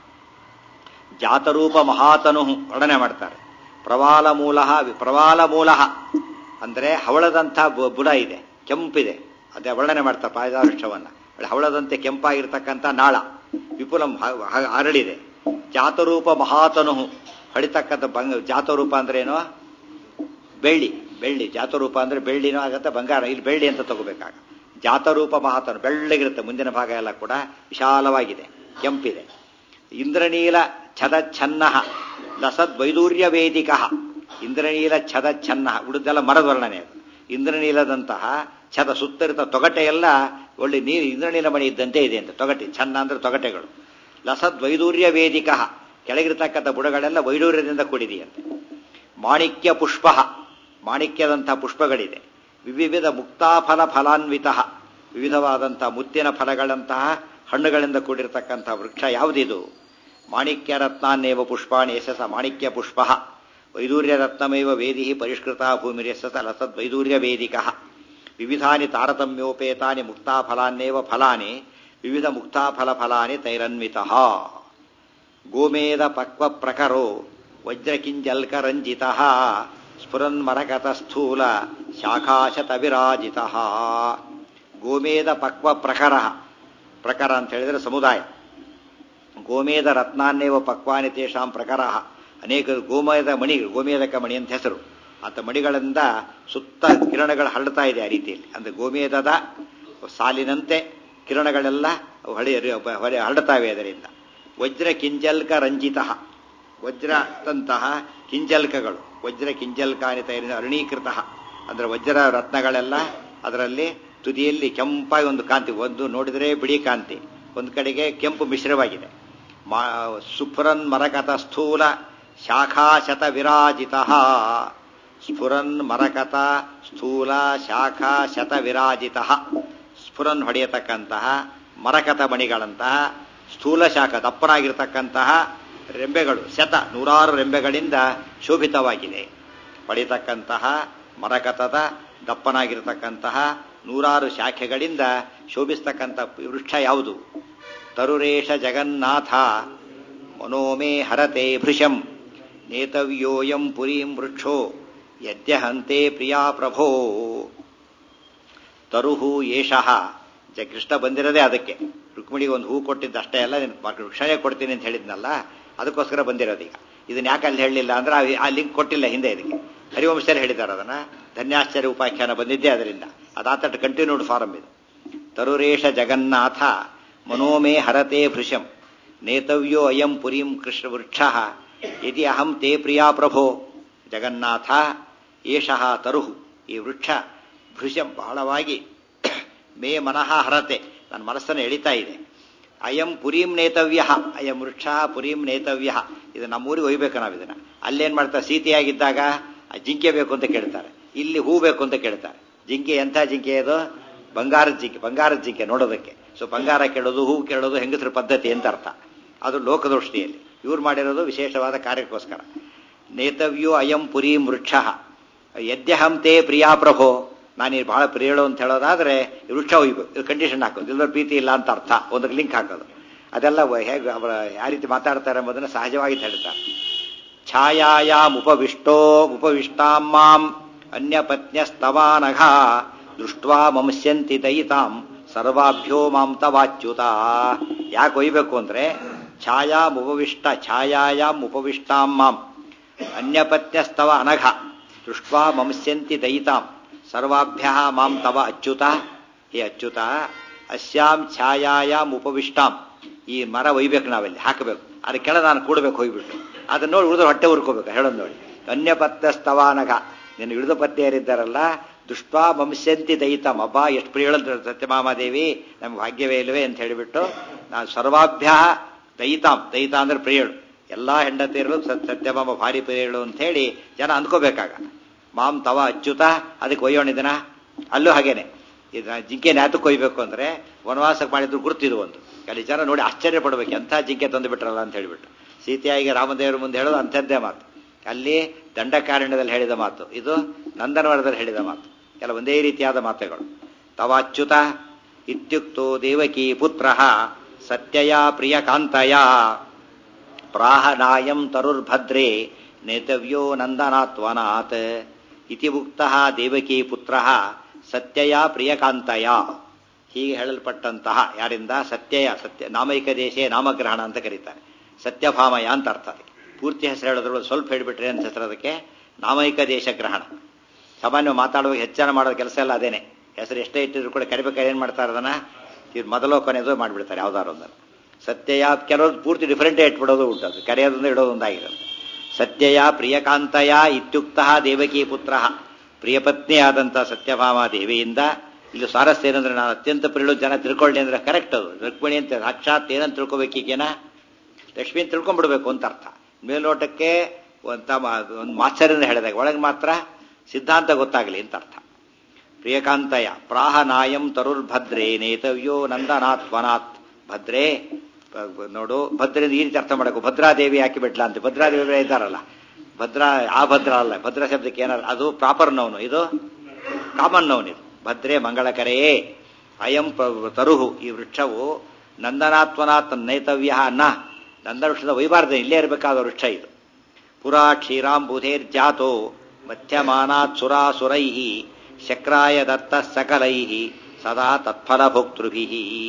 ಜಾತರೂಪ ಮಹಾತನು ವರ್ಣನೆ ಮಾಡ್ತಾರೆ ಪ್ರವಾಲ ಮೂಲ ಪ್ರವಾಲ ಮೂಲ ಅಂದರೆ ಹವಳದಂಥ ಬು- ಬುಡ ಇದೆ ಕೆಂಪಿದೆ ಅದೇ ವರ್ಣನೆ ಮಾಡ್ತಾರೆ ಪಾಯದ ವೃಕ್ಷವನ್ನ ಒಳ್ಳೆ ಹವಳದಂತೆ ಕೆಂಪಾಗಿರ್ತಕ್ಕಂಥ ನಾಳ ವಿಪುಲಂ ಹ- ಹ- ಅರಳಿದೆ ಜಾತರೂಪ ಮಹಾತನು ಹೊಳಿತಕ್ಕಂಥ ಬಂಗ ಜಾತರೂಪ ಅಂದ್ರೆ ಏನು ಬೆಳ್ಳಿ ಬೆಳ್ಳಿ ಜಾತರೂಪ ಅಂದ್ರೆ ಬೆಳ್ಳಿನೂ ಆಗತ್ತೆ ಬಂಗಾರ ಇಲ್ಲಿ ಬೆಳ್ಳಿ ಅಂತ ತಗೋಬೇಕಾಗ ಜಾತರೂಪ ಮಹಾತನು ಬೆಳ್ಳಗಿರುತ್ತೆ ಮುಂದಿನ ಭಾಗ ಎಲ್ಲ ಕೂಡ ವಿಶಾಲವಾಗಿದೆ ಕೆಂಪಿದೆ ಇಂದ್ರನೀಲ ಛದ ಛನ್ನ ಲಸದ್ ವೈದೂರ್ಯ ವೇದಿಕ ಇಂದ್ರನೀಲ ಛದ ಛನ್ನ ಉಳಿದೆಲ್ಲ ಮರದ ವರ್ಣನೆ ಅದು ಇಂದ್ರನೀಲದಂತಹ ಛದ ಸುತ್ತರಿತ ತೊಗಟೆ ಎಲ್ಲ ಒಳ್ಳೆ ನೀರು ಇಂದ್ರನೀಲ ಮಣಿ ಇದ್ದಂತೆ ಇದೆ ಅಂತ ತೊಗಟೆ ಛನ್ನ ಅಂದ್ರೆ ತೊಗಟೆಗಳು ಲಸದ್ ವೈದೂರ್ಯ ವೇದಿಕ ಕೆಳಗಿರ್ತಕ್ಕಂಥ ಬುಡಗಳೆಲ್ಲ ವೈಡೂರ್ಯದಿಂದ ಕೂಡಿದೆಯಂತೆ ಮಾಣಿಕ್ಯ ಪುಷ್ಪ ಮಾಣಿಕ್ಯದಂಥ ಪುಷ್ಪಗಳಿದೆ ವಿವಿಧ ಮುಕ್ತಾಫಲ ಫಲಾನ್ವಿತ ವಿವಿಧವಾದಂಥ ಮುತ್ತಿನ ಫಲಗಳಂತಹ ಹಣ್ಣುಗಳಿಂದ ಕೂಡಿರತಕ್ಕಂಥ ವೃಕ್ಷ ಯಾವುದಿದು ಮಾಣಿಕ್ಯ ರತ್ನಾನ್ನೇವ ಪುಷ್ಪಾಣಿ ಯಶಸ ಮಾಣಿಕ್ಯ ಪುಷ್ಪ ವೈದೂರ್ಯ ರತ್ನಮೇವ ವೇದಿ ಪರಿಷ್ಕೃತ ಭೂಮಿರ್ಯಸಸ ಲಸದ್ ವೈದೂರ್ಯ ವೇದಿಕ ವಿವಿಧಾನಿ ತಾರತಮ್ಯೋಪೇತಾನಿ ಮುಕ್ತಾಫಲಾನ್ನೇವ ಫಲಾನಿ ವಿವಿಧ ಮುಕ್ತಾಫಲ ಫಲಾನಿ ತೈರನ್ವಿತಃ ಗೋಮೇದ ಪಕ್ವ ಪ್ರಕರೋ ವಜ್ರಕಿಂಜಲ್ಕರಂಜಿತ ಸ್ಫುರನ್ಮರಕತ ಸ್ಥೂಲ ಶಾಖಾಶತ ವಿರಾಜಿತ ಗೋಮೇದ ಪಕ್ವ ಪ್ರಕರ ಪ್ರಕರ ಅಂತ ಹೇಳಿದರೆ ಸಮುದಾಯ ಗೋಮೇದ ರತ್ನಾನ್ನೇವ ಪಕ್ವಾನಿ ತೇಷಾಂ ಪ್ರಕರ ಅನೇಕ ಗೋಮೇದ ಮಣಿಗಳು ಗೋಮೇದಕ ಮಣಿ ಅಂತ ಹೆಸರು ಅಂತ ಮಣಿಗಳಿಂದ ಸುತ್ತ ಕಿರಣಗಳು ಹರಡ್ತಾ ಇದೆ ಆ ರೀತಿಯಲ್ಲಿ ಅಂದ್ರೆ ಗೋಮೇದದ ಸಾಲಿನಂತೆ ಕಿರಣಗಳೆಲ್ಲ ಹೊಳೆ ಹೊಳೆ ಹರಡ್ತಾವೆ ಅದರಿಂದ ವಜ್ರ ಕಿಂಜಲ್ಕ ರಂಜಿತ ವಜ್ರದಂತಹ ಕಿಂಜಲ್ಕಗಳು ವಜ್ರ ಕಿಂಜಲ್ಕಾನಿ ತೈರಿನ ಅರುಣೀಕೃತ ಅಂದ್ರೆ ವಜ್ರ ರತ್ನಗಳೆಲ್ಲ ಅದರಲ್ಲಿ ತುದಿಯಲ್ಲಿ ಕೆಂಪಾಗಿ ಒಂದು ಕಾಂತಿ ಒಂದು ನೋಡಿದರೆ ಬಿಳಿ ಕಾಂತಿ ಒಂದು ಕಡೆಗೆ ಕೆಂಪು ಮಿಶ್ರವಾಗಿದೆ ಮಾ ಸುಫುರನ್ ಮರಕತ ಸ್ಥೂಲ ಶಾಖಾಶತ ವಿರಾಜಿತ ಸ್ಫುರನ್ ಮರಕತ ಸ್ಥೂಲ ಶಾಖಾ ಶತ ವಿರಾಜಿತ ಸ್ಫುರನ್ ಹೊಡೆಯತಕ್ಕಂತಹ ಮರಕತ ಮಣಿಗಳಂತಹ ಸ್ಥೂಲ ಶಾಖ ದಪ್ಪನಾಗಿರ್ತಕ್ಕಂತಹ ರೆಂಬೆಗಳು ಶತ ನೂರಾರು ರೆಂಬೆಗಳಿಂದ ಶೋಭಿತವಾಗಿದೆ ಹೊಡೆಯತಕ್ಕಂತಹ ಮರಕತದ ದಪ್ಪನಾಗಿರ್ತಕ್ಕಂತಹ ನೂರಾರು ಶಾಖೆಗಳಿಂದ ಶೋಭಿಸ್ತಕ್ಕಂಥ ವೃಕ್ಷ ಯಾವುದು ತರುರೇಶ ಜಗನ್ನಾಥ ಮನೋಮೇ ಹರತೆ ಭೃಶಂ ನೇತವ್ಯೋಯಂ ಪುರೀಂ ವೃಕ್ಷೋ ಯದ್ಯಹಂತೆ ಪ್ರಿಯಾ ಪ್ರಭೋ ತರುಹು ಏಷಃ ಜ ಕೃಷ್ಣ ಬಂದಿರೋದೇ ಅದಕ್ಕೆ ರುಕ್ಮಿಣಿಗೆ ಒಂದು ಹೂ ಕೊಟ್ಟಿದ್ದು ಅಷ್ಟೇ ಅಲ್ಲ ನೀನು ವೃಕ್ಷನೇ ಕೊಡ್ತೀನಿ ಅಂತ ಹೇಳಿದ್ನಲ್ಲ ಅದಕ್ಕೋಸ್ಕರ ಬಂದಿರೋದು ಈಗ ಇದನ್ನ ಯಾಕೆ ಅಲ್ಲಿ ಹೇಳಲಿಲ್ಲ ಅಂದ್ರೆ ಆ- ಆ ಲಿಂಕ್ ಕೊಟ್ಟಿಲ್ಲ ಹಿಂದೆ ಇದಕ್ಕೆ ಹರಿವಂಶರು ಹೇಳಿದ್ದಾರೆ ಅದನ್ನ ಧನ್ಯಾಶ್ಚರ್ಯ ಉಪಾಖ್ಯಾನ ಬಂದಿದ್ದೇ ಅದರಿಂದ ಅದಾತಟ್ಟು ಕಂಟಿನ್ಯೂಡ್ ಫಾರಂ ಇದು ತರುರೇಶ ಜಗನ್ನಾಥ ಮನೋಮೇ ಹರತೆ ಭೃಶಂ ನೇತವ್ಯೋ ಅಯಂ ಪುರೀಂ ಕೃಷ್ಣ ವೃಕ್ಷ ಯದಿ ಅಹಂ ತೇ ಪ್ರಿಯಾ ಪ್ರಭೋ ಜಗನ್ನಾಥ ಏಷಃ ತರುಹು ಈ ವೃಕ್ಷ ಭೃಶಂ ಬಹಳವಾಗಿ ಮೇ ಮನಃ ಹರತೆ ನನ್ನ ಮನಸ್ಸನ್ನು ಎಳಿತಾ ಇದೆ ಅಯಂ ಪುರೀಂ ನೇತವ್ಯ ಅಯಂ ವೃಕ್ಷ ಪುರೀಂ ನೇತವ್ಯ ಇದು ನಮ್ಮೂರಿಗೆ ಒಯ್ಬೇಕು ನಾವು ಇದನ್ನ ಅಲ್ಲೇನ್ ಮಾಡ್ತಾರೆ ಸೀತೆಯಾಗಿದ್ದಾಗ ಆ ಜಿಂಕೆ ಬೇಕು ಅಂತ ಕೇಳ್ತಾರೆ ಇಲ್ಲಿ ಹೂ ಬೇಕು ಅಂತ ಕೇಳ್ತಾರೆ ಜಿಂಕೆ ಎಂಥ ಜಿಂಕೆ ಅದು ಬಂಗಾರದ ಜಿಂಕೆ ಬಂಗಾರದ ಜಿಂಕೆ ನೋಡೋದಕ್ಕೆ ಸೊ ಬಂಗಾರ ಕೇಳೋದು ಹೂ ಕೇಳೋದು ಹೆಂಗಸರ ಪದ್ಧತಿ ಅಂತ ಅರ್ಥ ಅದು ಲೋಕದೃಷ್ಟಿಯಲ್ಲಿ ಇವ್ರು ಮಾಡಿರೋದು ವಿಶೇಷವಾದ ಕಾರ್ಯಕ್ಕೋಸ್ಕರ ನೇತವ್ಯೋ ಅಯಂ ಪುರೀಂ ವೃಕ್ಷ ಯದ್ಯಹಂ ತೇ ಪ್ರಿಯಾ ಪ್ರಭೋ ನಾನು ಬಹಳ ಪ್ರಿಯಳು ಅಂತ ಹೇಳೋದಾದ್ರೆ ಈ ವೃಕ್ಷ ಒಯ್ಬೇಕು ಇದು ಕಂಡೀಷನ್ ಹಾಕೋದು ಇಲ್ಲದ ಪ್ರೀತಿ ಇಲ್ಲ ಅಂತ ಅರ್ಥ ಒಂದಕ್ಕೆ ಲಿಂಕ್ ಹಾಕೋದು ಅದೆಲ್ಲ ಹೇಗೆ ಅವರ ಯಾವ ರೀತಿ ಮಾತಾಡ್ತಾರೆ ಎಂಬುದನ್ನು ಸಹಜವಾಗಿ ಹೇಳ್ತಾರೆ ಛಾಯಾಯಾಮ್ ಉಪವಿಷ್ಟೋ ಉಪವಿಷ್ಟಾಂ ಮಾಂ ಅನ್ಯಪತ್ನ್ಯಸ್ತವಾನಘ ದೃಷ್ಟ್ವಾ ಮಂಸ್ಯಂತಿ ದಯಿತಾಂ ಸರ್ವಾಭ್ಯೋ ಮಾಂ ತವಾಚ್ಯುತ ಯಾಕೆ ಒಯ್ಬೇಕು ಅಂದ್ರೆ ಛಾಯಾಮ್ ಉಪವಿಷ್ಟ ಛಾಯಾಯಾಮ್ ಉಪವಿಷ್ಟಾಂ ಮಾಂ ಅನ್ಯಪತ್ನ್ಯಸ್ತವ ಅನಘ ದೃಷ್ಟ್ವಾ ಮಂಸ್ಯಂತಿ ದಯಿತಾಂ ಸರ್ವಾಭ್ಯ ಮಾಂ ತವ ಅಚ್ಯುತ ಹೇ ಅಚ್ಯುತ ಅಸ್ಯಾಂ ಛಾಯಾಯಾಮ್ ಉಪವಿಷ್ಟಾಂ ಈ ಮರ ಒಯ್ಬೇಕು ನಾವಲ್ಲಿ ಹಾಕಬೇಕು ಅದು ಕೆಳ ನಾನು ಕೂಡಬೇಕು ಹೋಗ್ಬಿಟ್ಟು ಅದನ್ನ ನೋಡಿ ಉಳಿದ್ರೆ ಹೊಟ್ಟೆ ಉರ್ಕೋಬೇಕು ಹೇಳೋದು ನೋಡಿ ಅನ್ಯಪತ್ನ ಸ್ತವಾನಗ ನಿನ್ನ ಇಳಿದ ಪತ್ನಿಯರಿದ್ದಾರಲ್ಲ ದುಷ್ಪಾ ವಂಶಂತಿ ದಯಿತಂ ಅಬ್ಬಾ ಎಷ್ಟು ಪ್ರಿಯ ಹೇಳಿದ್ರು ಸತ್ಯಮಾಮಾದೇವಿ ನಮ್ಗೆ ಭಾಗ್ಯವೇ ಇಲ್ಲವೇ ಅಂತ ಹೇಳಿಬಿಟ್ಟು ನಾನು ಸರ್ವಾಭ್ಯ ದಯಿತಾಂ ದಯಿತ ಅಂದ್ರೆ ಪ್ರಿಯಳು ಎಲ್ಲಾ ಹೆಂಡತಿಯರು ಸತ್ಯಭಾಮ ಭಾರಿ ಪ್ರಿಯಳು ಅಂತ ಹೇಳಿ ಜನ ಅಂದ್ಕೋಬೇಕಾಗ ಮಾಮ್ ತವ ಅಚ್ಯುತ ಅದಕ್ಕೆ ಒಯ್ಯೋಣಿದನ ಅಲ್ಲೂ ಹಾಗೇನೆ ಇದು ಜಿಂಕೆ ನ್ಯಾತಕ್ಕೆ ಕೊಯ್ಬೇಕು ಅಂದ್ರೆ ವನವಾಸಕ್ಕೆ ಮಾಡಿದ್ರು ಗುರುತಿದು ಒಂದು ಅಲ್ಲಿ ಜನ ನೋಡಿ ಆಶ್ಚರ್ಯ ಪಡ್ಬೇಕು ಎಂಥ ಜಿಂಕೆ ತಂದು ಬಿಟ್ರಲ್ಲ ಅಂತ ಹೇಳಿಬಿಟ್ಟು ಸೀತೆಯಾಗಿ ರಾಮದೇವರ ಮುಂದೆ ಹೇಳೋದು ಅಂಥದ್ದೇ ಮಾತು ಅಲ್ಲಿ ದಂಡಕಾರಣ್ಯದಲ್ಲಿ ಹೇಳಿದ ಮಾತು ಇದು ನಂದನವರದಲ್ಲಿ ಹೇಳಿದ ಮಾತು ಕೆಲ ಒಂದೇ ರೀತಿಯಾದ ಮಾತುಗಳು ತವಾಚ್ಯುತ ಇತ್ಯುಕ್ತೋ ದೇವಕಿ ಪುತ್ರ ಸತ್ಯಯ ಪ್ರಿಯ ಕಾಂತಯ ಪ್ರಾಹನಾಯಂ ತರುರ್ಭದ್ರೇ ನೇತವ್ಯೋ ನಂದನಾತ್ವನಾತ್ ಇತಿ ಉಕ್ತ ದೇವಕಿ ಪುತ್ರ ಸತ್ಯಯ ಪ್ರಿಯಕಾಂತಯ ಹೀಗೆ ಹೇಳಲ್ಪಟ್ಟಂತಹ ಯಾರಿಂದ ಸತ್ಯಯ ಸತ್ಯ ನಾಮೈಕ ದೇಶೇ ನಾಮಗ್ರಹಣ ಅಂತ ಕರೀತಾರೆ ಸತ್ಯಭಾಮಯ ಅಂತ ಅರ್ಥ ಅದಕ್ಕೆ ಪೂರ್ತಿ ಹೆಸರು ಹೇಳೋದ್ರೊಳಗೆ ಸ್ವಲ್ಪ ಹೇಳಿಬಿಟ್ರೆ ಅಂತ ಹೆಸರು ಅದಕ್ಕೆ ನಾಮೈಕ ದೇಶ ಗ್ರಹಣ ಸಾಮಾನ್ಯ ಮಾತಾಡುವಾಗ ಹೆಚ್ಚಾನ ಮಾಡೋದು ಕೆಲಸ ಎಲ್ಲ ಅದೇನೆ ಹೆಸರು ಎಷ್ಟೇ ಇಟ್ಟಿದ್ರು ಕೂಡ ಕರಿಬೇಕಾದ್ರೆ ಏನು ಮಾಡ್ತಾರೆ ಅದನ್ನ ಇವ್ರು ಮೊದಲೋ ಕೊನೆಯದು ಮಾಡಿಬಿಡ್ತಾರೆ ಯಾವ್ದಾರು ಒಂದನ್ನು ಸತ್ಯಯ ಕೆಲವರು ಪೂರ್ತಿ ಡಿಫ್ರೆಂಟೇ ಇಟ್ಬಿಡೋದು ಉಂಟು ಅದು ಕರೆಯೋದೊಂದು ಇಡೋದೊಂದಾಗಿರುತ್ತೆ ಸತ್ಯಯ ಪ್ರಿಯಕಾಂತಯ ಇತ್ಯುಕ್ತ ದೇವಕಿ ಪುತ್ರ ಪ್ರಿಯಪತ್ನಿಯಾದಂಥ ಸತ್ಯಭಾಮ ದೇವಿಯಿಂದ ಇಲ್ಲಿ ಸ್ವಾರಸ್ಯ ಏನಂದ್ರೆ ನಾನು ಅತ್ಯಂತ ಪ್ರಿಯಳು ಜನ ತಿಳ್ಕೊಳ್ಳಿ ಅಂದ್ರೆ ಕರೆಕ್ಟ್ ಅದು ರುಕ್ಮಿಣಿ ಅಂತ ಸಾಕ್ಷಾತ್ ಏನಂತ ತಿಳ್ಕೊಬೇಕೀಗೇನ ಲಕ್ಷ್ಮಿ ತಿಳ್ಕೊಂಡ್ಬಿಡ್ಬೇಕು ಅಂತ ಅರ್ಥ ಮೇಲ್ನೋಟಕ್ಕೆ ಅಂತ ಒಂದು ಮಾತ್ಸರ್ಯನ ಹೇಳಿದಾಗ ಒಳಗೆ ಮಾತ್ರ ಸಿದ್ಧಾಂತ ಗೊತ್ತಾಗಲಿ ಅಂತ ಅರ್ಥ ಪ್ರಿಯಕಾಂತಯ ಪ್ರಾಹನಾಯಂ ತರುರ್ಭದ್ರೇ ನೇತವ್ಯೋ ನಂದನಾಥ್ ವನಾಥ್ ಭದ್ರೇ ನೋಡು ಭದ್ರಿಂದ ಈ ರೀತಿ ಅರ್ಥ ಮಾಡಬೇಕು ಭದ್ರಾದೇವಿ ಹಾಕಿ ಬಿಟ್ಲ ಅಂತ ಭದ್ರಾದೇವಿ ಇದ್ದಾರಲ್ಲ ಭದ್ರಾ ಆ ಭದ್ರ ಅಲ್ಲ ಭದ್ರ ಶಬ್ದಕ್ಕೆ ಏನಾರ ಅದು ಪ್ರಾಪರ್ ನೌನು ಇದು ಕಾಮನ್ ನೌನ್ ಇದು ಭದ್ರೇ ಮಂಗಳಕರೆಯೇ ಅಯಂ ತರುಹು ಈ ವೃಕ್ಷವು ನಂದನಾತ್ವನಾಥ್ ನೈತವ್ಯ ನ ನಂದನ ವೃಕ್ಷದ ವೈಬಾರ್ದ ಇಲ್ಲೇ ಇರಬೇಕಾದ ವೃಕ್ಷ ಇದು ಪುರಾ ಕ್ಷೀರಾಂಬುಧೇರ್ಜಾತೋ ಮಧ್ಯಮಾನಾತ್ ಸುರಾಸುರೈ ಶಕ್ರಾಯ ದತ್ತ ಸಕಲೈ ಸದಾ ತತ್ಫಲ ಭೋಕ್ತೃಭಿ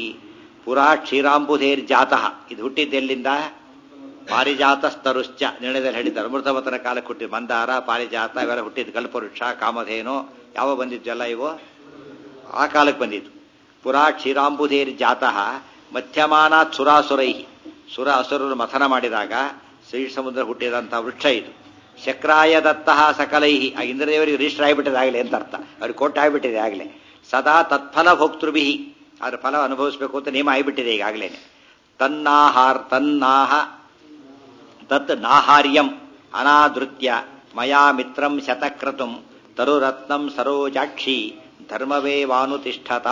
ಪುರಾ ಕ್ಷೀರಾಂಬುಧೇರ್ಜಾತಃ ಇದು ಹುಟ್ಟಿದ್ದೆಲ್ಲಿಂದ ಪಾರಿಜಾತಸ್ತರುಶ್ಚ ನಿರ್ಣಯದಲ್ಲಿ ಹೇಳಿದ್ದಾರೆ ಅಮೃತಮತನ ಕಾಲಕ್ಕೆ ಹುಟ್ಟಿದ ಮಂದಾರ ಪಾರಿಜಾತ ಇವೆಲ್ಲ ಹುಟ್ಟಿದ್ದು ಕಲ್ಪವೃಕ್ಷ ಕಾಮಧೇನು ಯಾವ ಬಂದಿದ್ವಲ್ಲ ಇವು ಆ ಕಾಲಕ್ಕೆ ಬಂದಿದ್ದು ಪುರಾ ಕ್ಷೀರಾಂಬುಧೇರ್ ಜಾತಃ ಮಧ್ಯಮಾನಾತ್ ಸುರಾಸುರೈ ಸುರ ಅಸುರರು ಮಥನ ಮಾಡಿದಾಗ ಶ್ರೀ ಸಮುದ್ರ ಹುಟ್ಟಿದಂಥ ವೃಕ್ಷ ಇದು ಶಕ್ರಾಯ ದತ್ತಃ ಸಕಲೈಹಿ ಆ ಇಂದ್ರದೇವರಿಗೆ ರಿಜಿಸ್ಟರ್ ಆಗಿಬಿಟ್ಟಿದೆ ಆಗಲೇ ಅಂತ ಅರ್ಥ ಅವ್ರಿಗೆ ಕೊಟ್ಟು ಆಗಿಬಿಟ್ಟಿದೆ ಆಗಲೇ ಸದಾ ತತ್ಫಲ ಭೋಕ್ತೃಭಿ ಅದ್ರ ಫಲ ಅನುಭವಿಸಬೇಕು ಅಂತ ನೇಮ ಆಗಿಬಿಟ್ಟಿದೆ ಈಗಾಗಲೇ ತನ್ನಾಹಾರ್ ತನ್ನಾಹ ತತ್ ನಾಹಾರ್ಯಂ ಅನಾದೃತ್ಯ ಮಯಾ ಮಿತ್ರಂ ಶತಕ್ರತುಂ ತರುರತ್ನಂ ಸರೋಜಾಕ್ಷಿ ಧರ್ಮವೇವಾನುತಿಷ್ಠತ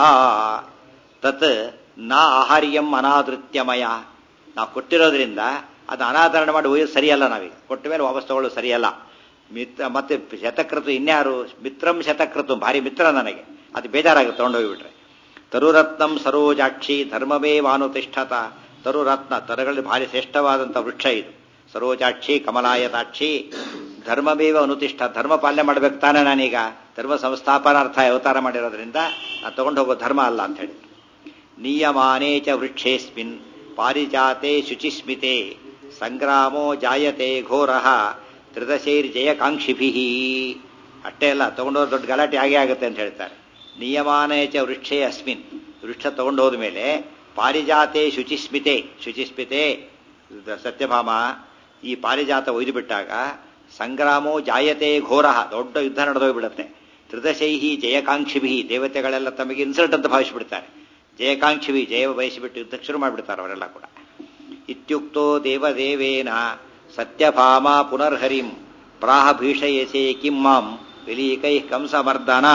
ತತ್ ನಾ ಆಹಾರ್ಯಂ ಅನಾದೃತ್ಯ ಮಯ ನಾವು ಕೊಟ್ಟಿರೋದ್ರಿಂದ ಅದು ಅನಾದರಣ ಮಾಡಿ ಒಯ್ಯೋದು ಸರಿಯಲ್ಲ ನಾವೀಗ ಕೊಟ್ಟ ಮೇಲೆ ವಾಪಸ್ ತಗೊಳ್ಳೋದು ಸರಿಯಲ್ಲ ಮಿತ್ರ ಮತ್ತೆ ಶತಕೃತು ಇನ್ಯಾರು ಮಿತ್ರಂ ಶತಕೃತು ಭಾರಿ ಮಿತ್ರ ನನಗೆ ಅದು ಬೇಜಾರಾಗುತ್ತೆ ತಗೊಂಡೋಗ್ಬಿಟ್ರೆ ತರುರತ್ನಂ ಸರೋಜಾಕ್ಷಿ ಧರ್ಮವೇವಾನುತಿಷ್ಠತ ತರುರತ್ನ ತರಗಳಲ್ಲಿ ಭಾರಿ ಶ್ರೇಷ್ಠವಾದಂಥ ವೃಕ್ಷ ಇದು ಸರೋಜಾಕ್ಷಿ ಕಮಲಾಯತಾಕ್ಷಿ ಧರ್ಮವೇವ ಅನುತಿಷ್ಠ ಧರ್ಮ ಪಾಲನೆ ಮಾಡ್ಬೇಕು ತಾನೇ ನಾನೀಗ ಧರ್ಮ ಸಂಸ್ಥಾಪನಾರ್ಥ ಅವತಾರ ಮಾಡಿರೋದ್ರಿಂದ ನಾನು ತಗೊಂಡು ಹೋಗೋ ಧರ್ಮ ಅಲ್ಲ ಅಂತ ಹೇಳಿ ನಿಯಮಾನೇ ಚ ವೃಕ್ಷೇಸ್ಮಿನ್ ಪಾರಿಜಾತೆ ಶುಚಿಸ್ಮಿತೆ ಸಂಗ್ರಾಮೋ ಜಾಯತೆ ಘೋರ ತ್ರಿದಶೈರ್ಜಯಕಾಂಕ್ಷಿಭಿ ಅಷ್ಟೇ ಅಲ್ಲ ತಗೊಂಡೋದ್ರೆ ದೊಡ್ಡ ಗಲಾಟೆ ಆಗೇ ಆಗುತ್ತೆ ಅಂತ ಹೇಳ್ತಾರೆ ನಿಯಮಾನೇ ಚ ವೃಕ್ಷೇ ಅಸ್ಮಿನ್ ವೃಕ್ಷ ತಗೊಂಡು ಹೋದ ಮೇಲೆ ಪಾರಿಜಾತೆ ಶುಚಿಸ್ಮಿತೆ ಶುಚಿಸ್ಮಿತೆ ಸತ್ಯಭಾಮ ಈ ಪಾರಿಜಾತ ಒಯ್ದು ಬಿಟ್ಟಾಗ ಸಂಗ್ರಾಮೋ ಜಾಯತೆ ಘೋರ ದೊಡ್ಡ ಯುದ್ಧ ನಡೆದೋಗ್ಬಿಡುತ್ತೆ ತ್ರಿದಶೈಹಿ ಜಯಕಾಂಕ್ಷಿಭಿ ದೇವತೆಗಳೆಲ್ಲ ತಮಗೆ ಇನ್ಸಲ್ಟ್ ಅಂತ ಭಾವಿಸಿಬಿಡ್ತಾರೆ ಜಯಕಾಂಕ್ಷಿಭಿ ಜಯ ಬಯಸಿಬಿಟ್ಟು ಯುದ್ಧ ಶುರು ಮಾಡಿಬಿಡ್ತಾರೆ ಅವರೆಲ್ಲ ಕೂಡ ಇತ್ಯುಕ್ತೋ ದೇವದೇವೇನ ಸತ್ಯಭಾಮ ಪುನರ್ಹರಿಂ ಪ್ರಾಹ ಭೀಷಯಸೆ ಕಿಂ ಮಾಂ ವಿಲೀಕೈ ಕಂಸಮರ್ದನ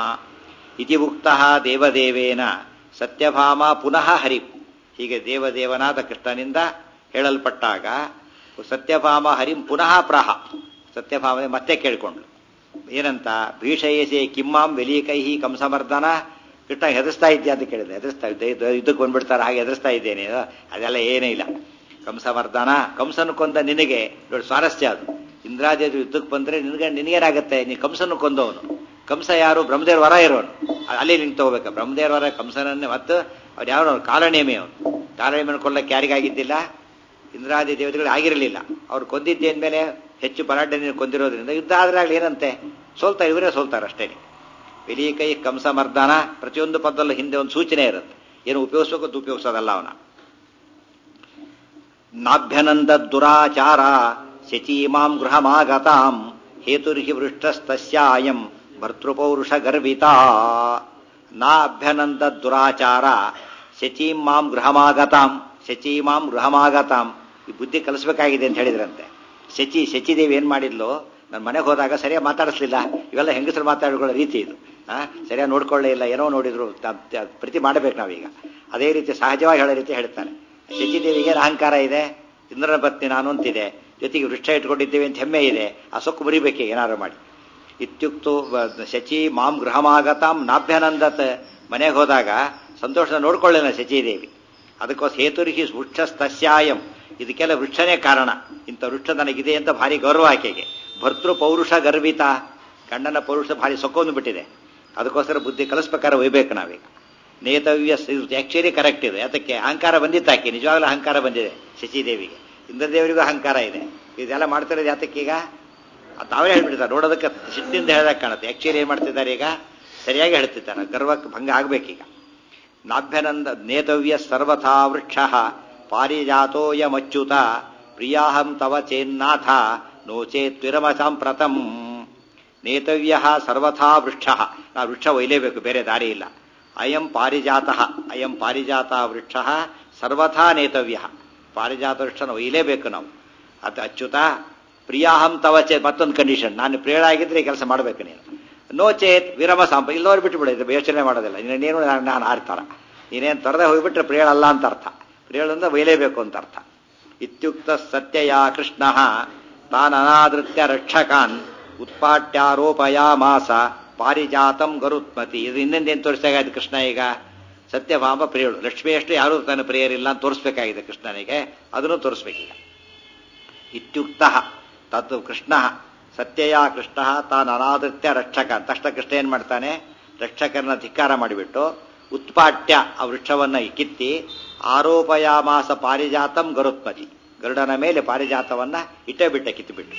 ಇತಿ ಉಕ್ತ ದೇವದೇವೇನ ಸತ್ಯಭಾಮ ಪುನಃ ಹರಿಂ ಹೀಗೆ ದೇವದೇವನಾದ ಕೃಷ್ಣನಿಂದ ಹೇಳಲ್ಪಟ್ಟಾಗ ಸತ್ಯಭಾಮ ಹರಿಂ ಪುನಃ ಪ್ರಾಹ ಸತ್ಯಭಾಮ ಮತ್ತೆ ಕೇಳಿಕೊಂಡ್ಳು ಏನಂತ ಭೀಷಯಸೆ ಕಿಮ್ಮಾಂ ವೆಲೀಕೈಹಿ ಕಂಸಮರ್ದನ ಕೃಷ್ಣ ಹೆದರ್ಸ್ತಾ ಇದ್ಯಾ ಅಂತ ಕೇಳಿದೆ ಹೆದರ್ಸ್ತಾ ಇದ್ದೆ ಯುದ್ಧಕ್ಕೆ ಬಂದ್ಬಿಡ್ತಾರೆ ಹಾಗೆ ಹೆದರ್ಸ್ತಾ ಇದ್ದೇನೆ ಅದೆಲ್ಲ ಏನೇ ಇಲ್ಲ ಕಂಸಮರ್ದನ ಕಂಸನ ಕೊಂದ ನಿನಗೆ ದೊಡ್ಡ ಸ್ವಾರಸ್ಯ ಅದು ಇಂದ್ರಾದೇವಿ ಯುದ್ಧಕ್ಕೆ ಬಂದ್ರೆ ನಿನಗೆ ನಿನಗೇನಾಗತ್ತೆ ನೀ ಕಂಸನ ಕೊಂದವನು ಕಂಸ ಯಾರು ಬ್ರಹ್ಮದೇವ್ರ ವರ ಇರೋನು ಅಲ್ಲಿ ನಿಂಗೆ ತಗೋಬೇಕು ಬ್ರಹ್ಮದೇವ್ರ ವರ ಕಂಸನನ್ನೇ ಮತ್ತು ಅವ್ರು ಯಾವ ಕಾಲನೇಮಿ ಅವನು ಕಾಲನೇಮಿಯನ್ನು ಕೊಲ್ಲಕ್ಕೆ ಯಾರಿಗಾಗಿದ್ದಿಲ್ಲ ಇಂದ್ರಾದಿ ದೇವತೆಗಳು ಆಗಿರಲಿಲ್ಲ ಅವ್ರು ಕೊಂದಿದ್ದೆ ಅಂದಮೇಲೆ ಹೆಚ್ಚು ಪರಾಟನೆ ಕೊಂದಿರೋದ್ರಿಂದ ಯುದ್ಧ ಆದ್ರೆ ಆಗ್ಲಿ ಏನಂತೆ ಸೋಲ್ತಾರೆ ಇವರೇ ಸೋಲ್ತಾರೆ ಅಷ್ಟೇ ವಿಲೀಕೈ ಕಂಸಮರ್ದನ ಪ್ರತಿಯೊಂದು ಪದದಲ್ಲೂ ಹಿಂದೆ ಒಂದು ಸೂಚನೆ ಇರುತ್ತೆ ಏನು ಉಪಯೋಗಿಸ್ಬೇಕು ಉಪಯೋಗಿಸೋದಲ್ಲ ಅವನ ನಾಭ್ಯನಂದ ದುರಾಚಾರ ಶಚೀಮಾಂ ಗೃಹಮಾಗತಾಂ ಹೇತುರ್ಹಿ ವೃಷ್ಟಸ್ತಸ್ಯಾಯಂ ಭರ್ತೃಪೌರುಷ ಗರ್ವಿತಾ ನಾಭ್ಯನಂದ ದುರಾಚಾರ ಶಚೀಂ ಮಾಂ ಗೃಹಮಾಗತಾಂ ಶಚೀಮಾಂ ಗೃಹಮಾಗತಾಂ ಈ ಬುದ್ಧಿ ಕಲಿಸ್ಬೇಕಾಗಿದೆ ಅಂತ ಹೇಳಿದ್ರಂತೆ ಶಚಿ ಶಚಿದೇವಿ ಏನ್ ಮಾಡಿದ್ಲು ನನ್ನ ಮನೆಗೆ ಹೋದಾಗ ಸರಿಯಾಗಿ ಮಾತಾಡಿಸ್ಲಿಲ್ಲ ಇವೆಲ್ಲ ಹೆಂಗಸರು ಮಾತಾಡ್ಕೊಳ್ಳೋ ರೀತಿ ಇದು ಆ ಸರಿಯಾಗಿ ನೋಡ್ಕೊಳ್ಳೇ ಇಲ್ಲ ಏನೋ ನೋಡಿದ್ರು ತ- ತ- ಪ್ರತಿ ಮಾಡಬೇಕು ನಾವೀಗ ಅದೇ ರೀತಿ ಸಹಜವಾಗಿ ಹೇಳೋ ರೀತಿ ಹೇಳ್ತಾರೆ ಶಚಿದೇವಿಗೆ ಏನು ಅಹಂಕಾರ ಇದೆ ಇಂದ್ರನ ಪತ್ನಿ ನಾನು ಅಂತಿದೆ ಜೊತೆಗೆ ವೃಕ್ಷ ಇಟ್ಕೊಂಡಿದ್ದೀವಿ ಅಂತ ಹೆಮ್ಮೆ ಇದೆ ಆ ಸೊಕ್ಕು ಮುರಿಬೇಕೆ ಏನಾರು ಮಾಡಿ ಇತ್ಯುಕ್ತು ಬ- ಶಚಿ ಮಾಂ ಗೃಹಮಾಗತಾಂ ನಾಭ್ಯನಂದತ್ ಮನೆಗೆ ಹೋದಾಗ ಸಂತೋಷದ ನೋಡ್ಕೊಳ್ಳಿಲ್ಲ ಶಚಿದೇವಿ ಅದಕ್ಕೋಸ್ಕರ ಹೇತುರ್ಹಿ ವೃಕ್ಷಸ್ತಸ್ಯಾಯಂ ಇದಕ್ಕೆಲ್ಲ ವೃಕ್ಷನೇ ಕಾರಣ ಇಂಥ ವೃಕ್ಷ ನನಗಿದೆ ಅಂತ ಭಾರಿ ಗೌರವ ಆಕೆಗೆ ಭರ್ತೃ ಪೌರುಷ ಗರ್ವಿತ ಗಂಡನ ಪೌರುಷ ಭಾರಿ ಸೊಕ್ಕೊಂಡು ಬಿಟ್ಟಿದೆ ಅದಕ್ಕೋಸ್ಕರ ಬುದ್ಧಿ ಕಲಿಸ್ಬೇಕಾದ್ರೆ ಒಯ್ಬೇಕು ನಾವೀಗ ನೇತವ್ಯ ಆಕ್ಚುಲಿ ಕರೆಕ್ಟ್ ಇದೆ ಅದಕ್ಕೆ ಅಹಂಕಾರ ಬಂದಿತ್ತು ಆಕೆ ನಿಜವಾಗ್ಲೂ ಅಹಂಕಾರ ಬಂದಿದೆ ಶಚಿದೇವಿಗೆ ಇಂದ್ರದೇವರಿಗೂ ಅಹಂಕಾರ ಇದೆ ಇದೆಲ್ಲ ಮಾಡ್ತಿರೋದು ಯಾತಕ್ಕೀಗ ಅದು ತಾವೇ ಹೇಳ್ಬಿಡ್ತಾರೆ ನೋಡೋದಕ್ಕೆ ಸಿಟ್ಟಿಂದ ಹೇಳ್ದಾಗ ಕಾಣುತ್ತೆ ಆಕ್ಚುಲಿ ಏನ್ ಮಾಡ್ತಿದ್ದಾರೆ ಈಗ ಸರಿಯಾಗಿ ಹೇಳ್ತಿದ್ದಾರೆ ಗರ್ವಕ್ಕೆ ಭಂಗ ಆಗ್ಬೇಕೀಗ ನಾಭ್ಯನಂದ ನೇತವ್ಯ ಸರ್ವಥಾ ವೃಕ್ಷ ಪಾರಿಜಾತೋಯಮಚ್ಯುತ ಪ್ರಿಯಾಹಂ ತವ ಚೇನ್ನಾಥ ನೋ ಚೇತ್ ವಿರಮಸಾಂಪ್ರತಂ ನೇತವ್ಯ ಸರ್ವಥಾ ವೃಕ್ಷ ನಾವು ವೃಕ್ಷ ಒಯ್ಲೇಬೇಕು ಬೇರೆ ದಾರಿ ಇಲ್ಲ ಅಯಂ ಪಾರಿಜಾತ ಅಯಂ ಪಾರಿಜಾತ ವೃಕ್ಷ ಸರ್ವಥಾ ನೇತವ್ಯ ಪಾರಿಜಾತ ವೃಕ್ಷನ ಒಯ್ಲೇಬೇಕು ನಾವು ಅದು ಅಚ್ಯುತ ಪ್ರಿಯಾಹಂ ತವ ಚೇತ್ ಮತ್ತೊಂದು ಕಂಡೀಷನ್ ನಾನು ಪ್ರಿಯಳಾಗಿದ್ರೆ ಈ ಕೆಲಸ ಮಾಡಬೇಕು ನೀನು ನೋ ಚೇತ್ ವಿರಮ ಸಾಂಪ ಇಲ್ಲವ್ರು ಬಿಟ್ಟು ಬಿಡಿದ್ರೆ ಯೋಚನೆ ಮಾಡೋದಿಲ್ಲ ನೀನೇನು ನಾನು ನಾನು ಆಡ್ತಾರ ನೀನೇನು ತೊರೆದೇ ಹೋಗಿಬಿಟ್ರೆ ಪ್ರಿಯಳಲ್ಲ ಅಂತ ಅರ್ಥ ಪ್ರಿಯಳಂದ ಒಯ್ಲೇಬೇಕು ಅಂತ ಅರ್ಥ ಇತ್ಯುಕ್ತ ಸತ್ಯಯ ಕೃಷ್ಣ ತಾನನಾದೃತ್ಯ ರಕ್ಷಕಾನ್ ಉತ್ಪಾಟ್ಯಾರೋಪಯಾಮಾಸ ಪಾರಿಜಾತಂ ಗರುತ್ಮತಿ ಇದು ಇನ್ನೊಂದೇನು ತೋರಿಸಾಗಾಯ್ತು ಕೃಷ್ಣ ಈಗ ಸತ್ಯಭಾಮ ಪ್ರಿಯಳು ಲಕ್ಷ್ಮಿಯಷ್ಟು ಯಾರೂ ತನ್ನ ಪ್ರಿಯರಿಲ್ಲ ಅಂತ ತೋರಿಸ್ಬೇಕಾಗಿದೆ ಕೃಷ್ಣನಿಗೆ ಅದನ್ನು ತೋರಿಸ್ಬೇಕೀಗ ಇತ್ಯುಕ್ತ ತತ್ ಕೃಷ್ಣ ಸತ್ಯಯ ಕೃಷ್ಣ ತಾನು ಅನಾದೃತ್ಯ ರಕ್ಷಕ ತಕ್ಷಣ ಕೃಷ್ಣ ಏನ್ ಮಾಡ್ತಾನೆ ರಕ್ಷಕರನ್ನ ಧಿಕ್ಕಾರ ಮಾಡಿಬಿಟ್ಟು ಉತ್ಪಾಟ್ಯ ಆ ವೃಕ್ಷವನ್ನ ಕಿತ್ತಿ ಆರೋಪಯಾಮಾಸ ಪಾರಿಜಾತಂ ಗರುತ್ಮತಿ ಗರುಡನ ಮೇಲೆ ಪಾರಿಜಾತವನ್ನ ಇಟ್ಟೇ ಬಿಟ್ಟ ಕಿತ್ತುಬಿಟ್ಟು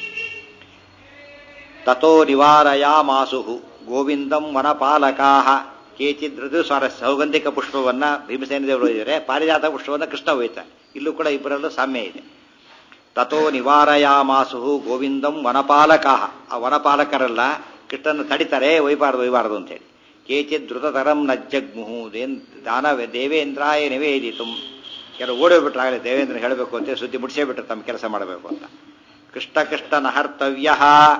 ತಥೋ ನಿವಾರಯಾಮಾಸು ಗೋವಿಂದಂ ವನಪಾಲಕಾ ಕೇಚಿದ್ ಋತು ಸ್ವರ ಸೌಗಂಧಿಕ ಪುಷ್ಪವನ್ನ ಭೀಮಸೇನ ದೇವರು ಒಯ್ದರೆ ಪಾರಿಜಾತ ಪುಷ್ಪವನ್ನ ಕೃಷ್ಣ ಒಯ್ತಾನೆ ಇಲ್ಲೂ ಕೂಡ ಇಬ್ಬರಲ್ಲೂ ಸಾಮ್ಯ ಇದೆ ತಥೋ ನಿವಾರಯಾಮಾಸು ಗೋವಿಂದಂ ವನಪಾಲಕಾ ಆ ವನಪಾಲಕರೆಲ್ಲ ಕೃಷ್ಣನ ತಡಿತಾರೆ ಒಯ್ಬಾರ್ದು ಒಯ್ಬಾರ್ದು ಅಂತೇಳಿ ಕೇಚಿತ್ ಧೃತತರಂ ನಜ್ಜಗ್ಮುಹು ದೇನ್ ದಾನವ ದೇವೇಂದ್ರಾಯ ನಿವೇದಿತು ಕೆಲವು ಓಡೋಗ್ಬಿಟ್ರೆ ಆಗಲೇ ದೇವೇಂದ್ರ ಹೇಳಬೇಕು ಅಂತ ಸುದ್ದಿ ಮುಡಿಸೇ ಬಿಟ್ರೆ ತಮ್ಮ ಕೆಲಸ ಮಾಡಬೇಕು ಅಂತ ಕೃಷ್ಣ ಕೃಷ್ಣ ನಹರ್ತವ್ಯ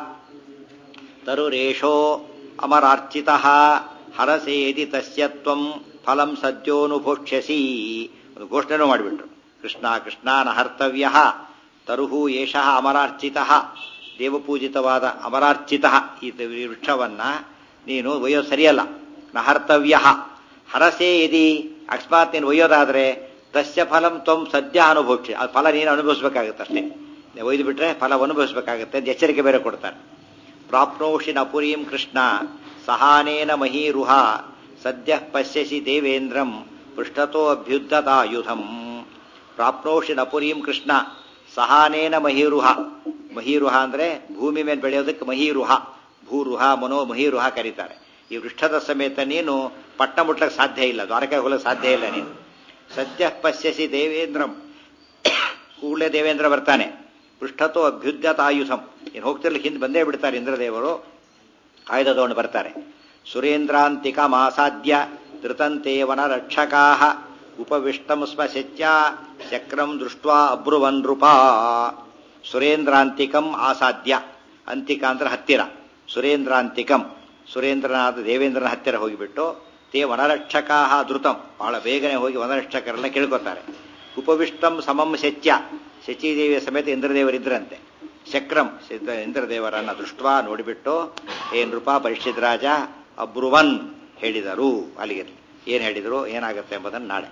ತರುರೇಶೋ ಅಮರಾರ್ಚಿತ ಹರಸೇದಿ ತಸ್ಯ ತ್ವಂ ಫಲಂ ಸದ್ಯೋನುಭೋಕ್ಷ್ಯಸಿ ಒಂದು ಘೋಷಣೆನೂ ಮಾಡಿಬಿಟ್ರು ಕೃಷ್ಣ ಕೃಷ್ಣ ನಹರ್ತವ್ಯ ತರುಹು ಏಷ ಅಮರಾರ್ಚಿತ ದೇವಪೂಜಿತವಾದ ಅಮರಾರ್ಚಿತ ಈ ವೃಕ್ಷವನ್ನ ನೀನು ಒಯ್ಯೋದು ಸರಿಯಲ್ಲ ನಹರ್ತವ್ಯ ಹರಸೇ ಯದಿ ಅಕಸ್ಮಾತ್ ನೀನು ಒಯ್ಯೋದಾದ್ರೆ ತಸ್ಯ ಫಲಂ ತ್ವಂ ಸದ್ಯ ಅನುಭೋಕ್ಷಿ ಆ ಫಲ ನೀನು ಅನುಭವಿಸ್ಬೇಕಾಗುತ್ತೆ ಅಷ್ಟೇ ನೀವು ಒಯ್ದು ಬಿಟ್ರೆ ಫಲ ಅನುಭವಿಸ್ಬೇಕಾಗುತ್ತೆ ಅಂತ ಎಚ್ಚರಿಕೆ ಬೇರೆ ಕೊಡ್ತಾರೆ ಪ್ರಾಪ್ನೋಷಿ ನಪುರೀಂ ಕೃಷ್ಣ ಸಹಾನೇನ ಮಹೀರುಹ ಸದ್ಯ ಪಶ್ಯಸಿ ದೇವೇಂದ್ರಂ ಪೃಷ್ಠತೋ ಅಭ್ಯುದ್ಧತಾಯುಧಂ ಪ್ರಾಪ್ನೋಷಿ ನಪುರೀಂ ಕೃಷ್ಣ ಸಹಾನೇನ ಮಹೀರುಹ ಮಹೀರುಹ ಅಂದ್ರೆ ಭೂಮಿ ಮೇಲೆ ಬೆಳೆಯೋದಕ್ಕೆ ಮಹೀರುಹ ಭೂರುಹ ಮನೋ ಮಹೀರುಹ ಕರೀತಾರೆ ಈ ವೃಕ್ಷದ ಸಮೇತ ನೀನು ಪಟ್ಟ ಮುಟ್ಲಕ್ಕೆ ಸಾಧ್ಯ ಇಲ್ಲ ದ್ವಾರಕೆ ಹೋಗಕ್ಕೆ ಸಾಧ್ಯ ಇಲ್ಲ ನೀನು ಸದ್ಯ ಪಶ್ಯಸಿ ದೇವೇಂದ್ರಂ ಕೂಡಲೇ ದೇವೇಂದ್ರ ಬರ್ತಾನೆ ಪೃಷ್ಠತೋ ಅಭ್ಯುದ್ಧತಾಯುಧಂ ಏನು ಹೋಗ್ತಿರ್ಲಿಕ್ಕೆ ಹಿಂದೆ ಬಂದೇ ಬಿಡ್ತಾರೆ ಇಂದ್ರದೇವರು ಆಯುಧ ತಗೊಂಡು ಬರ್ತಾರೆ ಸುರೇಂದ್ರಾಂತಿಕ ಮಾಸಾದ್ಯ ಧೃತಂತೆ ವನರಕ್ಷಕಾ ಉಪವಿಷ್ಟಂ ಸ್ಮ ಶಚ್ಯ ಚಕ್ರಂ ದೃಷ್ಟ್ವಾ ಅಬ್ರುವನ್ ನೃಪಾ ಸುರೇಂದ್ರಾಂತಿಕಂ ಆಸಾದ್ಯ ಅಂತಿಕ ಅಂದ್ರೆ ಹತ್ತಿರ ಸುರೇಂದ್ರಾಂತಿಕಂ ಸುರೇಂದ್ರನಾದ ದೇವೇಂದ್ರನ ಹತ್ತಿರ ಹೋಗಿಬಿಟ್ಟು ತೇ ವನರಕ್ಷಕಾ ಧೃತಂ ಬಹಳ ಬೇಗನೆ ಹೋಗಿ ವನರಕ್ಷಕರೆಲ್ಲ ಕೇಳ್ಕೊತಾರೆ ಉಪವಿಷ್ಟಂ ಸಮಂ ಶಚ್ಯ ಶಚಿದೇವಿಯ ಸಮೇತ ಇಂದ್ರದೇವರಿದ್ರಂತೆ ಚಕ್ರಂ ಸಿದ್ಧ ಇಂದ್ರದೇವರನ್ನ ದೃಷ್ಟ ನೋಡಿಬಿಟ್ಟು ಏ ನೃಪ ಪರಿಷಿತ್ ರಾಜ ಅಬ್ರುವನ್ ಹೇಳಿದರು ಅಲ್ಲಿಗೆ ಏನ್ ಹೇಳಿದರು ಏನಾಗುತ್ತೆ ಎಂಬುದನ್ನು ನಾಳೆ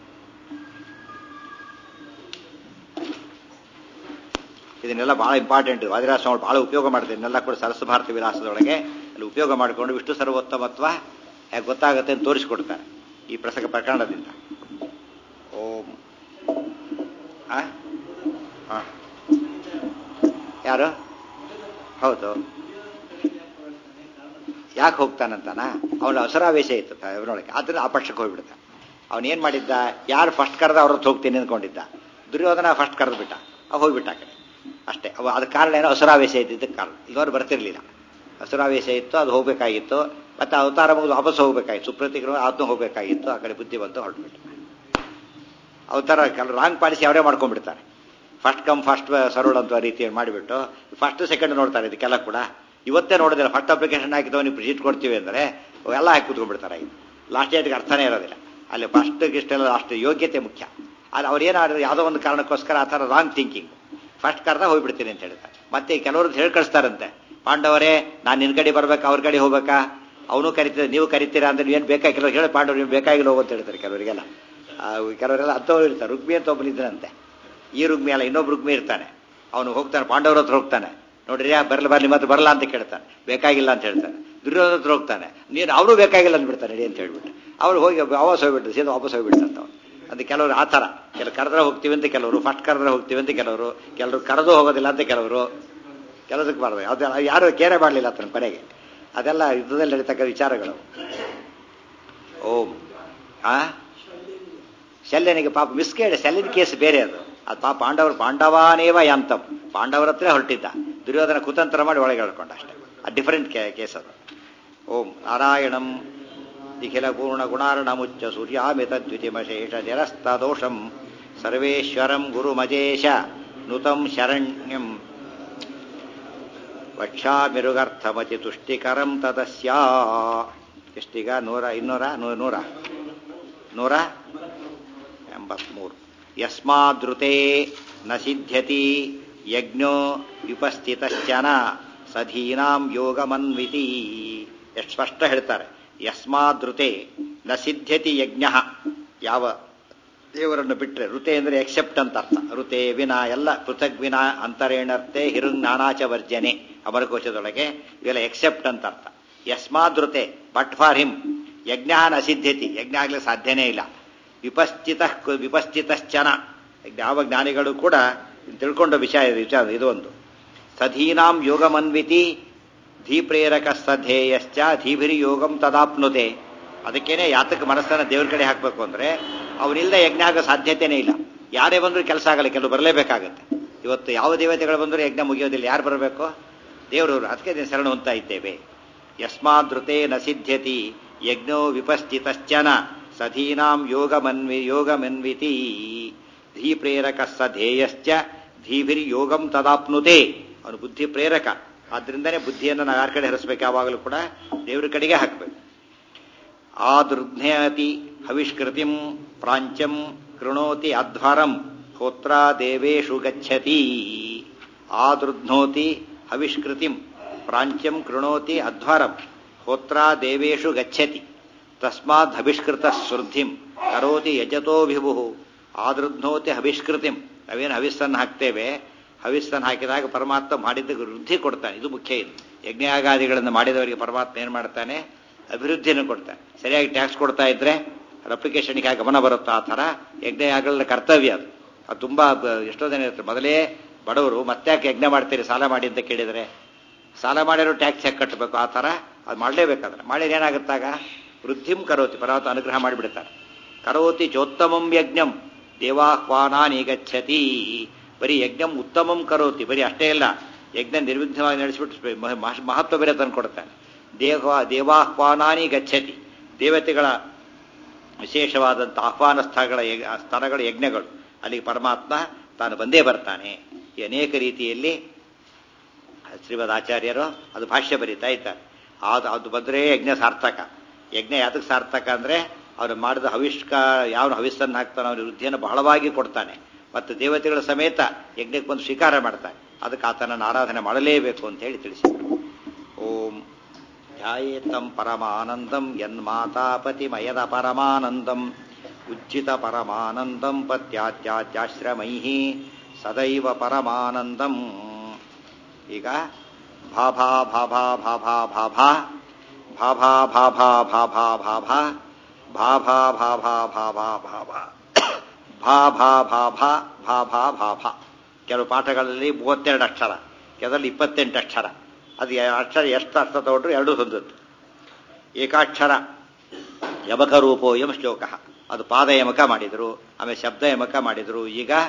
ಇದನ್ನೆಲ್ಲ ಬಹಳ ಇಂಪಾರ್ಟೆಂಟ್ ವಾದಿರಾಜ ಬಹಳ ಉಪಯೋಗ ಮಾಡ್ತಾರೆ ಇದನ್ನೆಲ್ಲ ಕೂಡ ಸರಸ ಭಾರತ ವಿಲಾಸದೊಳಗೆ ಅಲ್ಲಿ ಉಪಯೋಗ ಮಾಡಿಕೊಂಡು ವಿಷ್ಣು ಸರ್ವೋತ್ತಮತ್ವ ಯಾಕೆ ಗೊತ್ತಾಗುತ್ತೆ ಅಂತ ತೋರಿಸಿಕೊಡ್ತಾರೆ ಈ ಪ್ರಸಂಗ ಪ್ರಕರಣದಿಂದ ಓಂ ಆ? ಆ. ಯಾರು ಹೌದು ಯಾಕೆ ಹೋಗ್ತಾನಂತಾನ ಅವನ ಅಸರಾವೇಶ ಇತ್ತು ಅವನೊಳಗೆ ಆದ್ರೆ ಆ ಪಕ್ಷಕ್ಕೆ ಹೋಗ್ಬಿಡ್ತಾನೆ ಅವನೇನ್ ಮಾಡಿದ್ದ ಯಾರು ಫಸ್ಟ್ ಕರೆದ ಅವ್ರ ಹತ್ರ ಹೋಗ್ತೀನಿ ಅಂದ್ಕೊಂಡಿದ್ದ ದುರ್ಯೋಧನ ಫಸ್ಟ್ ಕರೆದು ಬಿಟ್ಟ ಅವ ಹೋಗ್ಬಿಟ್ಟ ಆ ಕಡೆ ಅಷ್ಟೇ ಅವ ಅದಕ್ಕೆ ಕಾರಣ ಏನೋ ಹಸುರಾವೇಶ ಇದ್ದಿದ್ದಕ್ಕೆ ಕಾರಣ ಇಲ್ಲವರು ಬರ್ತಿರ್ಲಿಲ್ಲ ಹಸುರಾವೇಶ ಇತ್ತು ಅದು ಹೋಗ್ಬೇಕಾಗಿತ್ತು ಮತ್ತೆ ಅವತಾರ ಮುಗಿದು ವಾಪಸ್ ಹೋಗ್ಬೇಕಾಗಿತ್ತು ಸುಪ್ರತಿಗಳು ಅದನ್ನು ಹೋಗ್ಬೇಕಾಗಿತ್ತು ಆ ಕಡೆ ಬುದ್ಧಿ ಬಂತು ಹೊರಟ್ಬಿಟ್ಟು ಅವತಾರ ಕೆಲವು ರಾಂಗ್ ಪಾಲಿಸಿ ಅವರೇ ಮಾಡ್ಕೊಂಡ್ಬಿಡ್ತಾರೆ ಫಸ್ಟ್ ಕಮ್ ಫಸ್ಟ್ ಸರ್ವ್ಡ್ ಅಂತ ರೀತಿ ಮಾಡಿಬಿಟ್ಟು ಫಸ್ಟ್ ಸೆಕೆಂಡ್ ನೋಡ್ತಾರೆ ಇದಕ್ಕೆಲ್ಲ ಕೂಡ ಇವತ್ತೇ ನೋಡೋದಿಲ್ಲ ಫಸ್ಟ್ ಅಪ್ಲಿಕೇಶನ್ ಹಾಕಿದವ ನೀವು ಪ್ರಿಜಿಟ್ ಕೊಡ್ತೀವಿ ಅಂದರೆ ಅವೆಲ್ಲ ಹಾಕಿ ಕೂತ್ಕೊಂಡ್ಬಿಡ್ತಾರೆ ಈಗ ಲಾಸ್ಟ್ ಡೇಟ್ಗೆ ಅರ್ಥನೇ ಇರೋದಿಲ್ಲ ಅಲ್ಲಿ ಫಸ್ಟ್ ಇಷ್ಟೆಲ್ಲ ಅಷ್ಟು ಯೋಗ್ಯತೆ ಮುಖ್ಯ ಅಲ್ಲಿ ಅವ್ರು ಏನಾದ್ರು ಯಾವುದೋ ಒಂದು ಕಾರಣಕ್ಕೋಸ್ಕರ ಆ ಥರ ರಾಂಗ್ ಥಿಂಕಿಂಗ್ ಫಸ್ಟ್ ಕರೆದ ಹೋಗ್ಬಿಡ್ತೀನಿ ಅಂತ ಹೇಳ್ತಾರೆ ಮತ್ತೆ ಕೆಲವರು ಹೇಳಿ ಕಳಿಸ್ತಾರಂತೆ ಪಾಂಡವರೇ ನಾನು ನಿನ್ನ ಕಡೆ ಬರ್ಬೇಕಾ ಅವ್ರ ಕಡೆ ಹೋಗ್ಬೇಕಾ ಅವನು ಕರಿತೀರ ನೀವು ಕರಿತೀರಾ ಅಂದ್ರೆ ಏನು ಬೇಕಾ ಕೆಲವರು ಹೇಳಿ ಪಾಂಡವರು ನೀವು ಬೇಕಾಗಿಲ್ಲ ಹೋಗು ಅಂತ ಹೇಳ್ತಾರೆ ಕೆಲವರಿಗೆಲ್ಲ ಆ, ಕೆಲವರೆಲ್ಲ ಅಂಥವ್ರು ಇರ್ತಾರೆ ರುಕ್ಮಿ ಅಂತ ಒಬ್ಬನಿದ್ದನಂತೆ ಈ ರುಗ್ಮಿ ಅಲ್ಲ ಇನ್ನೊಬ್ಬ ರುಗ್ಮಿ ಇರ್ತಾನೆ ಅವನು ಹೋಗ್ತಾನೆ ಪಾಂಡವರ ಹತ್ರ ಹೋಗ್ತಾನೆ ನೋಡ್ರಿ ಬರಲಿ ಬರ್ಲಿ ಮತ್ತೆ ಬರಲ್ಲ ಅಂತ ಕೇಳ್ತಾನೆ ಬೇಕಾಗಿಲ್ಲ ಅಂತ ಹೇಳ್ತಾನೆ ದುರ್ಯೋಧನ ಹತ್ರ ಹೋಗ್ತಾನೆ ನೀನು ಅವರು ಬೇಕಾಗಿಲ್ಲ ಅಂದ್ಬಿಡ್ತಾನೆ ನಡಿ ಅಂತ ಹೇಳ್ಬಿಟ್ಟು ಅವ್ರು ಹೋಗಿ ವಾಪಸ್ ಹೋಗ್ಬಿಟ್ಟು ಸೀದಾ ವಾಪಸ್ ಹೋಗ್ಬಿಡ್ತಂತ ಅವ್ನು ಅದು ಕೆಲವರು ಆ ಥರ ಕೆಲವು ಕರೆದ್ರೆ ಹೋಗ್ತೀವಿ ಅಂತ ಕೆಲವರು ಫಸ್ಟ್ ಕರೆದ್ರೆ ಹೋಗ್ತೀವಿ ಅಂತ ಕೆಲವರು ಕೆಲವರು ಕರೆದು ಹೋಗೋದಿಲ್ಲ ಅಂತ ಕೆಲವರು ಕೆಲಸಕ್ಕೆ ಬರಬೇಕು ಅದು ಯಾರು ಕೇರೆ ಮಾಡಲಿಲ್ಲ ಆತನ ಕೊನೆಗೆ ಅದೆಲ್ಲ ಯುದ್ಧದಲ್ಲಿ ನಡೀತಕ್ಕ ವಿಚಾರಗಳು ಓಂ ಆ ಶಲ್ಯನಿಗೆ ಪಾಪ ಮಿಸ್ಕೇಳಿ ಶಲ್ಯನ ಕೇಸ್ ಬೇರೆ ಅದು ಅದು ಪಾಪ ಪಾಂಡವರು ಪಾಂಡವಾನೇವ ಯಾಂತಂ ಪಾಂಡವರ ಹತ್ರ ಹೊರಟಿದ್ದ ದುರ್ಯೋಧನ ಕುತಂತ್ರ ಮಾಡಿ ಒಳಗೆ ಹೇಳ್ಕೊಂಡ ಅಷ್ಟೇ ಅದು ಡಿಫರೆಂಟ್ ಕೇಸ್ ಅದು ಓಂ ನಾರಾಯಣಂ ನಿಖಿಲ ಪೂರ್ಣ ಗುಣಾರ್ಣಮುಚ್ಚ ಸೂರ್ಯಾಮಿತ ದ್ವಿತಿಮಶೇಷ ಜರಸ್ತದೋಷಂ ಸರ್ವೇಶ್ವರಂ ಗುರುಮಜೇಶ ನುತಂ ಶರಣ್ಯಂ ವಕ್ಷಾಮಿರುಗರ್ಥಮತಿ ತುಷ್ಟಿಕರಂ ತದಸ್ಯಾ ಎಷ್ಟೀಗ ನೂರ ಇನ್ನೂರ ನೂ- ನೂರ ನೂರ ಎಂಬತ್ಮೂರು ಯಸ್ಮಾದೃತೆ ನ ಸಿದ್ಧ್ಯತಿ ಯಜ್ಞೋ ವಿಪಸ್ಥಿತಶ್ಚನ ಸಧೀನಾಂ ಯೋಗಮನ್ವಿತಿ ಎಷ್ಟು ಸ್ಪಷ್ಟ ಹೇಳ್ತಾರೆ ಯಸ್ಮಾದೃತೆ ನ ಸಿದ್ಧ್ಯತಿ ಯಜ್ಞ ಯಾವ ದೇವರನ್ನು ಬಿಟ್ಟರೆ ಋತೆ ಅಂದರೆ ಎಕ್ಸೆಪ್ಟ್ ಅಂತ ಅರ್ಥ ಋತೆ ವಿನ ಎಲ್ಲ ಪೃಥಕ್ ವಿನ ಅಂತರೇಣರ್ತೆ ಹಿರುಂಗ್ ನಾನಾಚ ವರ್ಜನೆ ಅಮರಕೋಶದೊಳಗೆ ಇವೆಲ್ಲ ಎಕ್ಸೆಪ್ಟ್ ಅಂತ ಅರ್ಥ ಯಸ್ಮಾದೃತೆ ಬಟ್ ಫಾರ್ ಹಿಮ್ ಯಜ್ಞ ನ ಸಿದ್ಧ್ಯತಿ ಯಜ್ಞ ಆಗ್ಲಿಕ್ಕೆ ಸಾಧ್ಯನೇ ಇಲ್ಲ ವಿಪಸ್ಥಿತ ವಿಪಸ್ಥಿತಶ್ಚನ ಯಾವ ಜ್ಞಾನಿಗಳು ಕೂಡ ತಿಳ್ಕೊಂಡ ವಿಷಯ ಇದು ವಿಚಾರ ಇದು ಒಂದು ಸಧೀನಾಂ ಯೋಗಮನ್ವಿತಿ ಧೀಪ್ರೇರಕ ಸಧೇಯಶ್ಚ ಧೀಭಿರಿ ಯೋಗಂ ತದಾಪ್ನುತೆ ಅದಕ್ಕೇನೆ ಯಾತಕ ಮನಸ್ಸನ್ನು ದೇವ್ರ ಕಡೆ ಹಾಕಬೇಕು ಅಂದ್ರೆ ಅವನಿಲ್ಲದೆ ಯಜ್ಞ ಆಗೋ ಸಾಧ್ಯತೆನೇ ಇಲ್ಲ ಯಾರೇ ಬಂದರೂ ಕೆಲಸ ಆಗಲ್ಲ ಕೆಲವು ಬರಲೇಬೇಕಾಗತ್ತೆ ಇವತ್ತು ಯಾವ ದೇವತೆಗಳು ಬಂದರೂ ಯಜ್ಞ ಮುಗಿಯೋದಿಲ್ಲ ಯಾರು ಬರಬೇಕು ದೇವರವರು ಅದಕ್ಕೆ ಇದನ್ನು ಶರಣ ಹೊಂತಾ ಇದ್ದೇವೆ ಯಸ್ಮಾದೃತೆ ನ ಸಿದ್ಧ್ಯತಿ ಯಜ್ಞೋ ವಿಪಸ್ಥಿತಶ್ಚನ ಸಧೀನಾಂ ಯೋಗಮನ್ವಿ ಯೋಗಮನ್ವಿತಿ ಧೀ ಪ್ರೇರಕ ಸಧೇಯಶ್ಚ ಧೀಭಿರಿ ಯೋಗಂ ತದಾಪ್ನುತೆ ಅವನು ಬುದ್ಧಿ ಪ್ರೇರಕ ಆದ್ರಿಂದನೇ ಬುದ್ಧಿಯನ್ನು ನಾವು ಯಾರ ಕಡೆ ಹರಿಸ್ಬೇಕು ಯಾವಾಗಲೂ ಕೂಡ ದೇವರ ಕಡೆಗೆ ಹಾಕಬೇಕು ಆದೃಧ್ನಯತಿ ಹವಿಷ್ಕೃತಿಂ ಪ್ರಾಂಚ್ಯಂ ಕೃಣೋತಿ ಅಧ್ವರಂ ಹೋತ್ರ ದೇವೇಶು ಗಚ್ಚತಿ ಆದೃಧ್ನೋತಿ ಹವಿಷ್ಕೃತಿಂ ಪ್ರಾಂಚ್ಯಂ ಕೃಣೋತಿ ಅಧ್ವರಂ ಹೋತ್ರ ದೇವೇಶು ಗಚ್ಚತಿ ತಸ್ಮಾತ್ ಹವಿಷ್ಕೃತ ವೃದ್ಧಿಂ ಕರೋತಿ ಯಜತೋ ವಿಭು ಆದೃಧ್ನೋತಿ ಹವಿಷ್ಕೃತಿಂ ನಾವೇನು ಹವಿಸ್ಸನ್ನು ಹಾಕ್ತೇವೆ ಹವಿಸ್ಸನ್ನು ಹಾಕಿದಾಗ ಪರಮಾತ್ಮ ಮಾಡಿದ್ದಕ್ಕೆ ವೃದ್ಧಿ ಕೊಡ್ತಾನೆ ಇದು ಮುಖ್ಯ ಇದು ಯಜ್ಞಯಾಗಾದಿಗಳನ್ನು ಮಾಡಿದವರಿಗೆ ಪರಮಾತ್ಮ ಏನು ಮಾಡ್ತಾನೆ ಅಭಿವೃದ್ಧಿಯನ್ನು ಕೊಡ್ತಾನೆ ಸರಿಯಾಗಿ ಟ್ಯಾಕ್ಸ್ ಕೊಡ್ತಾ ಇದ್ರೆ ಅಪ್ಲಿಕೇಶನ್ಗೆ ಗಮನ ಬರುತ್ತೋ ಆ ಥರ ಯಜ್ಞಯಾಗಗಳ ಕರ್ತವ್ಯ ಅದು ಅದು ತುಂಬ ಎಷ್ಟೋ ಜನ ಇರ್ತಾರೆ ಮೊದಲೇ ಬಡವರು ಮತ್ತೆ ಯಾಕೆ ಯಜ್ಞ ಮಾಡ್ತೀರಿ ಸಾಲ ಮಾಡಿ ಅಂತ ಕೇಳಿದರೆ ಸಾಲ ಮಾಡಿರೋ ಟ್ಯಾಕ್ಸ್ ಯಾಕೆ ಕಟ್ಟಬೇಕು ಆ ಥರ ಅದು ಮಾಡಲೇಬೇಕಾದ್ರೆ ಮಾಡಿದ್ರೆ ಏನಾಗುತ್ತಾಗ ವೃದ್ಧಿಂ ಕರೋತಿ ಪರ್ವತ ಅನುಗ್ರಹ ಮಾಡಿಬಿಡ್ತಾರೆ ಕರೋತಿ ಚೋತ್ತಮಂ ಯಜ್ಞಂ ದೇವಾಹ್ವಾನಾನಿ ಗಚ್ಚತಿ ಬರೀ ಯಜ್ಞಂ ಉತ್ತಮಂ ಕರೋತಿ ಬರೀ ಅಷ್ಟೇ ಇಲ್ಲ ಯಜ್ಞ ನಿರ್ವಿಘ್ನವಾಗಿ ನಡೆಸಿಬಿಟ್ಟು ಮಹ- ಮಹತ್ವ ಬೇರೆ ತಂದು ಕೊಡ್ತಾನೆ ದೇವ ದೇವಾಹ್ವಾನಾನಿ ಗಚ್ಚತಿ ದೇವತೆಗಳ ವಿಶೇಷವಾದಂಥ ಆಹ್ವಾನ ಸ್ಥಳಗಳ ಯಗ್- ಸ್ಥಳಗಳ ಯಜ್ಞಗಳು ಅಲ್ಲಿಗೆ ಪರಮಾತ್ಮ ತಾನು ಬಂದೇ ಬರ್ತಾನೆ ಈ ಅನೇಕ ರೀತಿಯಲ್ಲಿ ಶ್ರೀಮದ್ ಆಚಾರ್ಯರು ಅದು ಭಾಷ್ಯ ಬರೀತಾ ಇದ್ದಾರೆ ಅದು ಅದು ಬಂದರೆ ಯಜ್ಞ ಸಾರ್ಥಕ ಯಜ್ಞ ಯಾತಕ್ಕೆ ಸಾರ್ಥಕ ಅಂದರೆ ಅವನು ಮಾಡಿದ ಹವಿಷ್ಕ ಯಾವ ಹವಿಸ್ಸನ್ನು ಹಾಕ್ತಾನೆ ಅವನ ವೃದ್ಧಿಯನ್ನು ಬಹಳವಾಗಿ ಕೊಡ್ತಾನೆ ಮತ್ತು ದೇವತೆಗಳ ಸಮೇತ ಯಜ್ಞಕ್ಕೆ ಬಂದು ಸ್ವೀಕಾರ ಮಾಡ್ತಾನೆ ಅದಕ್ಕೆ ಆತನನ್ನು ಆರಾಧನೆ ಮಾಡಲೇಬೇಕು ಅಂತ ಹೇಳಿ ತಿಳಿಸಿದರು ಓಂ ಧ್ಯಾಯೇತಂ ಪರಮಾನಂದಂ ಯನ್ಮಾತಾಪತಿಮಯದ ಪರಮಾನಂದಂ ಉಜ್ಜಿತ ಪರಮಾನಂದಂ ಪತ್ಯಾತ್ಯಾಶ್ರಮೈ ಸದೈವ ಪರಮಾನಂದಂ ಈಗ ಭಾಭಾ ಭಾಭಾ ಭಾಭಾ ಭಾಭಾ ಭಾಭಾ ಭಾಭಾ ಭಾಭಾ ಭಾಭಾ ಭಾಭಾ ಭಾಭಾ ಭಾಭಾ ಭಾಭಾ ಭಾಭಾ ಭಾಭಾ ಭಾಭಾ ಭಾಭಾ ಕೆಲವು ಪಾಠಗಳಲ್ಲಿ ಮೂವತ್ತೆರಡು ಅಕ್ಷರ ಕೆಲದಲ್ಲಿ ಇಪ್ಪತ್ತೆಂಟು ಅಕ್ಷರ ಅದು ಯ- ಅಕ್ಷರ ಎಷ್ಟು ಅರ್ಥ ತಗೊಂಡ್ರು ಎರಡೂ ಹೊಂದುತ್ತೆ ಏಕಾಕ್ಷರ ಯಮಕ ರೂಪೋ ಯಮ ಶ್ಲೋಕ ಅದು ಪಾದ ಯಮಕ ಮಾಡಿದರು ಆಮೇಲೆ ಶಬ್ದ ಯಮಕ ಮಾಡಿದರು ಈಗ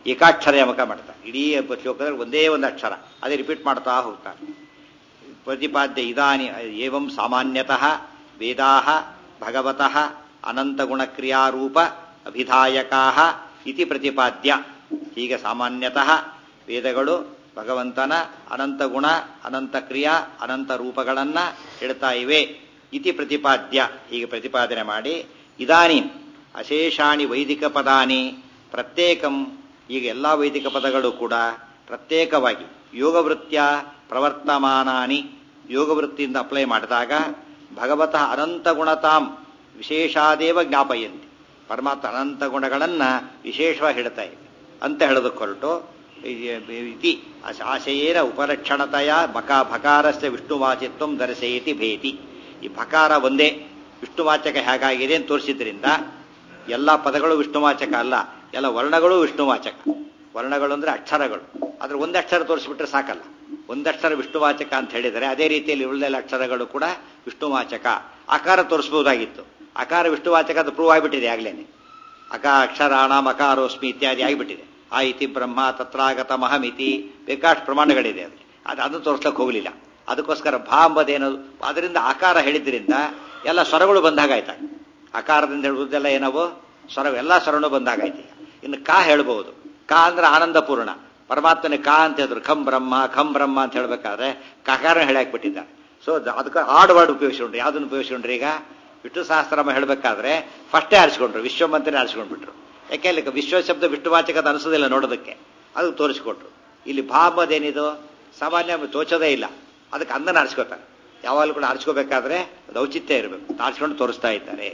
ಏಕಾಕ್ಷರ ಯಮಕ ಮಾಡ್ತಾರೆ ಇಡೀ ಶ್ಲೋಕದಲ್ಲಿ ಒಂದೇ ಒಂದು ಅಕ್ಷರ ಅದೇ ರಿಪೀಟ್ ಮಾಡ್ತಾ ಹೋಗ್ತಾರೆ ಪ್ರತಿಪಾದ್ಯ ಇದಾನಿ ಏವಂ ಸಾಮಾನ್ಯತಃ ವೇದಾ ಭಗವತಃ ಅನಂತಗುಣಕ್ರಿಯಾರೂಪ ಅಭಿಧಾಯಕಾ ಇತಿ ಪ್ರತಿಪಾದ್ಯ ಹೀಗೆ ಸಾಮಾನ್ಯತಃ ವೇದಗಳು ಭಗವಂತನ ಅನಂತ ಗುಣ ಅನಂತ ಕ್ರಿಯಾ ಅನಂತ ರೂಪಗಳನ್ನ ಹೇಳ್ತಾ ಇವೆ ಇತಿ ಪ್ರತಿಪಾದ್ಯ ಹೀಗೆ ಪ್ರತಿಪಾದನೆ ಮಾಡಿ ಇದಾನಿ ಅಶೇಷಾಣಿ ವೈದಿಕ ಪದಾನಿ ಪ್ರತ್ಯೇಕಂ ಈಗ ಎಲ್ಲ ವೈದಿಕ ಪದಗಳು ಕೂಡ ಪ್ರತ್ಯೇಕವಾಗಿ ಯೋಗವೃತ್ಯ ಪ್ರವರ್ತಮಾನಾನಿ ಯೋಗವೃತ್ತಿಯಿಂದ ಅಪ್ಲೈ ಮಾಡಿದಾಗ ಭಗವತಃ ಅನಂತ ಗುಣತಾಂ ವಿಶೇಷಾದೇವ ಜ್ಞಾಪಯಂತಿ ಪರಮಾತ್ಮ ಅನಂತ ಗುಣಗಳನ್ನ ವಿಶೇಷವಾಗಿ ಹೇಳ್ತಾ ಇವೆ ಅಂತ ಹೇಳೋದಕ್ಕೆ ಹೊರಟು ಇತಿ ಆಶಯೇನ ಉಪಲಕ್ಷಣತೆಯ ಬಕ ಭಕಾರಸ್ಯ ವಿಷ್ಣುವಾಚಿತ್ವಂ ದರ್ಶಯತಿ ಭೇತಿ ಈ ಭಕಾರ ಒಂದೇ ವಿಷ್ಣುವಾಚಕ ಹೇಗಾಗಿದೆ ಅಂತ ತೋರಿಸಿದ್ರಿಂದ ಎಲ್ಲ ಪದಗಳು ವಿಷ್ಣುವಾಚಕ ಅಲ್ಲ ಎಲ್ಲ ವರ್ಣಗಳು ವಿಷ್ಣುವಾಚಕ ವರ್ಣಗಳು ಅಂದ್ರೆ ಅಕ್ಷರಗಳು ಆದ್ರೆ ಒಂದು ಅಕ್ಷರ ತೋರಿಸ್ಬಿಟ್ರೆ ಸಾಕಲ್ಲ ಒಂದಕ್ಷರ ವಿಷ್ಣುವಾಚಕ ಅಂತ ಹೇಳಿದರೆ ಅದೇ ರೀತಿಯಲ್ಲಿ ಉಳಿದೆಲ್ಲ ಅಕ್ಷರಗಳು ಕೂಡ ವಿಷ್ಣುವಾಚಕ ಆಕಾರ ತೋರಿಸಬಹುದಾಗಿತ್ತು ಆಕಾರ ವಿಷ್ಣುವಾಚಕ ಅದು ಪ್ರೂವ್ ಆಗಿಬಿಟ್ಟಿದೆ ಆಗ್ಲೇನೆ ಅಕ ಅಕ್ಷರಾಣ ಮಕಾರೋಸ್ಮಿ ಇತ್ಯಾದಿ ಆಗಿಬಿಟ್ಟಿದೆ ಆ ಇತಿ ಬ್ರಹ್ಮ ತತ್ರಾಗತ ಮಹಮಿತಿ ಬೇಕಾಷ್ಟು ಪ್ರಮಾಣಗಳಿದೆ ಅದಕ್ಕೆ ಅದು ಅದನ್ನು ತೋರಿಸ್ಲಕ್ಕೆ ಹೋಗಲಿಲ್ಲ ಅದಕ್ಕೋಸ್ಕರ ಭಾ ಅಂಬದೇನದು ಅದರಿಂದ ಆಕಾರ ಹೇಳಿದ್ರಿಂದ ಎಲ್ಲ ಸ್ವರಗಳು ಬಂದಾಗಾಯ್ತಾಗ ಆಕಾರದಿಂದ ಹೇಳುವುದೆಲ್ಲ ಏನವು ಸ್ವರ ಎಲ್ಲ ಸ್ವರನು ಬಂದಾಗಾಯ್ತು ಈಗ ಇನ್ನು ಕಾ ಹೇಳ್ಬಹುದು ಕಾ ಅಂದ್ರೆ ಆನಂದಪೂರ್ಣ ಪರಮಾತ್ಮನ ಕಾ ಅಂತ ಹೇಳಿದ್ರು ಖಂ ಬ್ರಹ್ಮ ಖಂ ಬ್ರಹ್ಮ ಅಂತ ಹೇಳ್ಬೇಕಾದ್ರೆ ಕಕಾರ ಹೇಳಾಕ್ಬಿಟ್ಟಿದ್ದಾರೆ ಸೊ ಅದಕ್ಕೆ ಆಡ್ ವರ್ಡ್ ಉಪಯೋಗಿಸ್ಕೊಂಡ್ರು ಯಾವ್ದನ್ನು ಉಪಯೋಗಿಸ್ಕೊಂಡ್ರು ಈಗ ವಿಷ್ಣು ಸಹಸ್ರಮ ಹೇಳಬೇಕಾದ್ರೆ ಫಸ್ಟೇ ಆರಿಸ್ಕೊಂಡ್ರು ವಿಶ್ವಮಂತನೇ ಆರಿಸ್ಕೊಂಡ್ಬಿಟ್ರು ಯಾಕೆ ಅಲ್ಲಿ ವಿಶ್ವ ಶಬ್ದ ವಿಷ್ಣುವಾಚಕದ ಅನಿಸೋದಿಲ್ಲ ನೋಡೋದಕ್ಕೆ ಅದು ತೋರಿಸ್ಕೊಟ್ರು ಇಲ್ಲಿ ಭಾಮದೇನಿದು ಸಾಮಾನ್ಯ ತೋಚೋದೇ ಇಲ್ಲ ಅದಕ್ಕೆ ಅಂದನ ಆರಿಸ್ಕೋತಾರೆ ಯಾವಾಗಲೂ ಕೂಡ ಆರಿಸ್ಕೋಬೇಕಾದ್ರೆ ಅದು ಔಚಿತ್ಯ ಇರಬೇಕು ಆರಿಸ್ಕೊಂಡು ತೋರಿಸ್ತಾ ಇದ್ದಾರೆ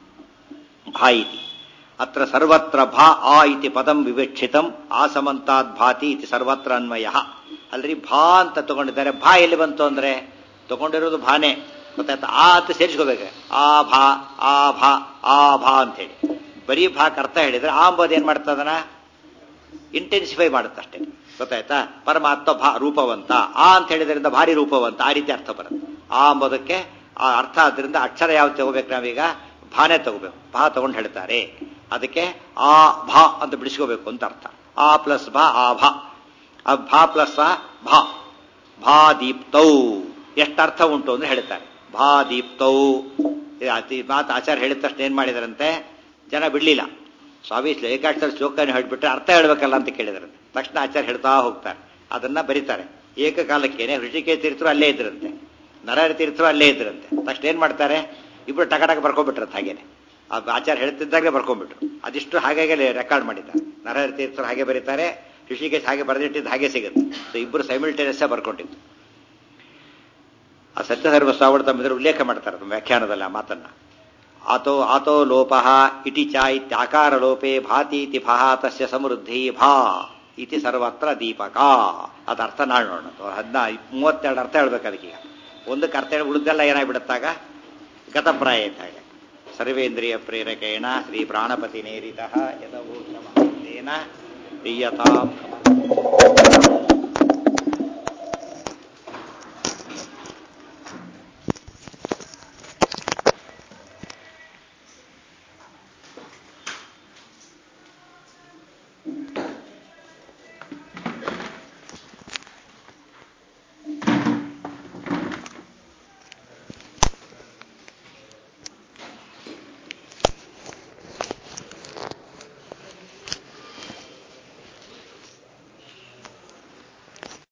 ಭಾ ಇತಿ ಅತ್ರ ಸರ್ವತ್ರ ಭಾ ಆ ಇತಿ ಪದಂ ವಿವಕ್ಷಿತಂ ಆ ಸಮಂತಾದ್ ಭಾತಿ ಇತಿ ಸರ್ವತ್ರ ಅನ್ವಯ ಅಲ್ರಿ ಭಾ ಅಂತ ತಗೊಂಡಿದ್ದಾರೆ ಭಾ ಎಲ್ಲಿ ಬಂತು ಅಂದ್ರೆ ತಗೊಂಡಿರೋದು ಭಾನೆ ಗೊತ್ತಾಯ್ತಾ ಆ ಅಂತ ಸೇರಿಸ್ಕೋಬೇಕು ಆ ಭಾ ಆ ಭಾ ಆ ಭಾ ಅಂತ ಹೇಳಿ ಬರೀ ಭಾಕ್ ಅರ್ಥ ಹೇಳಿದ್ರೆ ಆ ಅಂಬೋದು ಏನ್ ಮಾಡ್ತದನ ಇಂಟೆನ್ಸಿಫೈ ಮಾಡುತ್ತೆ ಅಷ್ಟೇ ಗೊತ್ತಾಯ್ತಾ ಪರಮಾತ್ಮ ಭಾ ರೂಪವಂತ ಆ ಅಂತ ಹೇಳಿದ್ರಿಂದ ಭಾರಿ ರೂಪವಂತ ಆ ರೀತಿ ಅರ್ಥ ಬರುತ್ತೆ ಆ ಅಂಬೋದಕ್ಕೆ ಆ ಅರ್ಥ ಆದ್ರಿಂದ ಅಕ್ಷರ ಯಾವ್ದು ತಗೋಬೇಕು ನಾವೀಗ ಭಾನೆ ತಗೋಬೇಕು ಭಾ ತಗೊಂಡು ಹೇಳ್ತಾರೆ ಅದಕ್ಕೆ ಆ ಭಾ ಅಂತ ಬಿಡಿಸ್ಕೋಬೇಕು ಅಂತ ಅರ್ಥ ಆ ಪ್ಲಸ್ ಭಾ ಆ ಭಾ ಆ ಭಾ ಪ್ಲಸ್ ಆ ಭಾ ಭಾ ದೀಪ್ತೌ ಎಷ್ಟು ಅರ್ಥ ಉಂಟು ಅಂದ್ರೆ ಹೇಳ್ತಾರೆ ಭಾ ದೀಪ್ತೌ ಅತಿ ಮಾತು ಆಚಾರ್ಯ ಹೇಳಿದ ತಕ್ಷಣ ಏನ್ ಮಾಡಿದಾರಂತೆ ಜನ ಬಿಡ್ಲಿಲ್ಲ ಸ್ವಾಮಿ ಏಕಾಕ್ಷರ ಶ್ಲೋಕನ ಹೇಳ್ಬಿಟ್ರೆ ಅರ್ಥ ಹೇಳ್ಬೇಕಲ್ಲ ಅಂತ ಕೇಳಿದ್ರಂತೆ ತಕ್ಷಣ ಆಚಾರ್ಯ ಹೇಳ್ತಾ ಹೋಗ್ತಾರೆ ಅದನ್ನ ಬರೀತಾರೆ ಏಕಕಾಲಕ್ಕೇನೆ ಋಷಿಕೇಶ ತೀರ್ಥರು ಅಲ್ಲೇ ಇದ್ರಂತೆ ನರಹರಿ ತೀರ್ಥರು ಅಲ್ಲೇ ಇದ್ರಂತೆ ತಕ್ಷಣ ಏನ್ ಮಾಡ್ತಾರೆ ಇಬ್ರು ಟಕಟಕ ಬರ್ಕೊಂಡ್ಬಿಟ್ರಂತೆ ಹಾಗೇನೆ ಆ ಆಚಾರ್ಯ ಹೇಳ್ತಿದ್ದಾಗಲೇ ಬರ್ಕೊಂಡ್ಬಿಟ್ರು ಅದಿಷ್ಟು ಹಾಗೆ ರೆಕಾರ್ಡ್ ಮಾಡಿದ್ದಾರೆ ನರಹರಿ ತೀರ್ಥರು ಹಾಗೆ ಬರೀತಾರೆ ಋಷಿಕೇಶ್ ಹಾಗೆ ಬರೆದಿಟ್ಟಿದ್ದು ಹಾಗೆ ಸಿಗುತ್ತೆ ಸೊ ಇಬ್ಬರು ಸೈಮಿಲ್ಟೇನಿಯಸ್ ಬರ್ಕೊಂಡಿದ್ದು ಆ ಸತ್ಯಧರ್ಮ ಸ್ವಾಮಿ ತಮ್ಮಿದ್ರೆ ಉಲ್ಲೇಖ ಮಾಡ್ತಾರೆ ತಮ್ಮ ವ್ಯಾಖ್ಯಾನದಲ್ಲಿ ಆ ಮಾತನ್ನ ಆತೋ ಆತೋ ಲೋಪ ಇಟಿ ಚ ಇತ್ಯಾಕಾರ ಲೋಪೆ ಭಾತೀತಿ ಭಾ ತಸ್ಯ ಸಮೃದ್ಧಿ ಭಾ ಇತಿ ಸರ್ವತ್ರ ದೀಪಕ ಅದು ಅರ್ಥ ನಾಳೆ ನೋಡೋಣ ಹದಿನ ಮೂವತ್ತೆರಡು ಅರ್ಥ ಹೇಳ್ಬೇಕು ಅದಕ್ಕೀಗ ಒಂದಕ್ಕೆ ಅರ್ಥ ಹೇಳಿ ಉಳಿದೆಲ್ಲ ಏನಾಗ್ಬಿಡುತ್ತಾಗ ಗತಪ್ರಾಯ ಅಂತ ಹೇಳಿ ಸರ್ವೇಂದ್ರಿಯ ಪ್ರೇರಕೇಣ ಶ್ರೀ ಪ್ರಾಣಪತಿ ನೇರಿತ ಯದವೋಚನ ಪ್ರಿಯತಾಂ